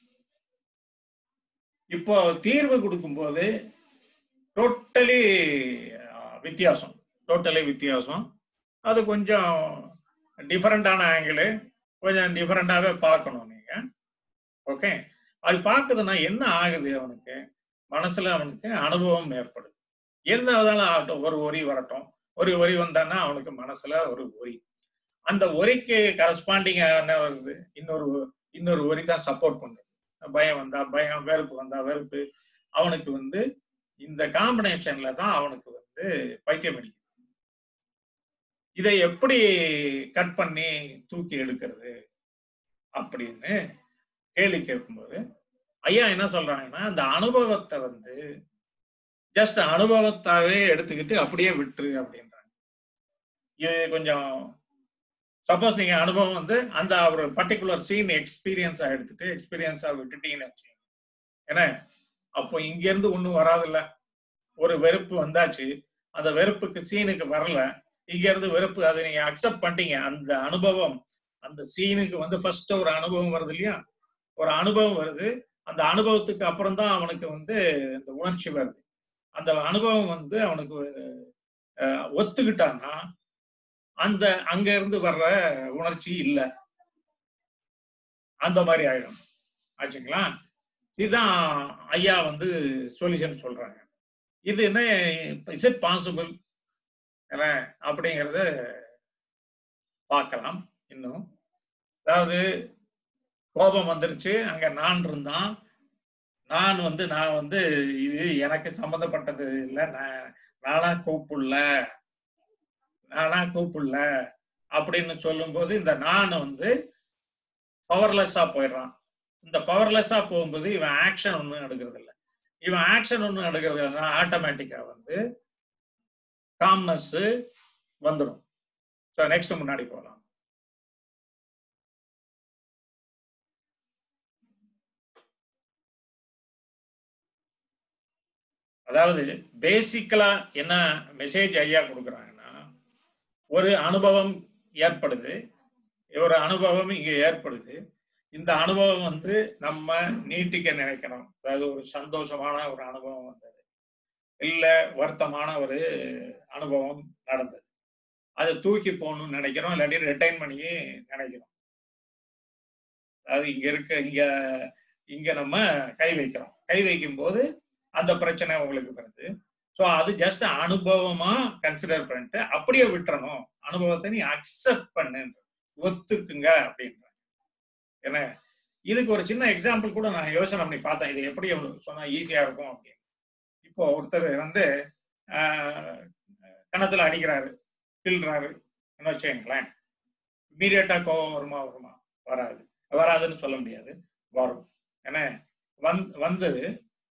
இப்போ தீர்வு கொடுக்கும்போது டோட்டலி வித்தியாசம் டோட்டலி வித்தியாசம் அது கொஞ்சம் டிஃபரெண்டான ஆங்கிள் கொஞ்சம் டிஃபரெண்டாகவே பார்க்கணும் நீங்க ஓகே அது பார்க்குதுன்னா என்ன ஆகுது அவனுக்கு மனசுல அவனுக்கு அனுபவம் ஏற்படுது எந்த விதாலும் ஆகட்டும் ஒரு ஒரி வரட்டும் ஒரு ஒரி வந்தான்னா அவனுக்கு மனசுல ஒரு ஒரி அந்த ஒரிக்கு கரஸ்பாண்டிங் வருது இன்னொரு இன்னொரு ஒரி தான் சப்போர்ட் பண்ணுது பயம் வந்தா பயம் வெறுப்பு வந்தா வெறுப்பு அவனுக்கு வந்து இந்த காம்பினேஷன்ல தான் அவனுக்கு வந்து பைத்தியம் அடிக்குது இதை எப்படி கட் பண்ணி தூக்கி எடுக்கிறது அப்படின்னு கேள்வி கேட்கும்போது ஐயா என்ன சொல்றாங்கன்னா அந்த அனுபவத்தை வந்து ஜஸ்ட் அனுபவத்தாவே எடுத்துக்கிட்டு அப்படியே விட்டுரு அப்படின்றாங்க இது கொஞ்சம் சப்போஸ் நீங்க அனுபவம் வந்து அந்த ஒரு பர்டிகுலர் சீன் எக்ஸ்பீரியன்ஸா எடுத்துட்டு எக்ஸ்பீரியன்ஸா விட்டுட்டீங்கன்னு வச்சுக்கோங்க. ஏன்னா அப்போ இங்க இருந்து ஒண்ணும் வராதுல்ல ஒரு வெறுப்பு வந்தாச்சு அந்த வெறுப்புக்கு சீனுக்கு வரல இங்க இருந்து வெறுப்பு அதை நீங்க அக்செப்ட் பண்ணிட்டீங்க அந்த அனுபவம் அந்த சீனுக்கு வந்து ஃபர்ஸ்ட் ஒரு அனுபவம் வருது இல்லையா ஒரு அனுபவம் வருது அந்த அனுபவத்துக்கு அப்புறம் தான் அவனுக்கு வந்து இந்த உணர்ச்சி வருது அந்த அனுபவம் வந்து அவனுக்கு அஹ், ஒத்துக்கிட்டான்னா அந்த அங்க இருந்து வர்ற உணர்ச்சி இல்லை அந்த மாதிரி ஆயிடும் ஆச்சுங்களா இதுதான் ஐயா வந்து சொல்யூஷன் சொல்றாங்க இது என்ன இஸ் இட் பாசிபிள் அப்படிங்கறத பார்க்கலாம் இன்னும் அதாவது கோபம் வந்துருச்சு அங்க நான் இருந்தான் நான் வந்து நான் வந்து இது எனக்கு சம்மந்தப்பட்டது இல்லை நான் நானா கூப்பிடல நானா கூப்பிடல அப்படின்னு சொல்லும்போது இந்த நான் வந்து பவர்லெஸ்ஸா போயிடுறான் இந்த பவர்லெஸ்ஸா போகும்போது இவன் ஆக்ஷன் ஒன்றும் எடுக்கிறது இல்லை இவன் ஆக்ஷன் ஒன்றும் எடுக்கிறது இல்லைன்னா ஆட்டோமேட்டிக்கா வந்து காம்னஸ் வந்துடும் ஸோ நெக்ஸ்ட் முன்னாடி போகலாம் அதாவது பேசிக்கலா என்ன மெசேஜ் ஐயா கொடுக்குறாங்கன்னா ஒரு அனுபவம் ஏற்படுது ஒரு அனுபவம் இங்க ஏற்படுது இந்த அனுபவம் வந்து நம்ம நீட்டிக்க நினைக்கணும் அதாவது ஒரு சந்தோஷமான ஒரு அனுபவம் வந்தது இல்ல வருத்தமான ஒரு அனுபவம் நடந்தது அதை தூக்கி போகணும்னு நினைக்கிறோம் இல்லாட்டி ரிட்டைன் பண்ணி நினைக்கிறோம் அதாவது இங்க இருக்க இங்க இங்க நம்ம கை வைக்கிறோம் கை வைக்கும் போது அந்த பிரச்சனை உங்களுக்கு வருது ஸோ அது ஜஸ்ட் அனுபவமா கன்சிடர் பண்ணிட்டு அப்படியே விட்டுறணும் அனுபவத்தை நீ அக்செப்ட் பண்ணு ஒத்துக்குங்க அப்படின்ற ஏன்னா இதுக்கு ஒரு சின்ன எக்ஸாம்பிள் கூட நான் யோசனை பண்ணி பார்த்தேன் இது எப்படி சொன்னா ஈஸியா இருக்கும் அப்படின்னு இப்போ ஒருத்தர் வந்து ஆஹ், கணத்துல அடிக்கிறாரு கிள்றாரு என்ன வச்சுங்களேன் இம்மீடியட்டா கோவம் வருமா வருமா வராது வராதுன்னு சொல்ல முடியாது வரும் ஏன்னா வந் வந்தது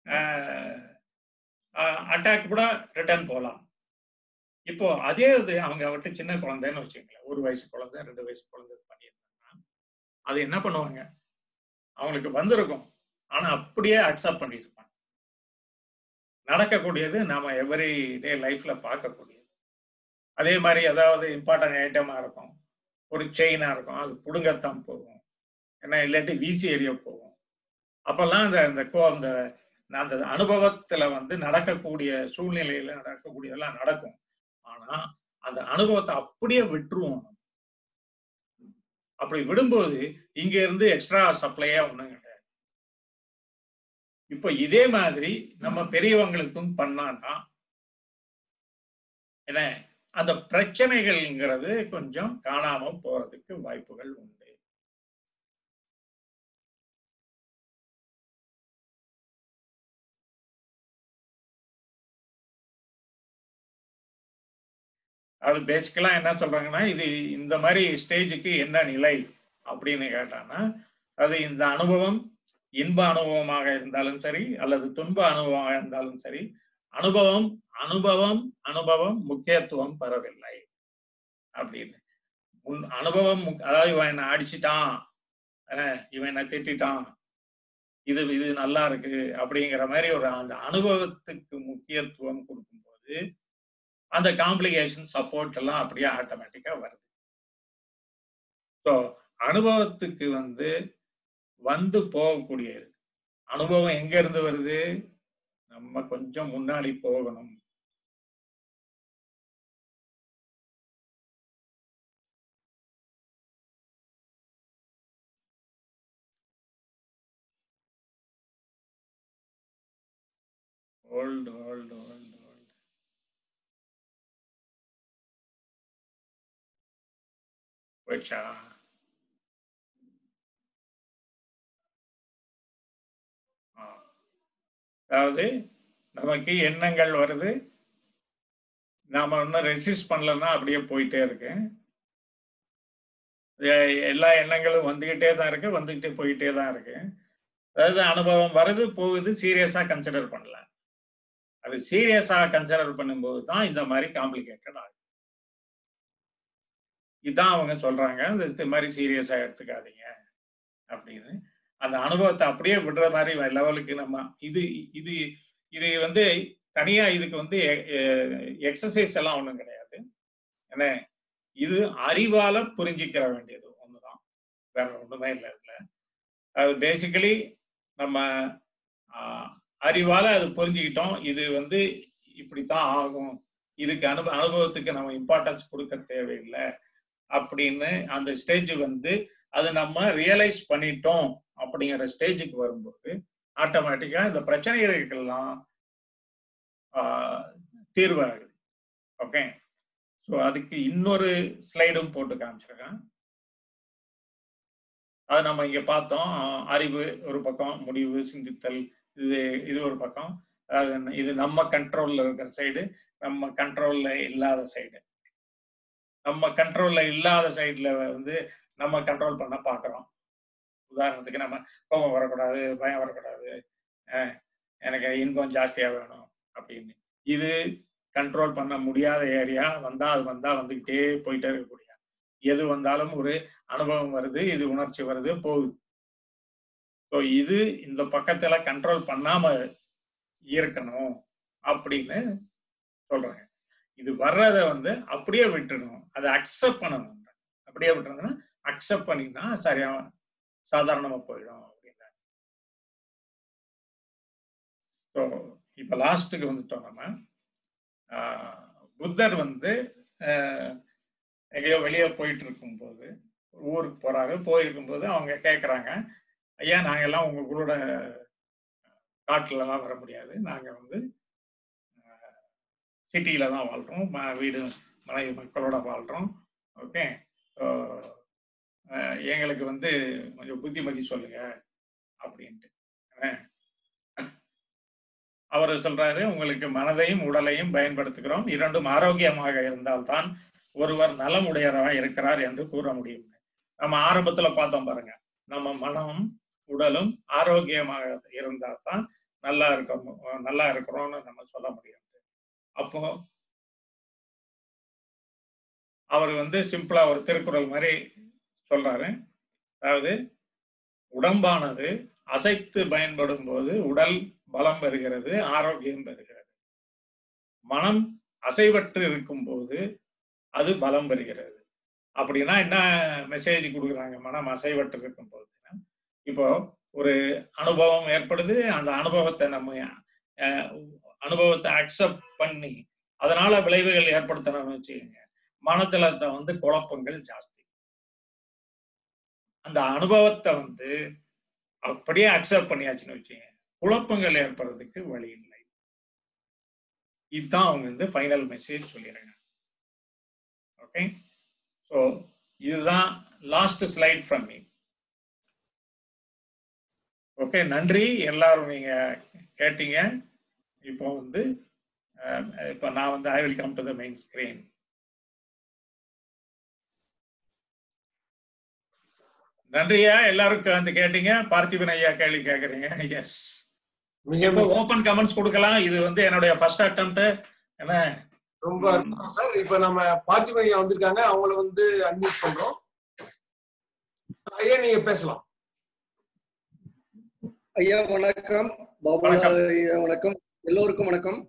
அட்டாக் கூட ரிட்டர்ன் போகலாம் இப்போ அதே இது அவங்க விட்டு சின்ன குழந்தைன்னு வச்சுக்கங்களேன் ஒரு வயசு குழந்தை ரெண்டு வயசு குழந்தை பண்ணியிருந்தாங்கன்னா அது என்ன பண்ணுவாங்க அவங்களுக்கு வந்திருக்கும் ஆனா அப்படியே அக்செப்ட் பண்ணியிருப்பாங்க நடக்கக்கூடியது நாம எவ்ரி டே லைஃப்ல பார்க்கக்கூடியது அதே மாதிரி ஏதாவது இம்பார்ட்டன்ட் ஐட்டமா இருக்கும் ஒரு செயினா இருக்கும் அது புடுங்கத்தான் போகும் ஏன்னா இல்லாட்டி வீசி எறிய போகும் அப்பெல்லாம் அந்த அந்த கோ அந்த அந்த அனுபவத்துல வந்து நடக்கக்கூடிய சூழ்நிலையில நடக்கக்கூடியதெல்லாம் நடக்கும் ஆனா அந்த அனுபவத்தை அப்படியே விட்டுருவோம் நம்ம. அப்படி விடும்போது இங்க இருந்து எக்ஸ்ட்ரா சப்ளையா ஒண்ணும் கிடையாது இப்போ இதே மாதிரி நம்ம பெரியவங்களுக்கும் பண்ணான்னா என்ன அந்த பிரச்சனைகள்ங்கிறது கொஞ்சம் காணாம போறதுக்கு வாய்ப்புகள் உண்டு அது பேசிக்கலா என்ன சொல்றாங்கன்னா இது இந்த மாதிரி ஸ்டேஜுக்கு என்ன நிலை அப்படின்னு கேட்டான்னா அது இந்த அனுபவம் இன்ப அனுபவமாக இருந்தாலும் சரி அல்லது துன்ப அனுபவமாக இருந்தாலும் சரி அனுபவம் அனுபவம் அனுபவம் முக்கியத்துவம் பெறவில்லை அப்படின்னு உன் அனுபவம் முக்- அதாவது இவன் என்ன அடிச்சிட்டான் என்ன, இவன் என்ன திட்டான் இது இது நல்லா இருக்கு அப்படிங்கிற மாதிரி ஒரு அந்த அனுபவத்துக்கு முக்கியத்துவம் கொடுக்கும்போது அந்த காம்ப்ளிகேஷன் சப்போர்ட் எல்லாம் அப்படியே ஆட்டோமேட்டிக்கா வருது ஸோ அனுபவத்துக்கு வந்து வந்து போகக்கூடியது அனுபவம் எங்க இருந்து வருது நம்ம கொஞ்சம் முன்னாடி போகணும் ஹோல்டு ஹோல்டு ஹோல்டு ஹோல்டு போயிடுச்சா ஆ. அதாவது நமக்கு எண்ணங்கள் வருது நாம இன்னும் ரெசிஸ்ட் பண்ணலன்னா அப்படியே போயிட்டே இருக்கு எ- எல்லா எண்ணங்களும் வந்துகிட்டே தான் இருக்கு வந்துகிட்டே போயிட்டே தான் இருக்கு அதாவது அனுபவம் வருது போகுது சீரியஸா கன்சிடர் பண்ணல அது சீரியஸா கன்சிடர் பண்ணும்போது தான் இந்த மாதிரி காம்ப்ளிகேட்டட் ஆகும் இதான் அவங்க சொல்றாங்க இந்த இந்த மாதிரி சீரியஸா எடுத்துக்காதீங்க அப்படின்னு அந்த அனுபவத்தை அப்படியே விடுற மாதிரி லெவலுக்கு நம்ம இது இது இது வந்து தனியா இதுக்கு வந்து எக்ஸசைஸ் எல்லாம் ஒண்ணும் கிடையாது என்ன இது அறிவால புரிஞ்சிக்கிற வேண்டியது ஒண்ணுதான் வேற ஒண்ணுமே இல்லை இதுல அது பேசிக்கலி நம்ம ஆஹ், அறிவால அது புரிஞ்சுக்கிட்டோம் இது வந்து இப்படித்தான் ஆகும் இதுக்கு அனுபவ அனுபவத்துக்கு நம்ம இம்பார்ட்டன்ஸ் கொடுக்க தேவையில்லை அப்படின்னு அந்த ஸ்டேஜ் வந்து அது நம்ம ரியலைஸ் பண்ணிட்டோம் அப்படிங்கிற ஸ்டேஜுக்கு வரும்போது ஆட்டோமேட்டிக்கா இந்த பிரச்சனைகளுக்கெல்லாம் ஆஹ், தீர்வாகுது ஓகே ஸோ அதுக்கு இன்னொரு ஸ்லைடும் போட்டு காமிச்சிருக்கேன் அது நம்ம இங்க பார்த்தோம் ஆஹ், அறிவு ஒரு பக்கம் முடிவு சிந்தித்தல் இது இது ஒரு பக்கம் அதாவது என்ன, இது நம்ம கண்ட்ரோல்ல இருக்கிற சைடு நம்ம கண்ட்ரோல்ல இல்லாத சைடு நம்ம கண்ட்ரோல்ல இல்லாத சைடுல வந்து நம்ம கண்ட்ரோல் பண்ண பார்க்குறோம் உதாரணத்துக்கு நம்ம கோபம் வரக்கூடாது பயம் வரக்கூடாது அஹ் எனக்கு இன்பம் ஜாஸ்தியா வேணும் அப்படின்னு இது கண்ட்ரோல் பண்ண முடியாத ஏரியா வந்தா அது வந்தா வந்துகிட்டே போயிட்டே இருக்கக்கூடிய எது வந்தாலும் ஒரு அனுபவம் வருது இது உணர்ச்சி வருது போகுது ஸோ இது இந்த பக்கத்துல கண்ட்ரோல் பண்ணாம இருக்கணும் அப்படின்னு சொல்றாங்க இது வர்றத வந்து அப்படியே விட்டுடணும் அதை அக்செப்ட் பண்ணணும் அப்படியே விட்டுறதுன்னா அக்செப்ட் பண்ணினா சரியா சாதாரணமா போயிடும் அப்படின்னா ஸோ இப்போ லாஸ்ட்டுக்கு வந்துட்டோம் நம்ம ஆஹ், புத்தர் வந்து ஆஹ், எங்கேயோ வெளியே போயிட்டு இருக்கும்போது ஊருக்கு போறாரு போயிருக்கும்போது அவங்க கேட்குறாங்க ஐயா நாங்கெல்லாம் உங்க கூட காட்டுலலாம் வர முடியாது நாங்க வந்து சிட்டியில தான் வாழ்றோம் ம- வீடு மனைவி மக்களோட வாழ்றோம் ஓகே எங்களுக்கு வந்து கொஞ்சம் புத்திமதி சொல்லுங்க அப்படின்ட்டு அஹ். அவர் சொல்றாரு உங்களுக்கு மனதையும் உடலையும் பயன்படுத்துகிறோம் இரண்டும் ஆரோக்கியமாக இருந்தால்தான் ஒருவர் நலமுடையவராக இருக்கிறார் என்று கூற முடியும் நம்ம ஆரம்பத்துல பார்த்தோம் பாருங்க நம்ம மனம் உடலும் ஆரோக்கியமாக இருந்தால் தான் நல்லா இருக்கோம் நல்லா இருக்கிறோம்னு நம்ம சொல்ல முடியும் அப்போ அவர் வந்து சிம்பிளா ஒரு திருக்குறள் மாதிரி சொல்றாரு அதாவது உடம்பானது அசைத்து பயன்படும் போது உடல் பலம் பெறுகிறது ஆரோக்கியம் பெறுகிறது மனம் அசைவற்று இருக்கும் போது அது பலம் பெறுகிறது அப்படின்னா என்ன மெசேஜ் கொடுக்குறாங்க மனம் அசைவற்று இருக்கும் போது இப்போ ஒரு அனுபவம் ஏற்படுது அந்த அனுபவத்தை நம்ம அஹ், அனுபவத்தை அக்செப்ட் பண்ணி அதனால விளைவுகள் ஏற்படுத்தணும்னு வச்சுக்கோங்க மனத்துல த- வந்து குழப்பங்கள் ஜாஸ்தி அந்த அனுபவத்தை வந்து அப்படியே அக்செப்ட் பண்ணியாச்சுன்னு வச்சுக்கோங்க குழப்பங்கள் ஏற்படுறதுக்கு வழி இல்லை இதுதான் அவங்க வந்து ஃபைனல் மெசேஜ் சொல்லிடுறாங்க ஓகே ஸோ இதுதான் last slide from me okay நன்றி எல்லாரும் நீங்க கேட்டீங்க இப்போ வந்து அஹ், இப்போ நான் வந்து I will come to the main screen நன்றியா எல்லாருக்கும் வந்து கேட்டீங்க பார்த்திபன் ஐயா கேள்வி கேக்குறீங்க எஸ் மிக இப்போ மிக ஓபன் கமெண்ட்ஸ் கொடுக்கலாம் இது வந்து என்னுடைய ஃபர்ஸ்ட் அட்டம்ப்ட் என்ன ரொம்ப அற்புதம் சார் இப்ப நம்ம பார்த்திபன் ஐயா வந்திருக்காங்க அவங்கள வந்து அட்மிட் பண்றோம் ஐயா நீங்க பேசலாம் ஐயா வணக்கம் பாபுலா வணக்கம். ஐயா வணக்கம் எல்லோருக்கும் வணக்கம்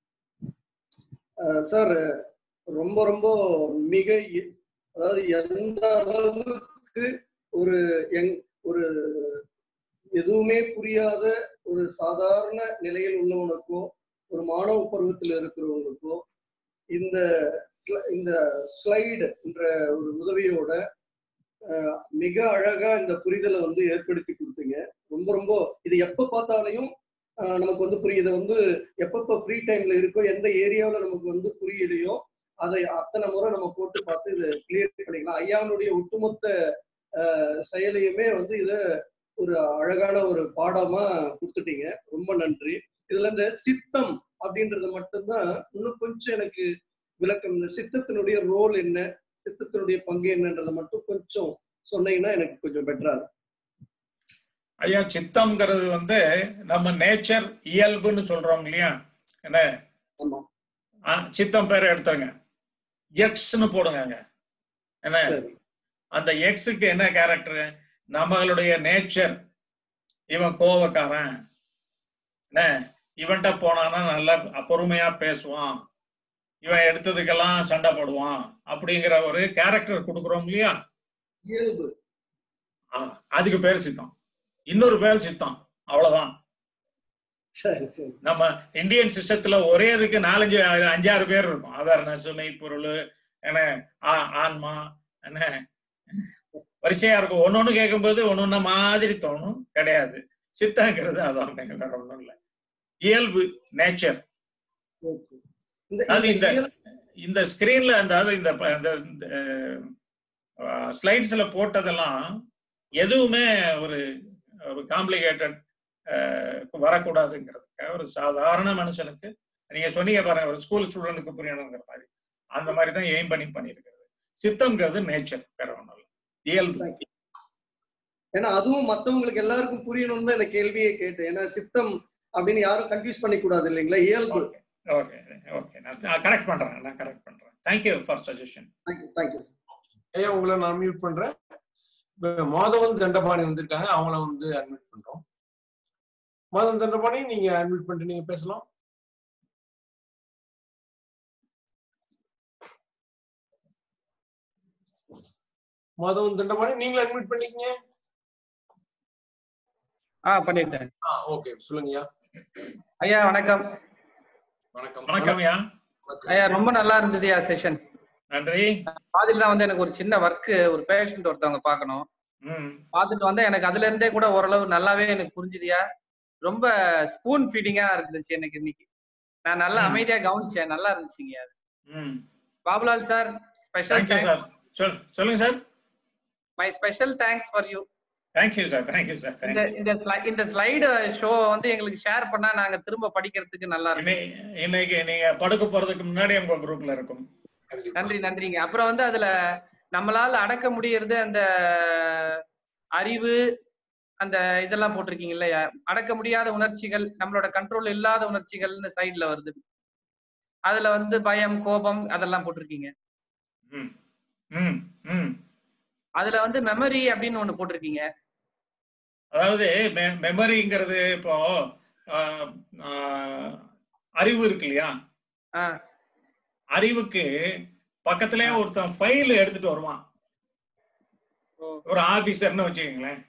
அஹ் சார் ரொம்ப ரொம்ப மிக இ- அதாவது எந்த அளவுக்கு ஒரு யங் ஒரு எதுவுமே புரியாத ஒரு சாதாரண நிலையில் உள்ளவனுக்கோ ஒரு மாணவ பருவத்தில் இருக்கிறவங்களுக்கோ இந்த ஸ்ல- இந்த ஸ்லைடு என்ற ஒரு உதவியோட அஹ், மிக அழகா இந்த புரிதலை வந்து ஏற்படுத்தி கொடுத்தீங்க ரொம்ப ரொம்ப இது எப்ப பார்த்தாலையும் ஆஹ், நமக்கு வந்து புரியுது வந்து எப்பப்ப ஃப்ரீ டைம்ல இருக்கோ எந்த ஏரியாவில் நமக்கு வந்து புரியலையோ அதை அத்தனை முறை நம்ம போட்டு பார்த்து இதை கிளியர் பண்ணிக்கலாம் ஐயாவுடைய ஒட்டுமொத்த ஆஹ், செயலையுமே வந்து இத ஒரு அழகான ஒரு பாடமா கொடுத்துட்டீங்க ரொம்ப நன்றி இதுல இந்த சித்தம் அப்படின்றது மட்டும்தான் இன்னும் கொஞ்சம் எனக்கு விளக்கம் இந்த சித்தத்தினுடைய ரோல் என்ன சித்தத்தினுடைய பங்கு என்னன்றதை மட்டும் கொஞ்சம் சொன்னீங்கன்னா எனக்கு கொஞ்சம் பெட்டரா இருக்கும் ஐயா சித்தம்ங்கிறது வந்து நம்ம நேச்சர் இயல்புன்னு சொல்றோம் இல்லையா என்ன ஆமா ஆ, சித்தம் பேரை எடுத்துருங்க எக்ஸ்னு போடுங்க அங்க. என்ன சரி அந்த எக்ஸுக்கு என்ன கேரக்டர் நம்மளுடைய நேச்சர் இவன் கோவக்காரன் என்ன இவன்கிட்ட போனானா நல்லா பொறுமையா பேசுவான் இவன் எடுத்ததுக்கெல்லாம் சண்டை போடுவான் அப்படிங்கிற ஒரு கேரக்டர் கொடுக்குறோம் இல்லையா இயல்பு ஆ, அதுக்கு பேர் சித்தம் இன்னொரு பேர் சித்தம் அவ்வளவுதான் சரி சரி நம்ம இந்தியன் சிஸ்டத்துல ஒரே இதுக்கு நாலஞ்சு அஞ்சாறு பேர் இருக்கும் அவேர்னஸ் மெய்ப்பொருள் என்ன ஆ- ஆன்மா என்ன வரிசையா இருக்கும் ஒன்னொன்னு கேட்கும்போது ஒன்னொன்ன மாதிரி தோணும் கிடையாது சித்தங்கிறது அதான் வேற ஒண்ணும் இல்லை இயல்பு நேச்சர் ஓகே இந்த அது இந்த இந்த- இயல்பு இந்த ஸ்கிரீன்ல அந்த அது இந்த ப- இந்த ஸ்லைட்ஸ்ல போட்டதெல்லாம் எதுவுமே ஒரு ஒரு காம்ப்ளிகேட்டட் வரக்கூடாதுங்கிறதுக்காக ஒரு சாதாரண மனுஷனுக்கு நீங்க சொன்னீங்க பாருங்க ஒரு ஸ்கூல் ஸ்டூடெண்ட்டுக்கு புரியணுங்கிற மாதிரி அந்த மாதிரி தான் எய்ம் பண்ணி பண்ணியிருக்கிறது சித்தம்ங்கிறது நேச்சர் வேற ஒண்ணும் இல்லை இயல்பு ஏன்னா அதுவும் மத்தவங்களுக்கு எல்லாருக்கும் புரியணும்னு தான் இந்த கேள்வியே கேட்டேன் ஏன்னா சித்தம் அப்படின்னு யாரும் கன்ஃபியூஸ் பண்ணிக்க கூடாது இல்லைங்களா இயல்பு ஓகே ஓகே ஓகே நான் கரெக்ட் பண்றேன் நான் கரெக்ட் பண்றேன் thank you for suggestion thank you thank you ஐயா உங்களை நான் மியூட் பண்றேன் இப்ப மாதவன் தண்டபாணி வந்திருக்காங்க அவங்கள வந்து அட்மிட் பண்றோம் மாதவன் தண்டபாணி நீங்க அட்மிட் பண்ணிட்டு நீங்க பேசலாம் மாதவன் தண்டபாணி நீங்களும் அட்மிட் பண்ணிக்கங்க ஆ பண்ணிட்டேன் ஓகே சொல்லுங்கய்யா ஐயா வணக்கம் வணக்கம் வணக்கம் ஐயா ஐயா ரொம்ப நல்லா இருந்ததுயா செஷன் நன்றி பாதியில தான் வந்து எனக்கு ஒரு சின்ன ஒர்க் ஒரு பேஷண்ட் ஒருத்தவங்க பார்க்கணும் ம் பார்த்துட்டு வந்தா எனக்கு அதுல இருந்தே கூட ஓரளவு நல்லாவே எனக்கு புரிஞ்சுதியா ரொம்ப ஸ்பூன் ஃபீடிங்கா இருந்துச்சு எனக்கு இன்னைக்கு நான் நல்லா ம். அமைதியா கவனிச்சேன் நல்லா இருந்துச்சுங்க அது ம் Babulal sir special thank you sir சொல் சொல்லுங்க sir my special thanks for you thank you sir thank you sir இந்த தேங்க்யூ இந்த sli- இந்த ஸ்லைடு ஷோ வந்து எங்களுக்கு ஷேர் பண்ணா நாங்க திரும்ப படிக்கிறதுக்கு நல்லா இருக்கும் இன்னைக்கு நீங்க படுக்க போறதுக்கு முன்னாடி உங்க குரூப்ல இருக்கும் கண்டிப்பா நன்றி நன்றிங்க அப்புறம் வந்து அதுல நம்மளால அடக்க முடியறது அந்த அறிவு அந்த இதெல்லாம் போட்டிருக்கீங்க இல்லையா அடக்க முடியாத உணர்ச்சிகள் நம்மளோட கண்ட்ரோல் இல்லாத உணர்ச்சிகள்னு சைடுல வருது அதுல வந்து பயம் கோபம் அதெல்லாம் போட்டிருக்கீங்க ம் ம் ம் அதுல வந்து மெமரி அப்படின்னு ஒண்ணு போட்டிருக்கீங்க அதாவது மெமரிங்கிறது இப்போ ஆஹ், ஆஹ், அறிவு இருக்கு இல்லையா ஆ அறிவுக்கு பக்கத்துலயே ஒருத்தன் ஃபைல் எடுத்துட்டு வருவான் ஓ ஒரு ஆபீசர்னு வச்சுக்கோங்களேன்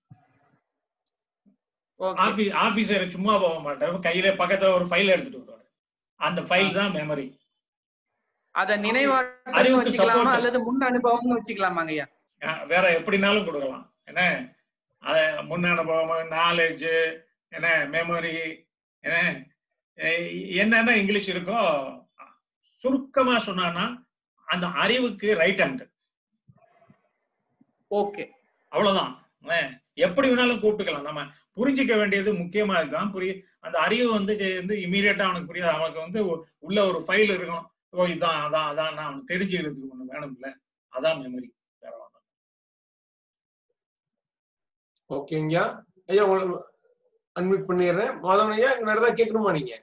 ஓகே ஆபீஸ் ஆபீசர் சும்மா போக மாட்டேன் கையில பக்கத்துல ஒரு ஃபைல் எடுத்துட்டு வருவாரு அந்த ஃபைல் தான் மெமரி அத நினைவாற்றல் அறிவுக்கு வச்சுக்கலாமா support. அல்லது முன் அனுபவம்னு வச்சுக்கலாமாங்க ஐயா வேற எப்படினாலும் கொடுக்கலாம் என்ன அத முன் அனுபவம் நாலேஜ் என்ன மெமரி என்ன எ- என்னென்ன இங்கிலீஷ் இருக்கோ சுருக்கமா சொன்னான்னா அந்த அறிவுக்கு ரைட் ஹேண்ட் ஓகே அவ்வளவுதான் என்ன, எப்படி வேணாலும் கூப்பிட்டுக்கலாம் நம்ம புரிஞ்சுக்க வேண்டியது முக்கியமா இதுதான் புரிய அந்த அறிவு வந்து ஜெ- வந்து இமீடியட்டா அவனுக்கு புரியாது அவனுக்கு வந்து உ- உள்ள ஒரு ஃபைல் இருக்கும் ஓ இதான் அதான் அதான் நான் அவனுக்கு தெரிஞ்சுக்கிறதுக்கு ஒண்ணு வேணும்ல அதான் மெமரி வேற ஒண்ணும் இல்ல. ஓகேங்கய்யா ஐயா அன்மியூட் பண்ணிடுறேன் மாதவன் ஐயா வேற ஏதாவது கேட்கணுமா நீங்க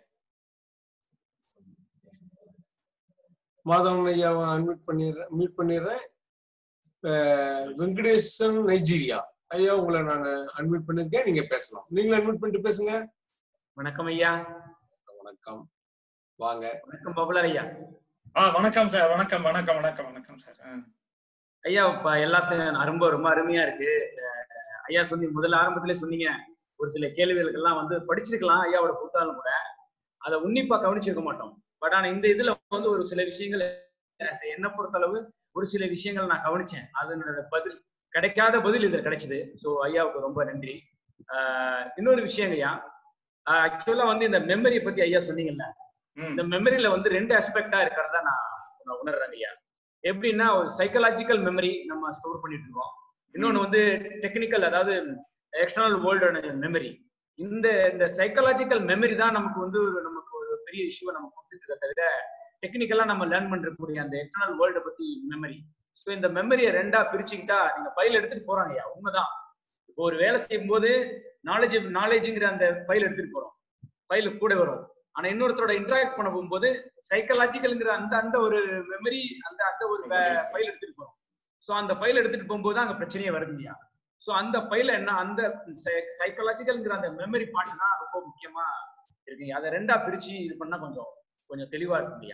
மாதவன் ஐயாவை அன்மியூட் பண்ணிடுறேன் மியூட் பண்ணிடுறேன் அஹ் வெங்கடேசன் நைஜீரியா ஐயா உங்களை நான் அன்மியூட் பண்ணிருக்கேன் நீங்க பேசலாம் நீங்களும் அன்மியூட் பண்ணிட்டு பேசுங்க வணக்கம் ஐயா வணக்கம் வாங்க வணக்கம் பபுலர் ஐயா ஆ வணக்கம் சார் வணக்கம் வணக்கம் வணக்கம் வணக்கம் சார் ஆ. ஐயா இப்ப எல்லாத்தையும் ரொம்ப ரொம்ப அருமையா இருக்கு அஹ் ஐயா சொன்னி முதல்ல ஆரம்பத்திலே சொன்னீங்க ஒரு சில கேள்விகளுக்கெல்லாம் வந்து படிச்சிருக்கலாம் ஐயாவோட புத்தாலும் கூட அதை உன்னிப்பா கவனிச்சிருக்க மாட்டோம் பட் ஆனா இந்த இதுல வந்து ஒரு சில விஷயங்கள் as a என்னை பொறுத்தளவு ஒரு சில விஷயங்கள் நான் கவனிச்சேன் அதனோட பதில் கிடைக்காத பதில் இதுல கிடைச்சது ஸோ ஐயாவுக்கு ரொம்ப நன்றி ஆஹ் இன்னொரு விஷயம் ஐயா ஆக்சுவலா வந்து இந்த மெமரியை பத்தி ஐயா சொன்னீங்கல்ல ம் இந்த மெமரியில வந்து ரெண்டு ஆஸ்பெக்டா இருக்கிறதா நான் நான் உணர்றேன் ஐயா எப்படின்னா ஒரு சைக்கலாஜிக்கல் மெமரி நம்ம ஸ்டோர் பண்ணிட்டு இருக்கோம் இன்னொன்னு வந்து டெக்னிக்கல் அதாவது எக்ஸ்டர்னல் வேர்ல்டோட மெமரி இந்த இந்த சைக்கலாஜிக்கல் மெமரி தான் நமக்கு வந்து ஒரு- நமக்கு ஒரு பெரிய இஷ்யூவை நம்ம கொடுத்துட்டு இருக்க தவிர டெக்னிக்கலா நம்ம லேர்ன் பண்றக்கூடிய அந்த எக்ஸ்டர்னல் வேர்ல்டை பத்தி மெமரி ஸோ இந்த மெமரியை ரெண்டா பிரிச்சுக்கிட்டா நீங்க ஃபைல் எடுத்துட்டு போறாங்க ஐயா உண்மைதான் இப்போ ஒரு வேலை செய்யும் போது நாலேஜ் நாலேஜுங்கிற அந்த ஃபைல் எடுத்துட்டு போறோம் ஃபைல் கூட வரும் ஆனா இன்னொருத்தரோட இன்டராக்ட் பண்ண போகும்போது சைக்கலாஜிக்கல்ங்கிற அந்த அந்த ஒரு மெமரி அந்த அந்த ஒரு ஃபைல் எடுத்துட்டு போறோம் ஸோ அந்த ஃபைல் எடுத்துட்டு போகும்போது தான் அங்க பிரச்சனையே வருது இல்லையா ஸோ அந்த ஃபைல என்ன அந்த சைக்கலாஜிக்கல்ங்கிற அந்த மெமரி பார்ட் தான் ரொம்ப முக்கியமா இருக்குங்க அதை ரெண்டா பிரிச்சு இது பண்ணா கொஞ்சம் கொஞ்சம் தெளிவா இருக்கும் இல்லையா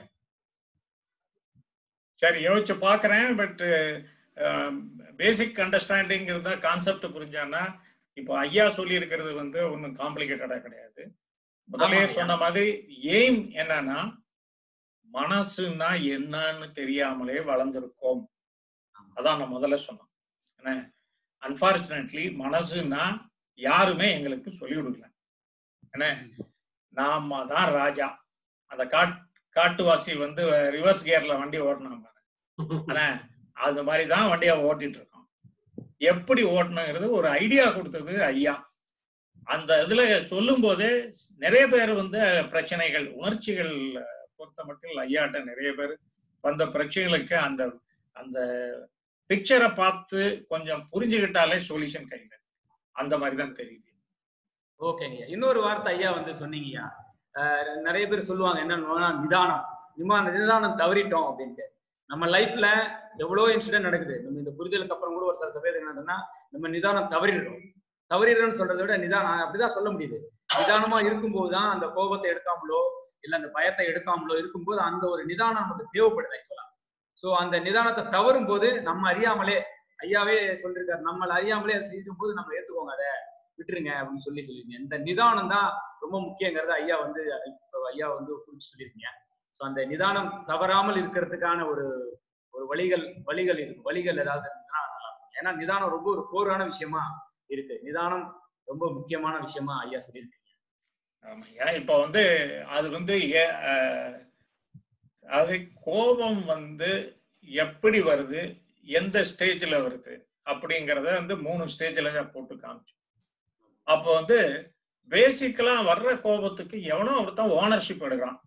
சரி யோசிச்சு பார்க்கறேன் பட் பேசிக் அண்டர்ஸ்டாண்டிங் இருந்தா கான்செப்ட் புரிஞ்சான்னா இப்போ ஐயா சொல்லி இருக்கிறது வந்து ஒன்றும் காம்ப்ளிகேட்டடா கிடையாது முதலே ஆமாம் ஐயா. சொன்ன மாதிரி எய்ம் என்னன்னா மனசுன்னா என்னன்னு தெரியாமலே வளர்ந்துருக்கோம் அதான் நான் முதல்ல சொன்னேன் என்ன அன்பார்ச்சுனேட்லி மனசுன்னா யாருமே எங்களுக்கு சொல்லி கொடுக்கல என்ன நாம தான் ராஜா அந்த காட் காட்டுவாசி வந்து ரிவர்ஸ் கியர்ல வண்டி ஓட்டினான் பாரு ஆனா அது மாதிரி தான் வண்டியை ஓட்டிட்டு இருக்கோம் எப்படி ஓட்டணுங்கிறது ஒரு ஐடியா கொடுத்தது ஐயா அந்த இதுல சொல்லும் போதே நிறைய பேர் வந்து பிரச்சனைகள் உணர்ச்சிகள் பொறுத்த மட்டும் ஐயாட்ட நிறைய பேர் வந்த பிரச்சனைகளுக்கு அந்த அந்த பிக்சரை பார்த்து கொஞ்சம் புரிஞ்சுக்கிட்டாலே சொல்யூஷன் கையில அந்த மாதிரி தான் தெரியுது ஓகேங்க இன்னொரு வார்த்தை ஐயா வந்து சொன்னீங்கய்யா அஹ் நிறைய பேர் சொல்லுவாங்க என்னன்னா நிதானம் நிமா நிதானம் தவறிட்டோம் அப்படின்ட்டு நம்ம லைஃப்ல எவ்வளோ இன்சிடென்ட் நடக்குது நம்ம இந்த புரிதலுக்கு அப்புறம் கூட ஒரு சில சபையில் என்னதுன்னா நம்ம நிதானம் தவறிடுறோம் தவறிடுறோம்னு சொல்றதை விட நிதானம் அப்படிதான் சொல்ல முடியுது நிதானமா இருக்கும்போது தான் அந்த கோபத்தை எடுக்காமலோ இல்ல அந்த பயத்தை எடுக்காமலோ இருக்கும்போது அந்த ஒரு நிதானம் நமக்கு தேவைப்படுது ஆக்சுவலா சோ அந்த நிதானத்தை தவறும் போது நம்ம அறியாமலே ஐயாவே சொல்லிருக்காரு நம்மள அறியாமலே செய்யும் போது நம்ம ஏத்துக்கோங்க அதை விட்டுருங்க அப்படின்னு சொல்லி சொல்லிருக்கீங்க இந்த நிதானம் தான் ரொம்ப முக்கியங்கிறத ஐயா வந்து இப்ப ஐயா வந்து குறிச்சு சொல்லியிருக்கீங்க ஸோ அந்த நிதானம் தவறாமல் இருக்கிறதுக்கான ஒரு ஒரு வழிகள் வழிகள் இருக்கு வழிகள் ஏதாவது இருந்ததுன்னா நல்லா இருக்கும். ஏன்னா நிதானம் ரொம்ப ஒரு கோரான விஷயமா இருக்கு நிதானம் ரொம்ப முக்கியமான விஷயமா ஐயா சொல்லியிருக்கீங்க ஆமாய்யா இப்போ வந்து அது வந்து ஏ- அஹ், அது கோபம் வந்து எப்படி வருது எந்த ஸ்டேஜ்ல வருது அப்படிங்கிறத வந்து மூணு ஸ்டேஜ்ல போட்டு காமிச்சோம் அப்போ வந்து பேசிக்கலா வர்ற கோபத்துக்கு எவனோ ஒருத்தன் ஓனர்ஷிப் எடுக்கிறான்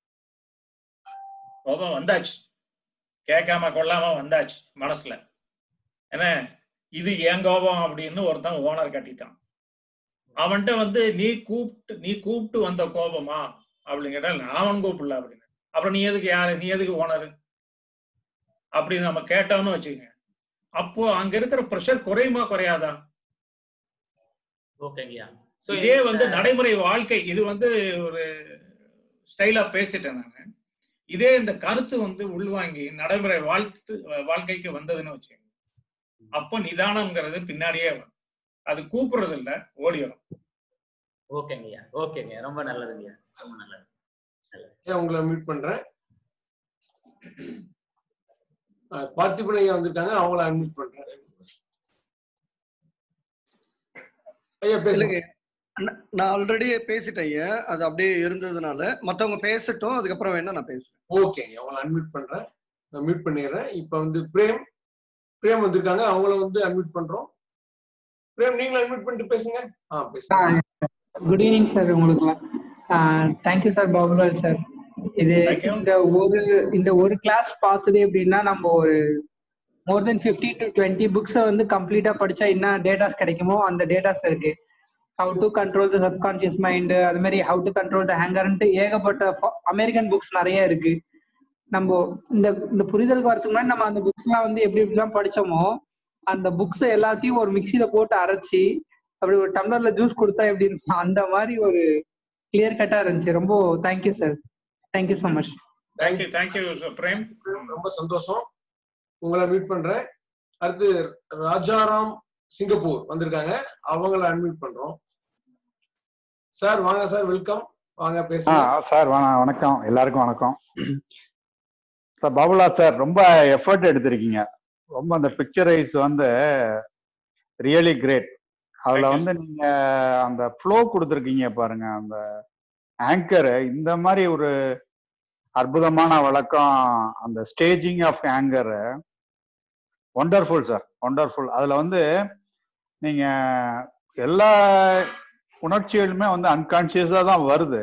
கோபம் வந்தாச்சு கேட்காம கொள்ளாம வந்தாச்சு மனசுல என்ன இது என் கோபம் அப்படின்னு ஒருத்தன் ஓனர் கட்டிட்டான் அவன்கிட்ட வந்து நீ கூப்பிட்டு நீ கூப்பிட்டு வந்த கோபமா அப்படின்னு கேட்டா நான் அவன் கூப்பிடல அப்படின்னு அப்புறம் நீ எதுக்கு யாரு நீ எதுக்கு ஓனர் அப்படின்னு நம்ம கேட்டோம்னு வச்சுக்கோங்க அப்போ அங்க இருக்கிற ப்ரெஷர் குறையுமா குறையாதா ஓகேங்கய்யா ஸோ இதே வந்து நடைமுறை வாழ்க்கை இது வந்து ஒரு ஸ்டைலா பேசிட்டேன் நான் இதே இந்த கருத்து வந்து உள்வாங்கி நடைமுறை வாழ்த்து வாழ்க்கைக்கு வந்ததுன்னு வச்சுக்கோங்க அப்போ நிதானம்ங்கிறது பின்னாடியே வரும் அது கூப்பிடுறது இல்ல ஓடி வரும் ஓகேங்கய்யா ஓகேங்க ரொம்ப நல்லதுங்கய்யா ரொம்ப நல்லது ஏன் உங்களை மீட் பண்றேன் அஹ் பார்த்திபன் ஐயா வந்துட்டாங்க அவங்கள அட்மிட் பண்றேன் ஐயா பேசுங்க இல்லைங்க நான் நான் ஆல்ரெடி பேசிட்டேன் ஐயா அது அப்படியே இருந்ததுனால மத்தவங்க பேசட்டும் அதுக்கப்புறம் வேணா நான் பேசுறேன் ஓகே அவங்கள அட்மிட் பண்றேன் நான் மீட் பண்ணிடுறேன் இப்போ வந்து பிரேம் பிரேம் வந்திருக்காங்க அவங்கள வந்து அட்மிட் பண்றோம் பிரேம் நீங்களும் அட்மிட் பண்ணிட்டு பேசுங்க ஆ பேசுங்க குட் ஈவினிங் சார் உங்களுக்குலாம் தேங்க்யூ சார் பாபுலால் சார் இது இந்த ஒரு இந்த ஒரு கிளாஸ் பார்த்தது எப்படின்னா நம்ம ஒரு more then fifty to twenty புக்ஸை வந்து கம்ப்ளீட்டாக படிச்சா என்ன டேட்டாஸ் கிடைக்குமோ அந்த டேட்டாஸ் இருக்கு how to control the subconscious mind அது மாதிரி ஹவு டு கண்ட்ரோல் த ஹேங்கர்ன்ட்டு ஏகப்பட்ட அமெரிக்கன் புக்ஸ் நிறைய இருக்கு நம்ம இந்த இந்த புரிதலுக்கு வரதுக்கு முன்னாடி நம்ம அந்த புக்ஸ்லாம் வந்து எப்படி எப்படிலாம் படிச்சோமோ அந்த புக்ஸ் எல்லாத்தையும் ஒரு மிக்சியில போட்டு அரைச்சி அப்படி ஒரு டம்ளர்ல ஜூஸ் கொடுத்தா எப்படி இருக்கும் அந்த மாதிரி ஒரு கிளியர் கட்டா இருந்துச்சு ரொம்ப thank you sir thank you so much thank you thank you Prem ரொம்ப சந்தோஷம் உங்களை மீட் பண்றேன் அடுத்து ராஜாராம் சிங்கப்பூர் வந்திருக்காங்க அவங்கள அட்மிட் பண்றோம் சார் வாங்க சார் வெல்கம் வாங்க ஆ பேசுங்க சார் வண- வணக்கம் எல்லாருக்கும் வணக்கம் சார் பாபுலா சார் ரொம்ப எஃபர்ட் எடுத்திருக்கீங்க ரொம்ப அந்த பிக்சரைஸ் வந்து ரியலி கிரேட் அதுல வந்து நீங்க அந்த ஃப்ளோ கொடுத்துருக்கீங்க பாருங்க அந்த ஆங்கர் இந்த மாதிரி ஒரு அற்புதமான வழக்கம் அந்த staging of anchor wonderful sir wonderful அதுல வந்து நீங்க எல்லா உணர்ச்சிகளுமே வந்து அன்கான்சியஸா தான் வருது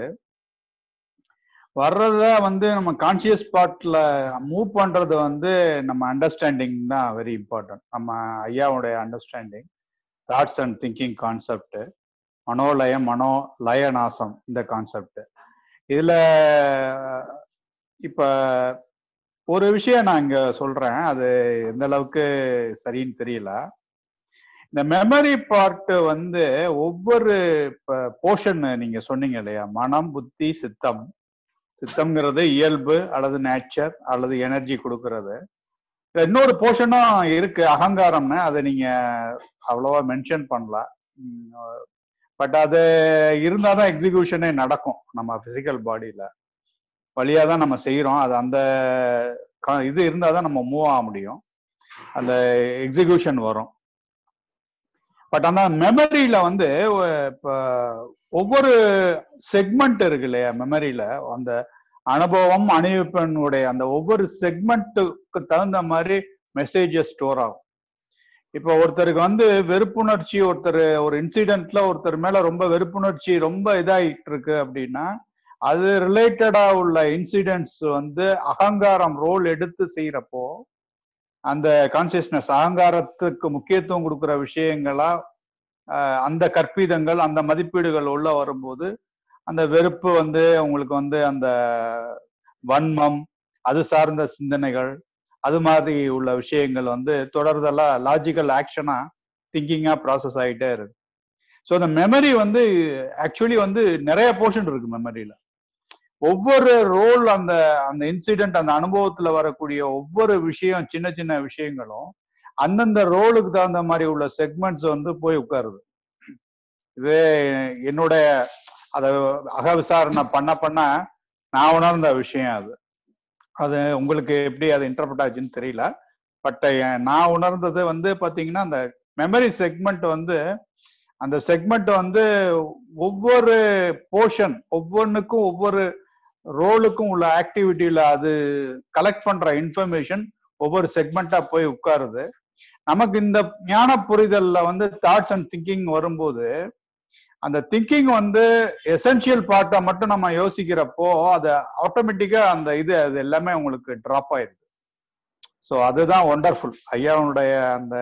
வர்றத வந்து நம்ம கான்சியஸ் பார்ட்ல மூவ் பண்றது வந்து நம்ம அண்டர்ஸ்டாண்டிங் தான் வெரி இம்பார்ட்டன்ட் நம்ம ஐயாவுடைய understanding thoughts and thinking concept மனோலயம் மனோ லய நாசம் இந்த கான்செப்ட் இதுல இப்ப ஒரு விஷயம் நான் இங்க சொல்றேன் அது எந்த அளவுக்கு சரின்னு தெரியல இந்த மெமரி பார்ட் வந்து ஒவ்வொரு போர்ஷன் நீங்க சொன்னீங்க இல்லையா மனம் புத்தி சித்தம் சித்தம்ங்கிறது இயல்பு அல்லது நேச்சர் அல்லது எனர்ஜி கொடுக்கறது இதுல இன்னொரு போர்ஷனும் இருக்கு அகங்காரம்னு அதை நீங்க அவ்வளவா மென்ஷன் பண்ணல பட் அது இருந்தால் தான் எக்ஸிகியூஷனே நடக்கும் நம்ம பிசிக்கல் பாடியில வழியாக தான் நம்ம செய்கிறோம் அது அந்த க- இது இருந்தால் தான் நம்ம மூவ் ஆக முடியும் அந்த எக்ஸிகியூஷன் வரும் பட் அந்த மெமரியில வந்து ஒ- இப்ப ஒவ்வொரு செக்மெண்ட் இருக்கு இல்லையா மெமரியில அந்த அனுபவம் அணிவிப்பனுடைய அந்த ஒவ்வொரு செக்மெண்ட்டுக்கு தகுந்த மாதிரி மெசேஜஸ் ஸ்டோர் ஆகும் இப்போ ஒருத்தருக்கு வந்து வெறுப்புணர்ச்சி ஒருத்தர் ஒரு இன்சிடென்ட்ல ஒருத்தர் மேல ரொம்ப வெறுப்புணர்ச்சி ரொம்ப இதாயிட்டு இருக்கு அப்படின்னா அது ரிலேட்டடா உள்ள இன்சிடென்ட்ஸ் வந்து அகங்காரம் ரோல் எடுத்து செய்யறப்போ அந்த கான்சியஸ்னஸ் அகங்காரத்துக்கு முக்கியத்துவம் கொடுக்குற விஷயங்களா ஆஹ் அந்த கற்பிதங்கள் அந்த மதிப்பீடுகள் உள்ள வரும்போது அந்த வெறுப்பு வந்து உங்களுக்கு வந்து அந்த வன்மம் அது சார்ந்த சிந்தனைகள் அது மாதிரி உள்ள விஷயங்கள் வந்து தொடர்தலா லாஜிக்கல் ஆக்ஷனா திங்கிங்கா ப்ராசஸ் ஆகிட்டே இருக்கு ஸோ அந்த மெமரி வந்து ஆக்சுவலி வந்து நிறைய போர்ஷன் இருக்கு மெமரியில ஒவ்வொரு ரோல் அந்த அந்த இன்சிடென்ட் அந்த அனுபவத்துல வரக்கூடிய ஒவ்வொரு விஷயம் சின்ன சின்ன விஷயங்களும் அந்தந்த ரோலுக்கு தகுந்த மாதிரி உள்ள செக்மெண்ட்ஸ் வந்து போய் உட்காருது இது என்னுடைய அதை அக விசாரணை பண்ண பண்ண நான் உணர்ந்த விஷயம் அது அது உங்களுக்கு எப்படி அது இன்டர்பிரட் ஆச்சுன்னு தெரியல பட் நான் உணர்ந்தது வந்து பாத்தீங்கன்னா அந்த மெமரி செக்மெண்ட் வந்து அந்த செக்மெண்ட் வந்து ஒவ்வொரு போர்ஷன் ஒவ்வொன்றுக்கும் ஒவ்வொரு ரோலுக்கும் உள்ள ஆக்டிவிட்டியில அது கலெக்ட் பண்ற இன்ஃபர்மேஷன் ஒவ்வொரு செக்மெண்டா போய் உட்காருது நமக்கு இந்த ஞான புரிதல்ல வந்து தாட்ஸ் அண்ட் திங்கிங் வரும்போது அந்த திங்கிங் வந்து எசென்சியல் பார்ட்டை மட்டும் நம்ம யோசிக்கிறப்போ அது ஆட்டோமேட்டிக்கா அந்த இது அது எல்லாமே உங்களுக்கு ட்ராப் ஆயிருது ஸோ அதுதான் ஒண்டர்ஃபுல் ஐயாவுடைய அந்த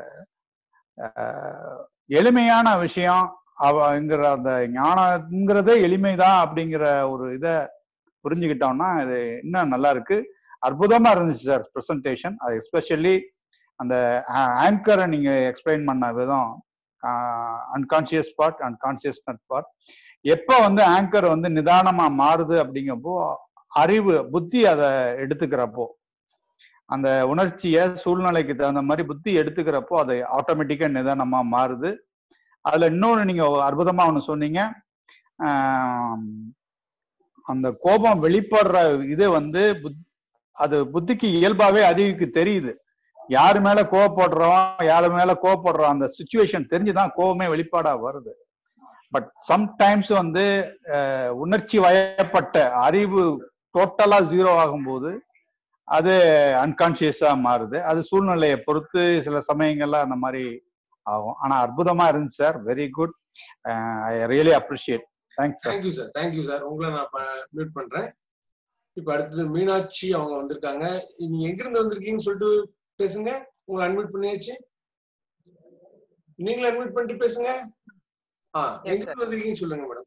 அஹ், எளிமையான விஷயம் அவங்கிற அந்த ஞானங்கிறதே எளிமைதான் அப்படிங்கிற ஒரு இதை புரிஞ்சுக்கிட்டோம்னா இது இன்னும் நல்லா இருக்கு அற்புதமா இருந்துச்சு சார் ப்ரெசன்டேஷன் அது எஸ்பெஷலி அந்த ஆங்கரை நீங்க எக்ஸ்பிளைன் பண்ண விதம் unconscious part unconscious not part எப்போ வந்து ஆங்கர் வந்து நிதானமா மாறுது அப்படிங்கப்போ அறிவு புத்தி அதை எடுத்துக்கிறப்போ அந்த உணர்ச்சியை சூழ்நிலைக்கு தகுந்த மாதிரி புத்தி எடுத்துக்கிறப்போ அது ஆட்டோமேட்டிக்கா நிதானமா மாறுது அதுல இன்னொன்று நீங்க அற்புதமா ஒன்று சொன்னீங்க ஆம், அந்த கோபம் வெளிப்படுற இது வந்து புத்- அது புத்திக்கு இயல்பாவே அறிவுக்கு தெரியுது யாரு மேல கோவப்படுறோம் யாரு மேல கோவப்படுறோம் அந்த சுச்சுவேஷன் தெரிஞ்சுதான் கோவமே வெளிப்பாடா வருது பட் சம்டைம்ஸ் வந்து அஹ், உணர்ச்சி வயப்பட்ட அறிவு டோட்டலா ஜீரோ ஆகும்போது அது அன்கான்சியஸா மாறுது அது சூழ்நிலையை பொறுத்து சில சமயங்கள்ல அந்த மாதிரி ஆகும் ஆனா அற்புதமா இருந்துச்சு sir very good I really appreciate thanks sir thank you sir thank you sir உங்களை நான் மியூட் பண்றேன் இப்ப அடுத்தது மீனாட்சி அவங்க வந்திருக்காங்க நீங்க எங்கிருந்து வந்திருக்கீங்கன்னு சொல்லிட்டு பேசுங்க உங்களை அட்மிட் பண்ணியாச்சு நீங்களும் அட்மிட் பண்ணிட்டு பேசுங்க ஆ Yes, sir. எங்கிருந்து வந்திருக்கீங்கன்னு சொல்லுங்க madam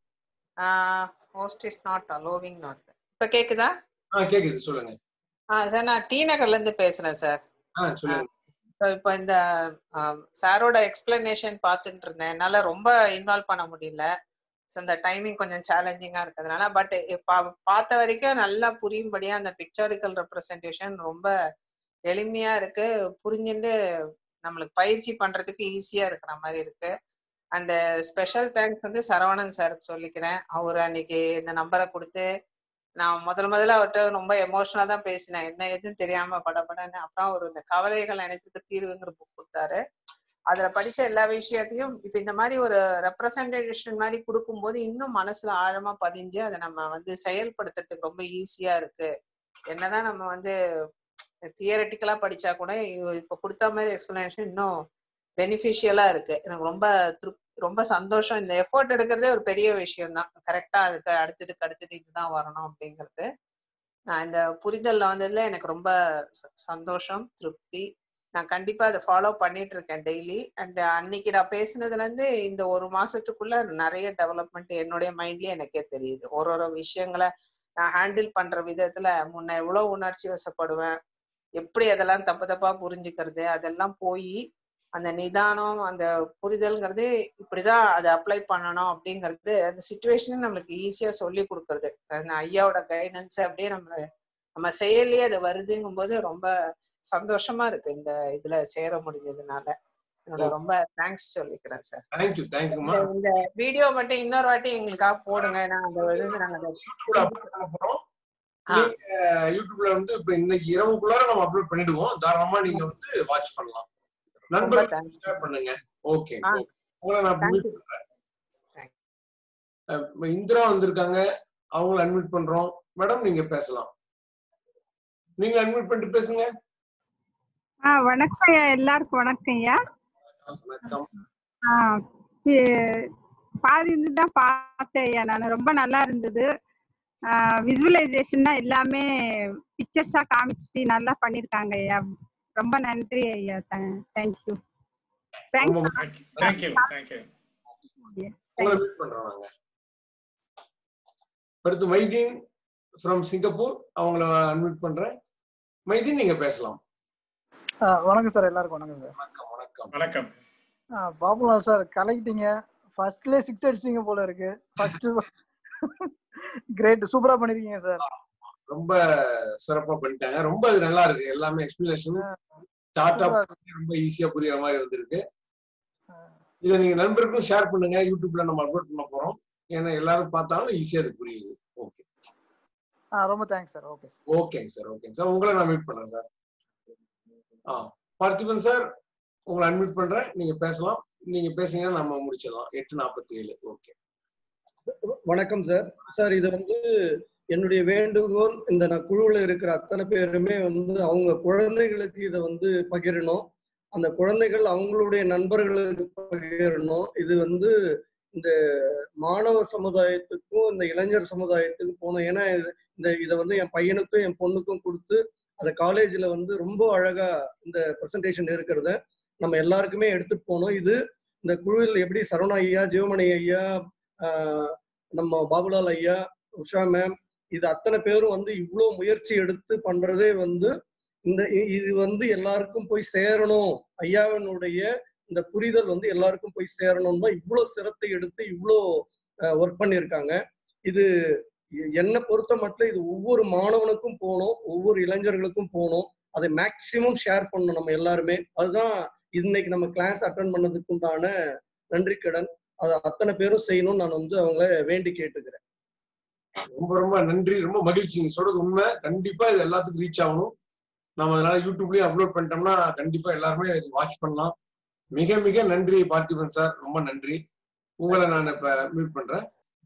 most is not allowing not இப்ப கேக்குதா ஆ கேக்குது சொல்லுங்க ஆ சார் நான் டி நகர்ல இருந்து பேசுறேன் சார் ஆ சொல்லுங்க ஸோ இப்போ இந்த சாரோட எக்ஸ்பிளனேஷன் பார்த்துட்டு இருந்தேன் என்னால ரொம்ப இன்வால்வ் பண்ண முடியல ஸோ இந்த டைமிங் கொஞ்சம் சேலஞ்சிங்கா இருக்கிறதுனால பட் பார்த்த வரைக்கும் நல்லா புரியும்படியா அந்த பிக்சாரிக்கல் ரெப்ரசன்டேஷன் ரொம்ப எளிமையா இருக்கு புரிஞ்சுட்டு நம்மளுக்கு பயிற்சி பண்றதுக்கு ஈஸியா இருக்கிற மாதிரி இருக்கு அண்ட் ஸ்பெஷல் தேங்க்ஸ் வந்து சரவணன் சாருக்கு சொல்லிக்கிறேன் அவர் அன்னைக்கு இந்த நம்பரை கொடுத்து நான் முதல்ல முதல்ல அவர்கிட்ட ரொம்ப எமோஷனலா தான் பேசினேன் என்ன எதுன்னு தெரியாம படபடன்னு அப்புறம் அவர் இந்த கவலைகள் அனைத்துக்கு தீர்வுங்கிற புக் கொடுத்தாரு அதுல படிச்ச எல்லா விஷயத்தையும் இப்ப இந்த மாதிரி ஒரு ரெப்ரசன்டேஷன் மாதிரி கொடுக்கும்போது இன்னும் மனசுல ஆழமா பதிஞ்சு அதை நம்ம வந்து செயல்படுத்துறதுக்கு ரொம்ப ஈஸியா இருக்கு என்னதான் நம்ம வந்து தியரட்டிக்கலா படிச்சா கூட இவ- இப்ப கொடுத்த மாதிரி எக்ஸ்பிளனேஷன் இன்னும் பெனிஃபிஷியலா இருக்கு எனக்கு ரொம்ப திருப் ரொம்ப சந்தோஷம் இந்த எஃபோர்ட் எடுக்கிறதே ஒரு பெரிய விஷயம் தான் கரெக்டா அதுக்கு அடுத்ததுக்கு அடுத்தது இதுதான் வரணும் அப்படிங்கிறது நான் இந்த புரிதல்ல வந்ததுல எனக்கு ரொம்ப ச- சந்தோஷம் திருப்தி நான் கண்டிப்பா அதை ஃபாலோ பண்ணிட்டு இருக்கேன் டெய்லி அண்ட் அன்னைக்கு நான் பேசுனதுல இருந்து இந்த ஒரு மாசத்துக்குள்ள நிறைய டெவலப்மெண்ட் என்னுடைய மைண்ட்லயே எனக்கே தெரியுது ஒரு ஒரு விஷயங்களை நான் ஹேண்டில் பண்ற விதத்துல முன்ன எவ்வளவு உணர்ச்சி வசப்படுவேன் எப்படி அதெல்லாம் தப்பு தப்பா புரிஞ்சுக்கிறது அதெல்லாம் போய் அந்த நிதானம் அந்த புரிதல்ங்கிறது இப்படிதான் அதை அப்ளை பண்ணணும் அப்படிங்கிறது அந்த சுச்சுவேஷன் நம்மளுக்கு ஈஸியா சொல்லி கொடுக்கறது அந்த ஐயாவோட கைடன்ஸ் அப்படியே நம்ம நம்ம செயல்லயே அது வருதுங்கும்போது ரொம்ப சந்தோஷமா இருக்கு இந்த இதுல சேர முடிஞ்சதுனால என்னோட ரொம்ப தேங்க்ஸ் சொல்லிக்கிறேன் சார் தேங்க்யூ தேங்க்யூமா இந்த- இந்த வீடியோ மட்டும் இன்னொரு வாட்டி எங்களுக்காக போடுங்க நான் அதை வந்து நாங்க அதை யூடியூப்ல அப்லோட் பண்ண போறோம் நீங்க யூடியூப்ல வந்து இப்ப இன்னைக்கு இரவுக்குள்ளார நம்ம அப்லோட் பண்ணிடுவோம் தாராளமா நீங்க வந்து வாட்ச் பண்ணலாம் ரொம்ப நண்பர்கள் தேங்க்ஸ் ஷேர் பண்ணுங்க ஓகே ஆ உங்களை நான் தேங்க்யூ மீட் பண்றேன் அஹ் இந்திரா வந்திருக்காங்க அவங்கள அட்மிட் பண்றோம் மேடம் நீங்க பேசலாம் நீங்க அட்மிட் பண்ணிட்டு பேசுங்க ஆ வணக்கம் ஐயா எல்லாருக்கும் வணக்கம் ஐயா வணக்கம் ஆ, பி- பாதி இருந்து தான் பார்த்தேன் ஐயா நான் ரொம்ப நல்லா இருந்தது விசுவலைசேஷன் எல்லாமே பிக்சர்ஸா காமிச்சிட்டு நல்லா பண்ணிருக்காங்க ஐயா ரொம்ப நன்றி ஐயா தேங்க்யூ ரொம்ப தேங்க்ஸ் தேங்க்யூ தேங்க்யூ உங்களை மீட் பண்றோம் நாங்க அடுத்து மைதீன் ஃப்ரம் சிங்கப்பூர் அவங்கள அட்மிட் பண்றேன் மைதீன் நீங்க பேசலாம் ஆ, வணக்கம் சார் எல்லாருக்கும் வணக்கம் சார் வணக்கம் வணக்கம் வணக்கம் ஆ, பாபுலால் சார் கலக்கிட்டீங்க ஃபர்ஸ்ட்லேயே சிக்ஸ் அடிச்சிட்டீங்க போல இருக்கு ஃபர்ஸ்ட் கிரேட் சூப்பரா பண்ணிருக்கீங்க சார் ரொம்ப சிறப்பா பண்ணிட்டாங்க ரொம்ப அது நல்லா இருக்கு எல்லாமே எக்ஸ்பிளனேஷன் ஸ்டார்ட் அப் ரொம்ப ஈஸியா புரியுற மாதிரி வந்திருக்கு இதை நீங்க நண்பருக்கும் ஷேர் பண்ணுங்க யூடியூப்ல நம்ம அப்லோட் பண்ண போறோம் ஏன்னா எல்லாரும் பார்த்தாலும் ஈஸியா அது புரியுது ஓகே ஆ ரொம்ப தேங்க்ஸ் சார் ஓகே சார் ஓகேங்க சார் ஓகேங்க சார் உங்களை நான் மீட் பண்றேன் சார் ஆ பார்த்திபன் சார் உங்களை அட்மிட் பண்றேன் நீங்க பேசலாம் நீங்க பேசுனீங்கன்னா நம்ம முடிச்சிடலாம் எட்டு நாற்பத்தி ஏழு ஓகே வணக்கம் சார் சார் இது வந்து என்னுடைய வேண்டுகோள் இந்த நான் குழுவில் இருக்கிற அத்தனை பேருமே வந்து அவங்க குழந்தைகளுக்கு இதை வந்து பகிரணும் அந்த குழந்தைகள் அவங்களுடைய நண்பர்களுக்கு பகிரணும் இது வந்து இந்த மாணவ சமுதாயத்துக்கும் இந்த இளைஞர் சமுதாயத்துக்கும் போகணும் ஏன்னா இது- இந்த இதை வந்து என் பையனுக்கும் என் பொண்ணுக்கும் கொடுத்து அந்த காலேஜில் வந்து ரொம்ப அழகா இந்த ப்ரெசன்டேஷன் இருக்கிறத நம்ம எல்லாருக்குமே எடுத்துட்டு போகணும் இது இந்த குழுவில் எப்படி சரவண ஐயா ஜீவமணி ஐயா ஆஹ் நம்ம பாபுலால் ஐயா உஷா மேம் இது அத்தனை பேரும் வந்து இவ்வளோ முயற்சி எடுத்து பண்றதே வந்து இந்த இ- இது வந்து எல்லாருக்கும் போய் சேரணும் ஐயாவினுடைய இந்த புரிதல் வந்து எல்லாருக்கும் போய் சேரணும் தான் இவ்வளோ சிரத்தை எடுத்து இவ்வளோ ஒர்க் பண்ணியிருக்காங்க இது எ- என்னை பொறுத்த மட்டும் இது ஒவ்வொரு மாணவனுக்கும் போகணும் ஒவ்வொரு இளைஞர்களுக்கும் போகணும் அதை மேக்சிமம் ஷேர் பண்ணணும் நம்ம எல்லாருமே அதுதான் இன்னைக்கு நம்ம கிளாஸ் அட்டன் பண்ணதுக்கு உண்டான நன்றி கடன் அதை அத்தனை பேரும் செய்யணும்னு நான் வந்து அவங்கள வேண்டி கேட்டுக்கிறேன் ரொம்ப ரொம்ப நன்றி ரொம்ப மகிழ்ச்சி நீங்க சொல்றது உண்மை கண்டிப்பா இது எல்லாத்துக்கும் ரீச் ஆகணும் நம்ம அதனால யூடியூப்லயும் அப்லோட் பண்ணிட்டோம்னா கண்டிப்பா எல்லாருமே வாட்ச் பண்ணலாம் மிக மிக நன்றி பார்த்திபன் சார் ரொம்ப நன்றி உங்களை நான் இப்ப மீட் பண்றேன்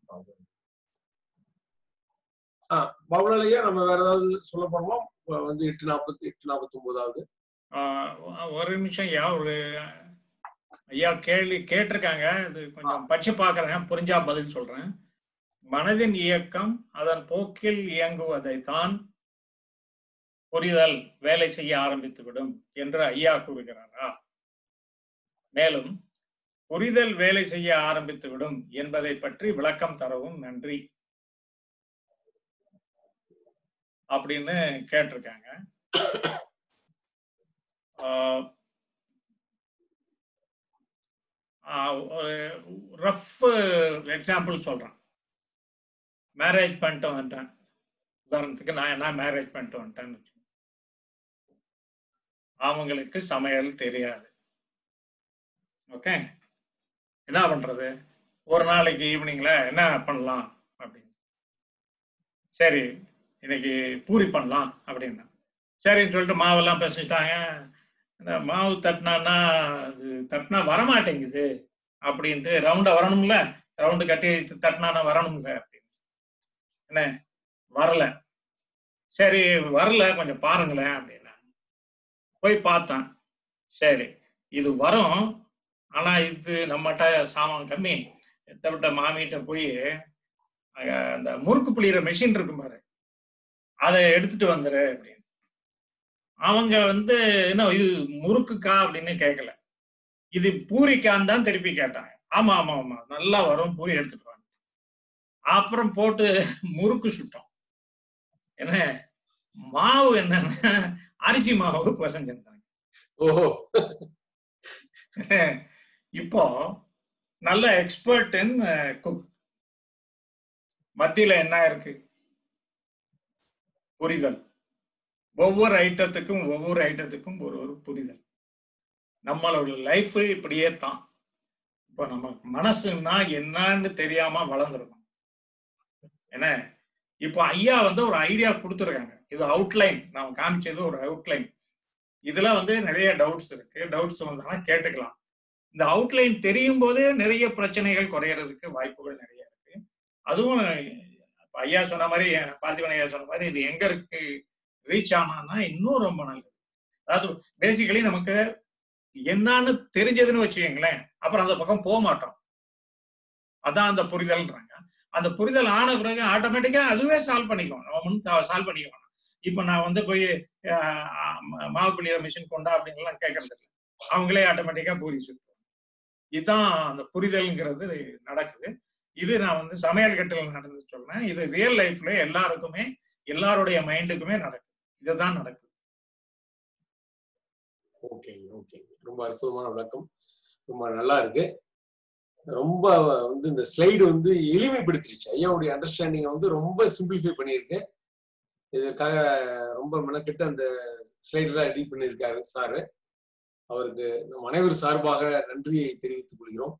ஆ பவுலையா நம்ம வேற ஏதாவது சொல்ல போறோமா வந்து எட்டு நாற்பத்தி எட்டு நாற்பத்தி ஒன்பதாவது ஆஹ் ஒரு நிமிஷம் ஐயா ஒரு ஐயா கேள்வி கேட்டிருக்காங்க இது கொஞ்சம் பச்சு பார்க்கறேன் புரிஞ்சா பதில் சொல்றேன் மனதின் இயக்கம் அதன் போக்கில் இயங்குவதை தான் புரிதல் வேலை செய்ய ஆரம்பித்து விடும் என்று ஐயா கூறுகிறாரா மேலும் புரிதல் வேலை செய்ய ஆரம்பித்து விடும் என்பதை பற்றி விளக்கம் தரவும் நன்றி அப்படின்னு கேட்டிருக்காங்க ஆஹ் ஆஹ் ஒரு ரஃப் எக்ஸாம்பிள் சொல்றேன் மேரேஜ் பண்ணிட்டு வந்துட்டேன் உதாரணத்துக்கு நான் என்ன மேரேஜ் பண்ணிட்டு வந்துட்டேன்னு வச்சுக்கோங்க. அவங்களுக்கு சமையல் தெரியாது ஓகே என்ன பண்றது ஒரு நாளைக்கு ஈவினிங்ல என்ன பண்ணலாம் அப்படின்னு சரி இன்னைக்கு பூரி பண்ணலாம் அப்படின்னா சரின்னு சொல்லிட்டு மாவெல்லாம் பிசைச்சிட்டாங்க என்ன மாவு தட்டினான்னா அது தட்டினா வரமாட்டேங்குது அப்படின்ட்டு ரவுண்டா வரணும்ல ரவுண்டு கட்டி தட்டினானா வரணும்ல அப்படின்னு என்ன வரல சரி வரல கொஞ்சம் பாருங்களேன் அப்படின்னா போய் பார்த்தேன் சரி இது வரும் ஆனா இது நம்மகிட்ட சாமான் கம்மி எத்தவிட்ட மாமிகிட்ட போய் அங்க அந்த முறுக்கு புளியிற மெஷின் இருக்கும் பாரு அதை எடுத்துட்டு வந்துரு அப்படின்னு அவங்க வந்து என்ன இது முறுக்குக்கா அப்படின்னு கேட்கல இது பூரிக்கான்னு தான் திருப்பி கேட்டாங்க ஆமா ஆமா ஆமா நல்லா வரும் பூரி எடுத்துட்டு வாங்க அப்புறம் போட்டு முறுக்கு சுட்டோம் என்ன மாவு என்னன்னா அரிசி மாவு பிசைஞ்சிருந்தாங்க ஓஹோ இப்போ நல்ல எக்ஸ்பர்ட் இன் குக் மத்தியில என்ன இருக்கு புரிதல் ஒவ்வொரு ஐட்டத்துக்கும் ஒவ்வொரு ஐட்டத்துக்கும் ஒரு ஒரு புரிதல் நம்மளோட லைஃப் இப்படியே தான் இப்போ நம்ம மனசுன்னா என்னன்னு தெரியாம வளர்ந்துருக்கோம் என்ன இப்போ ஐயா வந்து ஒரு ஐடியா கொடுத்துருக்காங்க இது அவுட்லைன் நான் காமிச்சது ஒரு அவுட்லைன் இதுல வந்து நிறைய டவுட்ஸ் இருக்கு டவுட்ஸ் வந்தாங்கன்னா கேட்டுக்கலாம் இந்த அவுட்லைன் தெரியும் போதே நிறைய பிரச்சனைகள் குறையறதுக்கு வாய்ப்புகள் நிறைய இருக்கு அதுவும் இப்ப ஐயா சொன்ன மாதிரி பார்த்திபன் ஐயா சொன்ன மாதிரி இது எங்க இருக்கு ரீச் ஆனான்னா இன்னும் ரொம்ப நல்லது அதாவது பேசிக்கலி நமக்கு என்னன்னு தெரிஞ்சதுன்னு வச்சுக்கோங்களேன் அப்புறம் அந்த பக்கம் போக மாட்டோம் அதான் அந்த புரிதல்ன்றாங்க அந்த புரிதல் ஆன பிறகு ஆட்டோமேட்டிக்கா அதுவே சால்வ் பண்ணிக்குவோம் நம்ம முன் சால்வ் பண்ணிக்குவோம் இப்ப நான் வந்து போய் ஆஹ், ம- மாவு பிள்ளைய மிஷின் கொண்டா அப்படின்லாம் கேட்கறது இல்லை அவங்களே ஆட்டோமேட்டிக்கா பூரி சுட்டுருவாங்க இதுதான் அந்த புரிதல்ங்கிறது நடக்குது இது நான் வந்து சமையல் கட்டில் நடந்து சொல்றேன் இது ரியல் லைஃப்ல எல்லாருக்குமே எல்லாருடைய மைண்டுக்குமே நடக்குது இதுதான் நடக்குது ஓகே ஓகே ரொம்ப அற்புதமான விளக்கம் ரொம்ப நல்லா இருக்கு ரொம்ப வந்து இந்த ஸ்லைடு வந்து எளிமைப்படுத்திருச்சு ஐயாவுடைய அண்டர்ஸ்டாண்டிங்கை வந்து ரொம்ப சிம்பிளிஃபை பண்ணியிருக்கு இதுக்காக ரொம்ப மெனக்கெட்டு அந்த ஸ்லைடெல்லாம் எடிட் பண்ணியிருக்காரு சாரு அவருக்கு நம் அனைவர் சார்பாக நன்றியை தெரிவித்துக் கொள்கிறோம்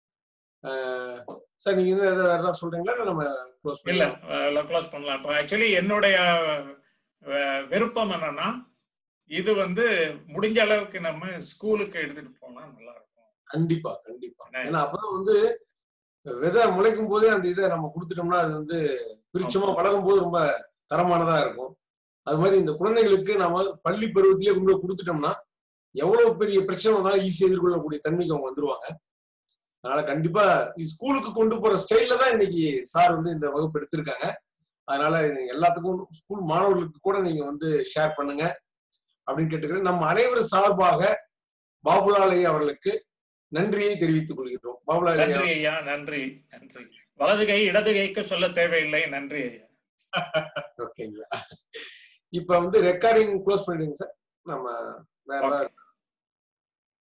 சார் நீங்க என்ன வேற ஏதாவது சொல்றீங்களா இல்ல நம்ம க்ளோஸ் இல்ல பண்ணலாம் க்ளோஸ் பண்ணலாம் இப்போ ஆக்சுவலி என்னுடைய அஹ், விருப்பம் என்னன்னா இது வந்து முடிஞ்ச அளவுக்கு நம்ம ஸ்கூலுக்கு எடுத்துட்டு போனா நல்லா இருக்கும் கண்டிப்பா கண்டிப்பா ஏன்னா அப்பதான் வந்து விதை முளைக்கும் போதே அந்த இதை நம்ம கொடுத்துட்டோம்னா அது வந்து பிரிச்சமா வளரும் போது ரொம்ப தரமானதா இருக்கும் அது மாதிரி இந்த குழந்தைகளுக்கு நாம பள்ளி பருவத்திலேயே கொண்டு போய் கொடுத்துட்டோம்னா எவ்வளவு பெரிய பிரச்சனை வந்தாலும் ஈஸியா எதிர்கொள்ளக்கூடிய தன்மைக்கு அவங்க வந்துருவாங்க அதனால கண்டிப்பா இது ஸ்கூலுக்கு கொண்டு போற ஸ்டைல்ல தான் இன்னைக்கு சார் வந்து இந்த வகுப்பு எடுத்திருக்காங்க அதனால இது எல்லாத்துக்கும் ஸ்கூல் மாணவர்களுக்கு கூட நீங்க வந்து ஷேர் பண்ணுங்க அப்படின்னு கேட்டுக்கிறேன் நம்ம அனைவரும் சார்பாக பாபுலால் ஐயா அவர்களுக்கு நன்றியை தெரிவித்துக் கொள்கிறோம் பாபுலால் ஐயா நன்றி ஐயா நன்றி நன்றி வலது கை இடது கைக்கு சொல்ல தேவையில்லை நன்றி ஐயா ஓகேங்களா இப்ப வந்து ரெக்கார்டிங் க்ளோஸ் பண்ணிடுங்க சார் நம்ம வேற ஏதாவது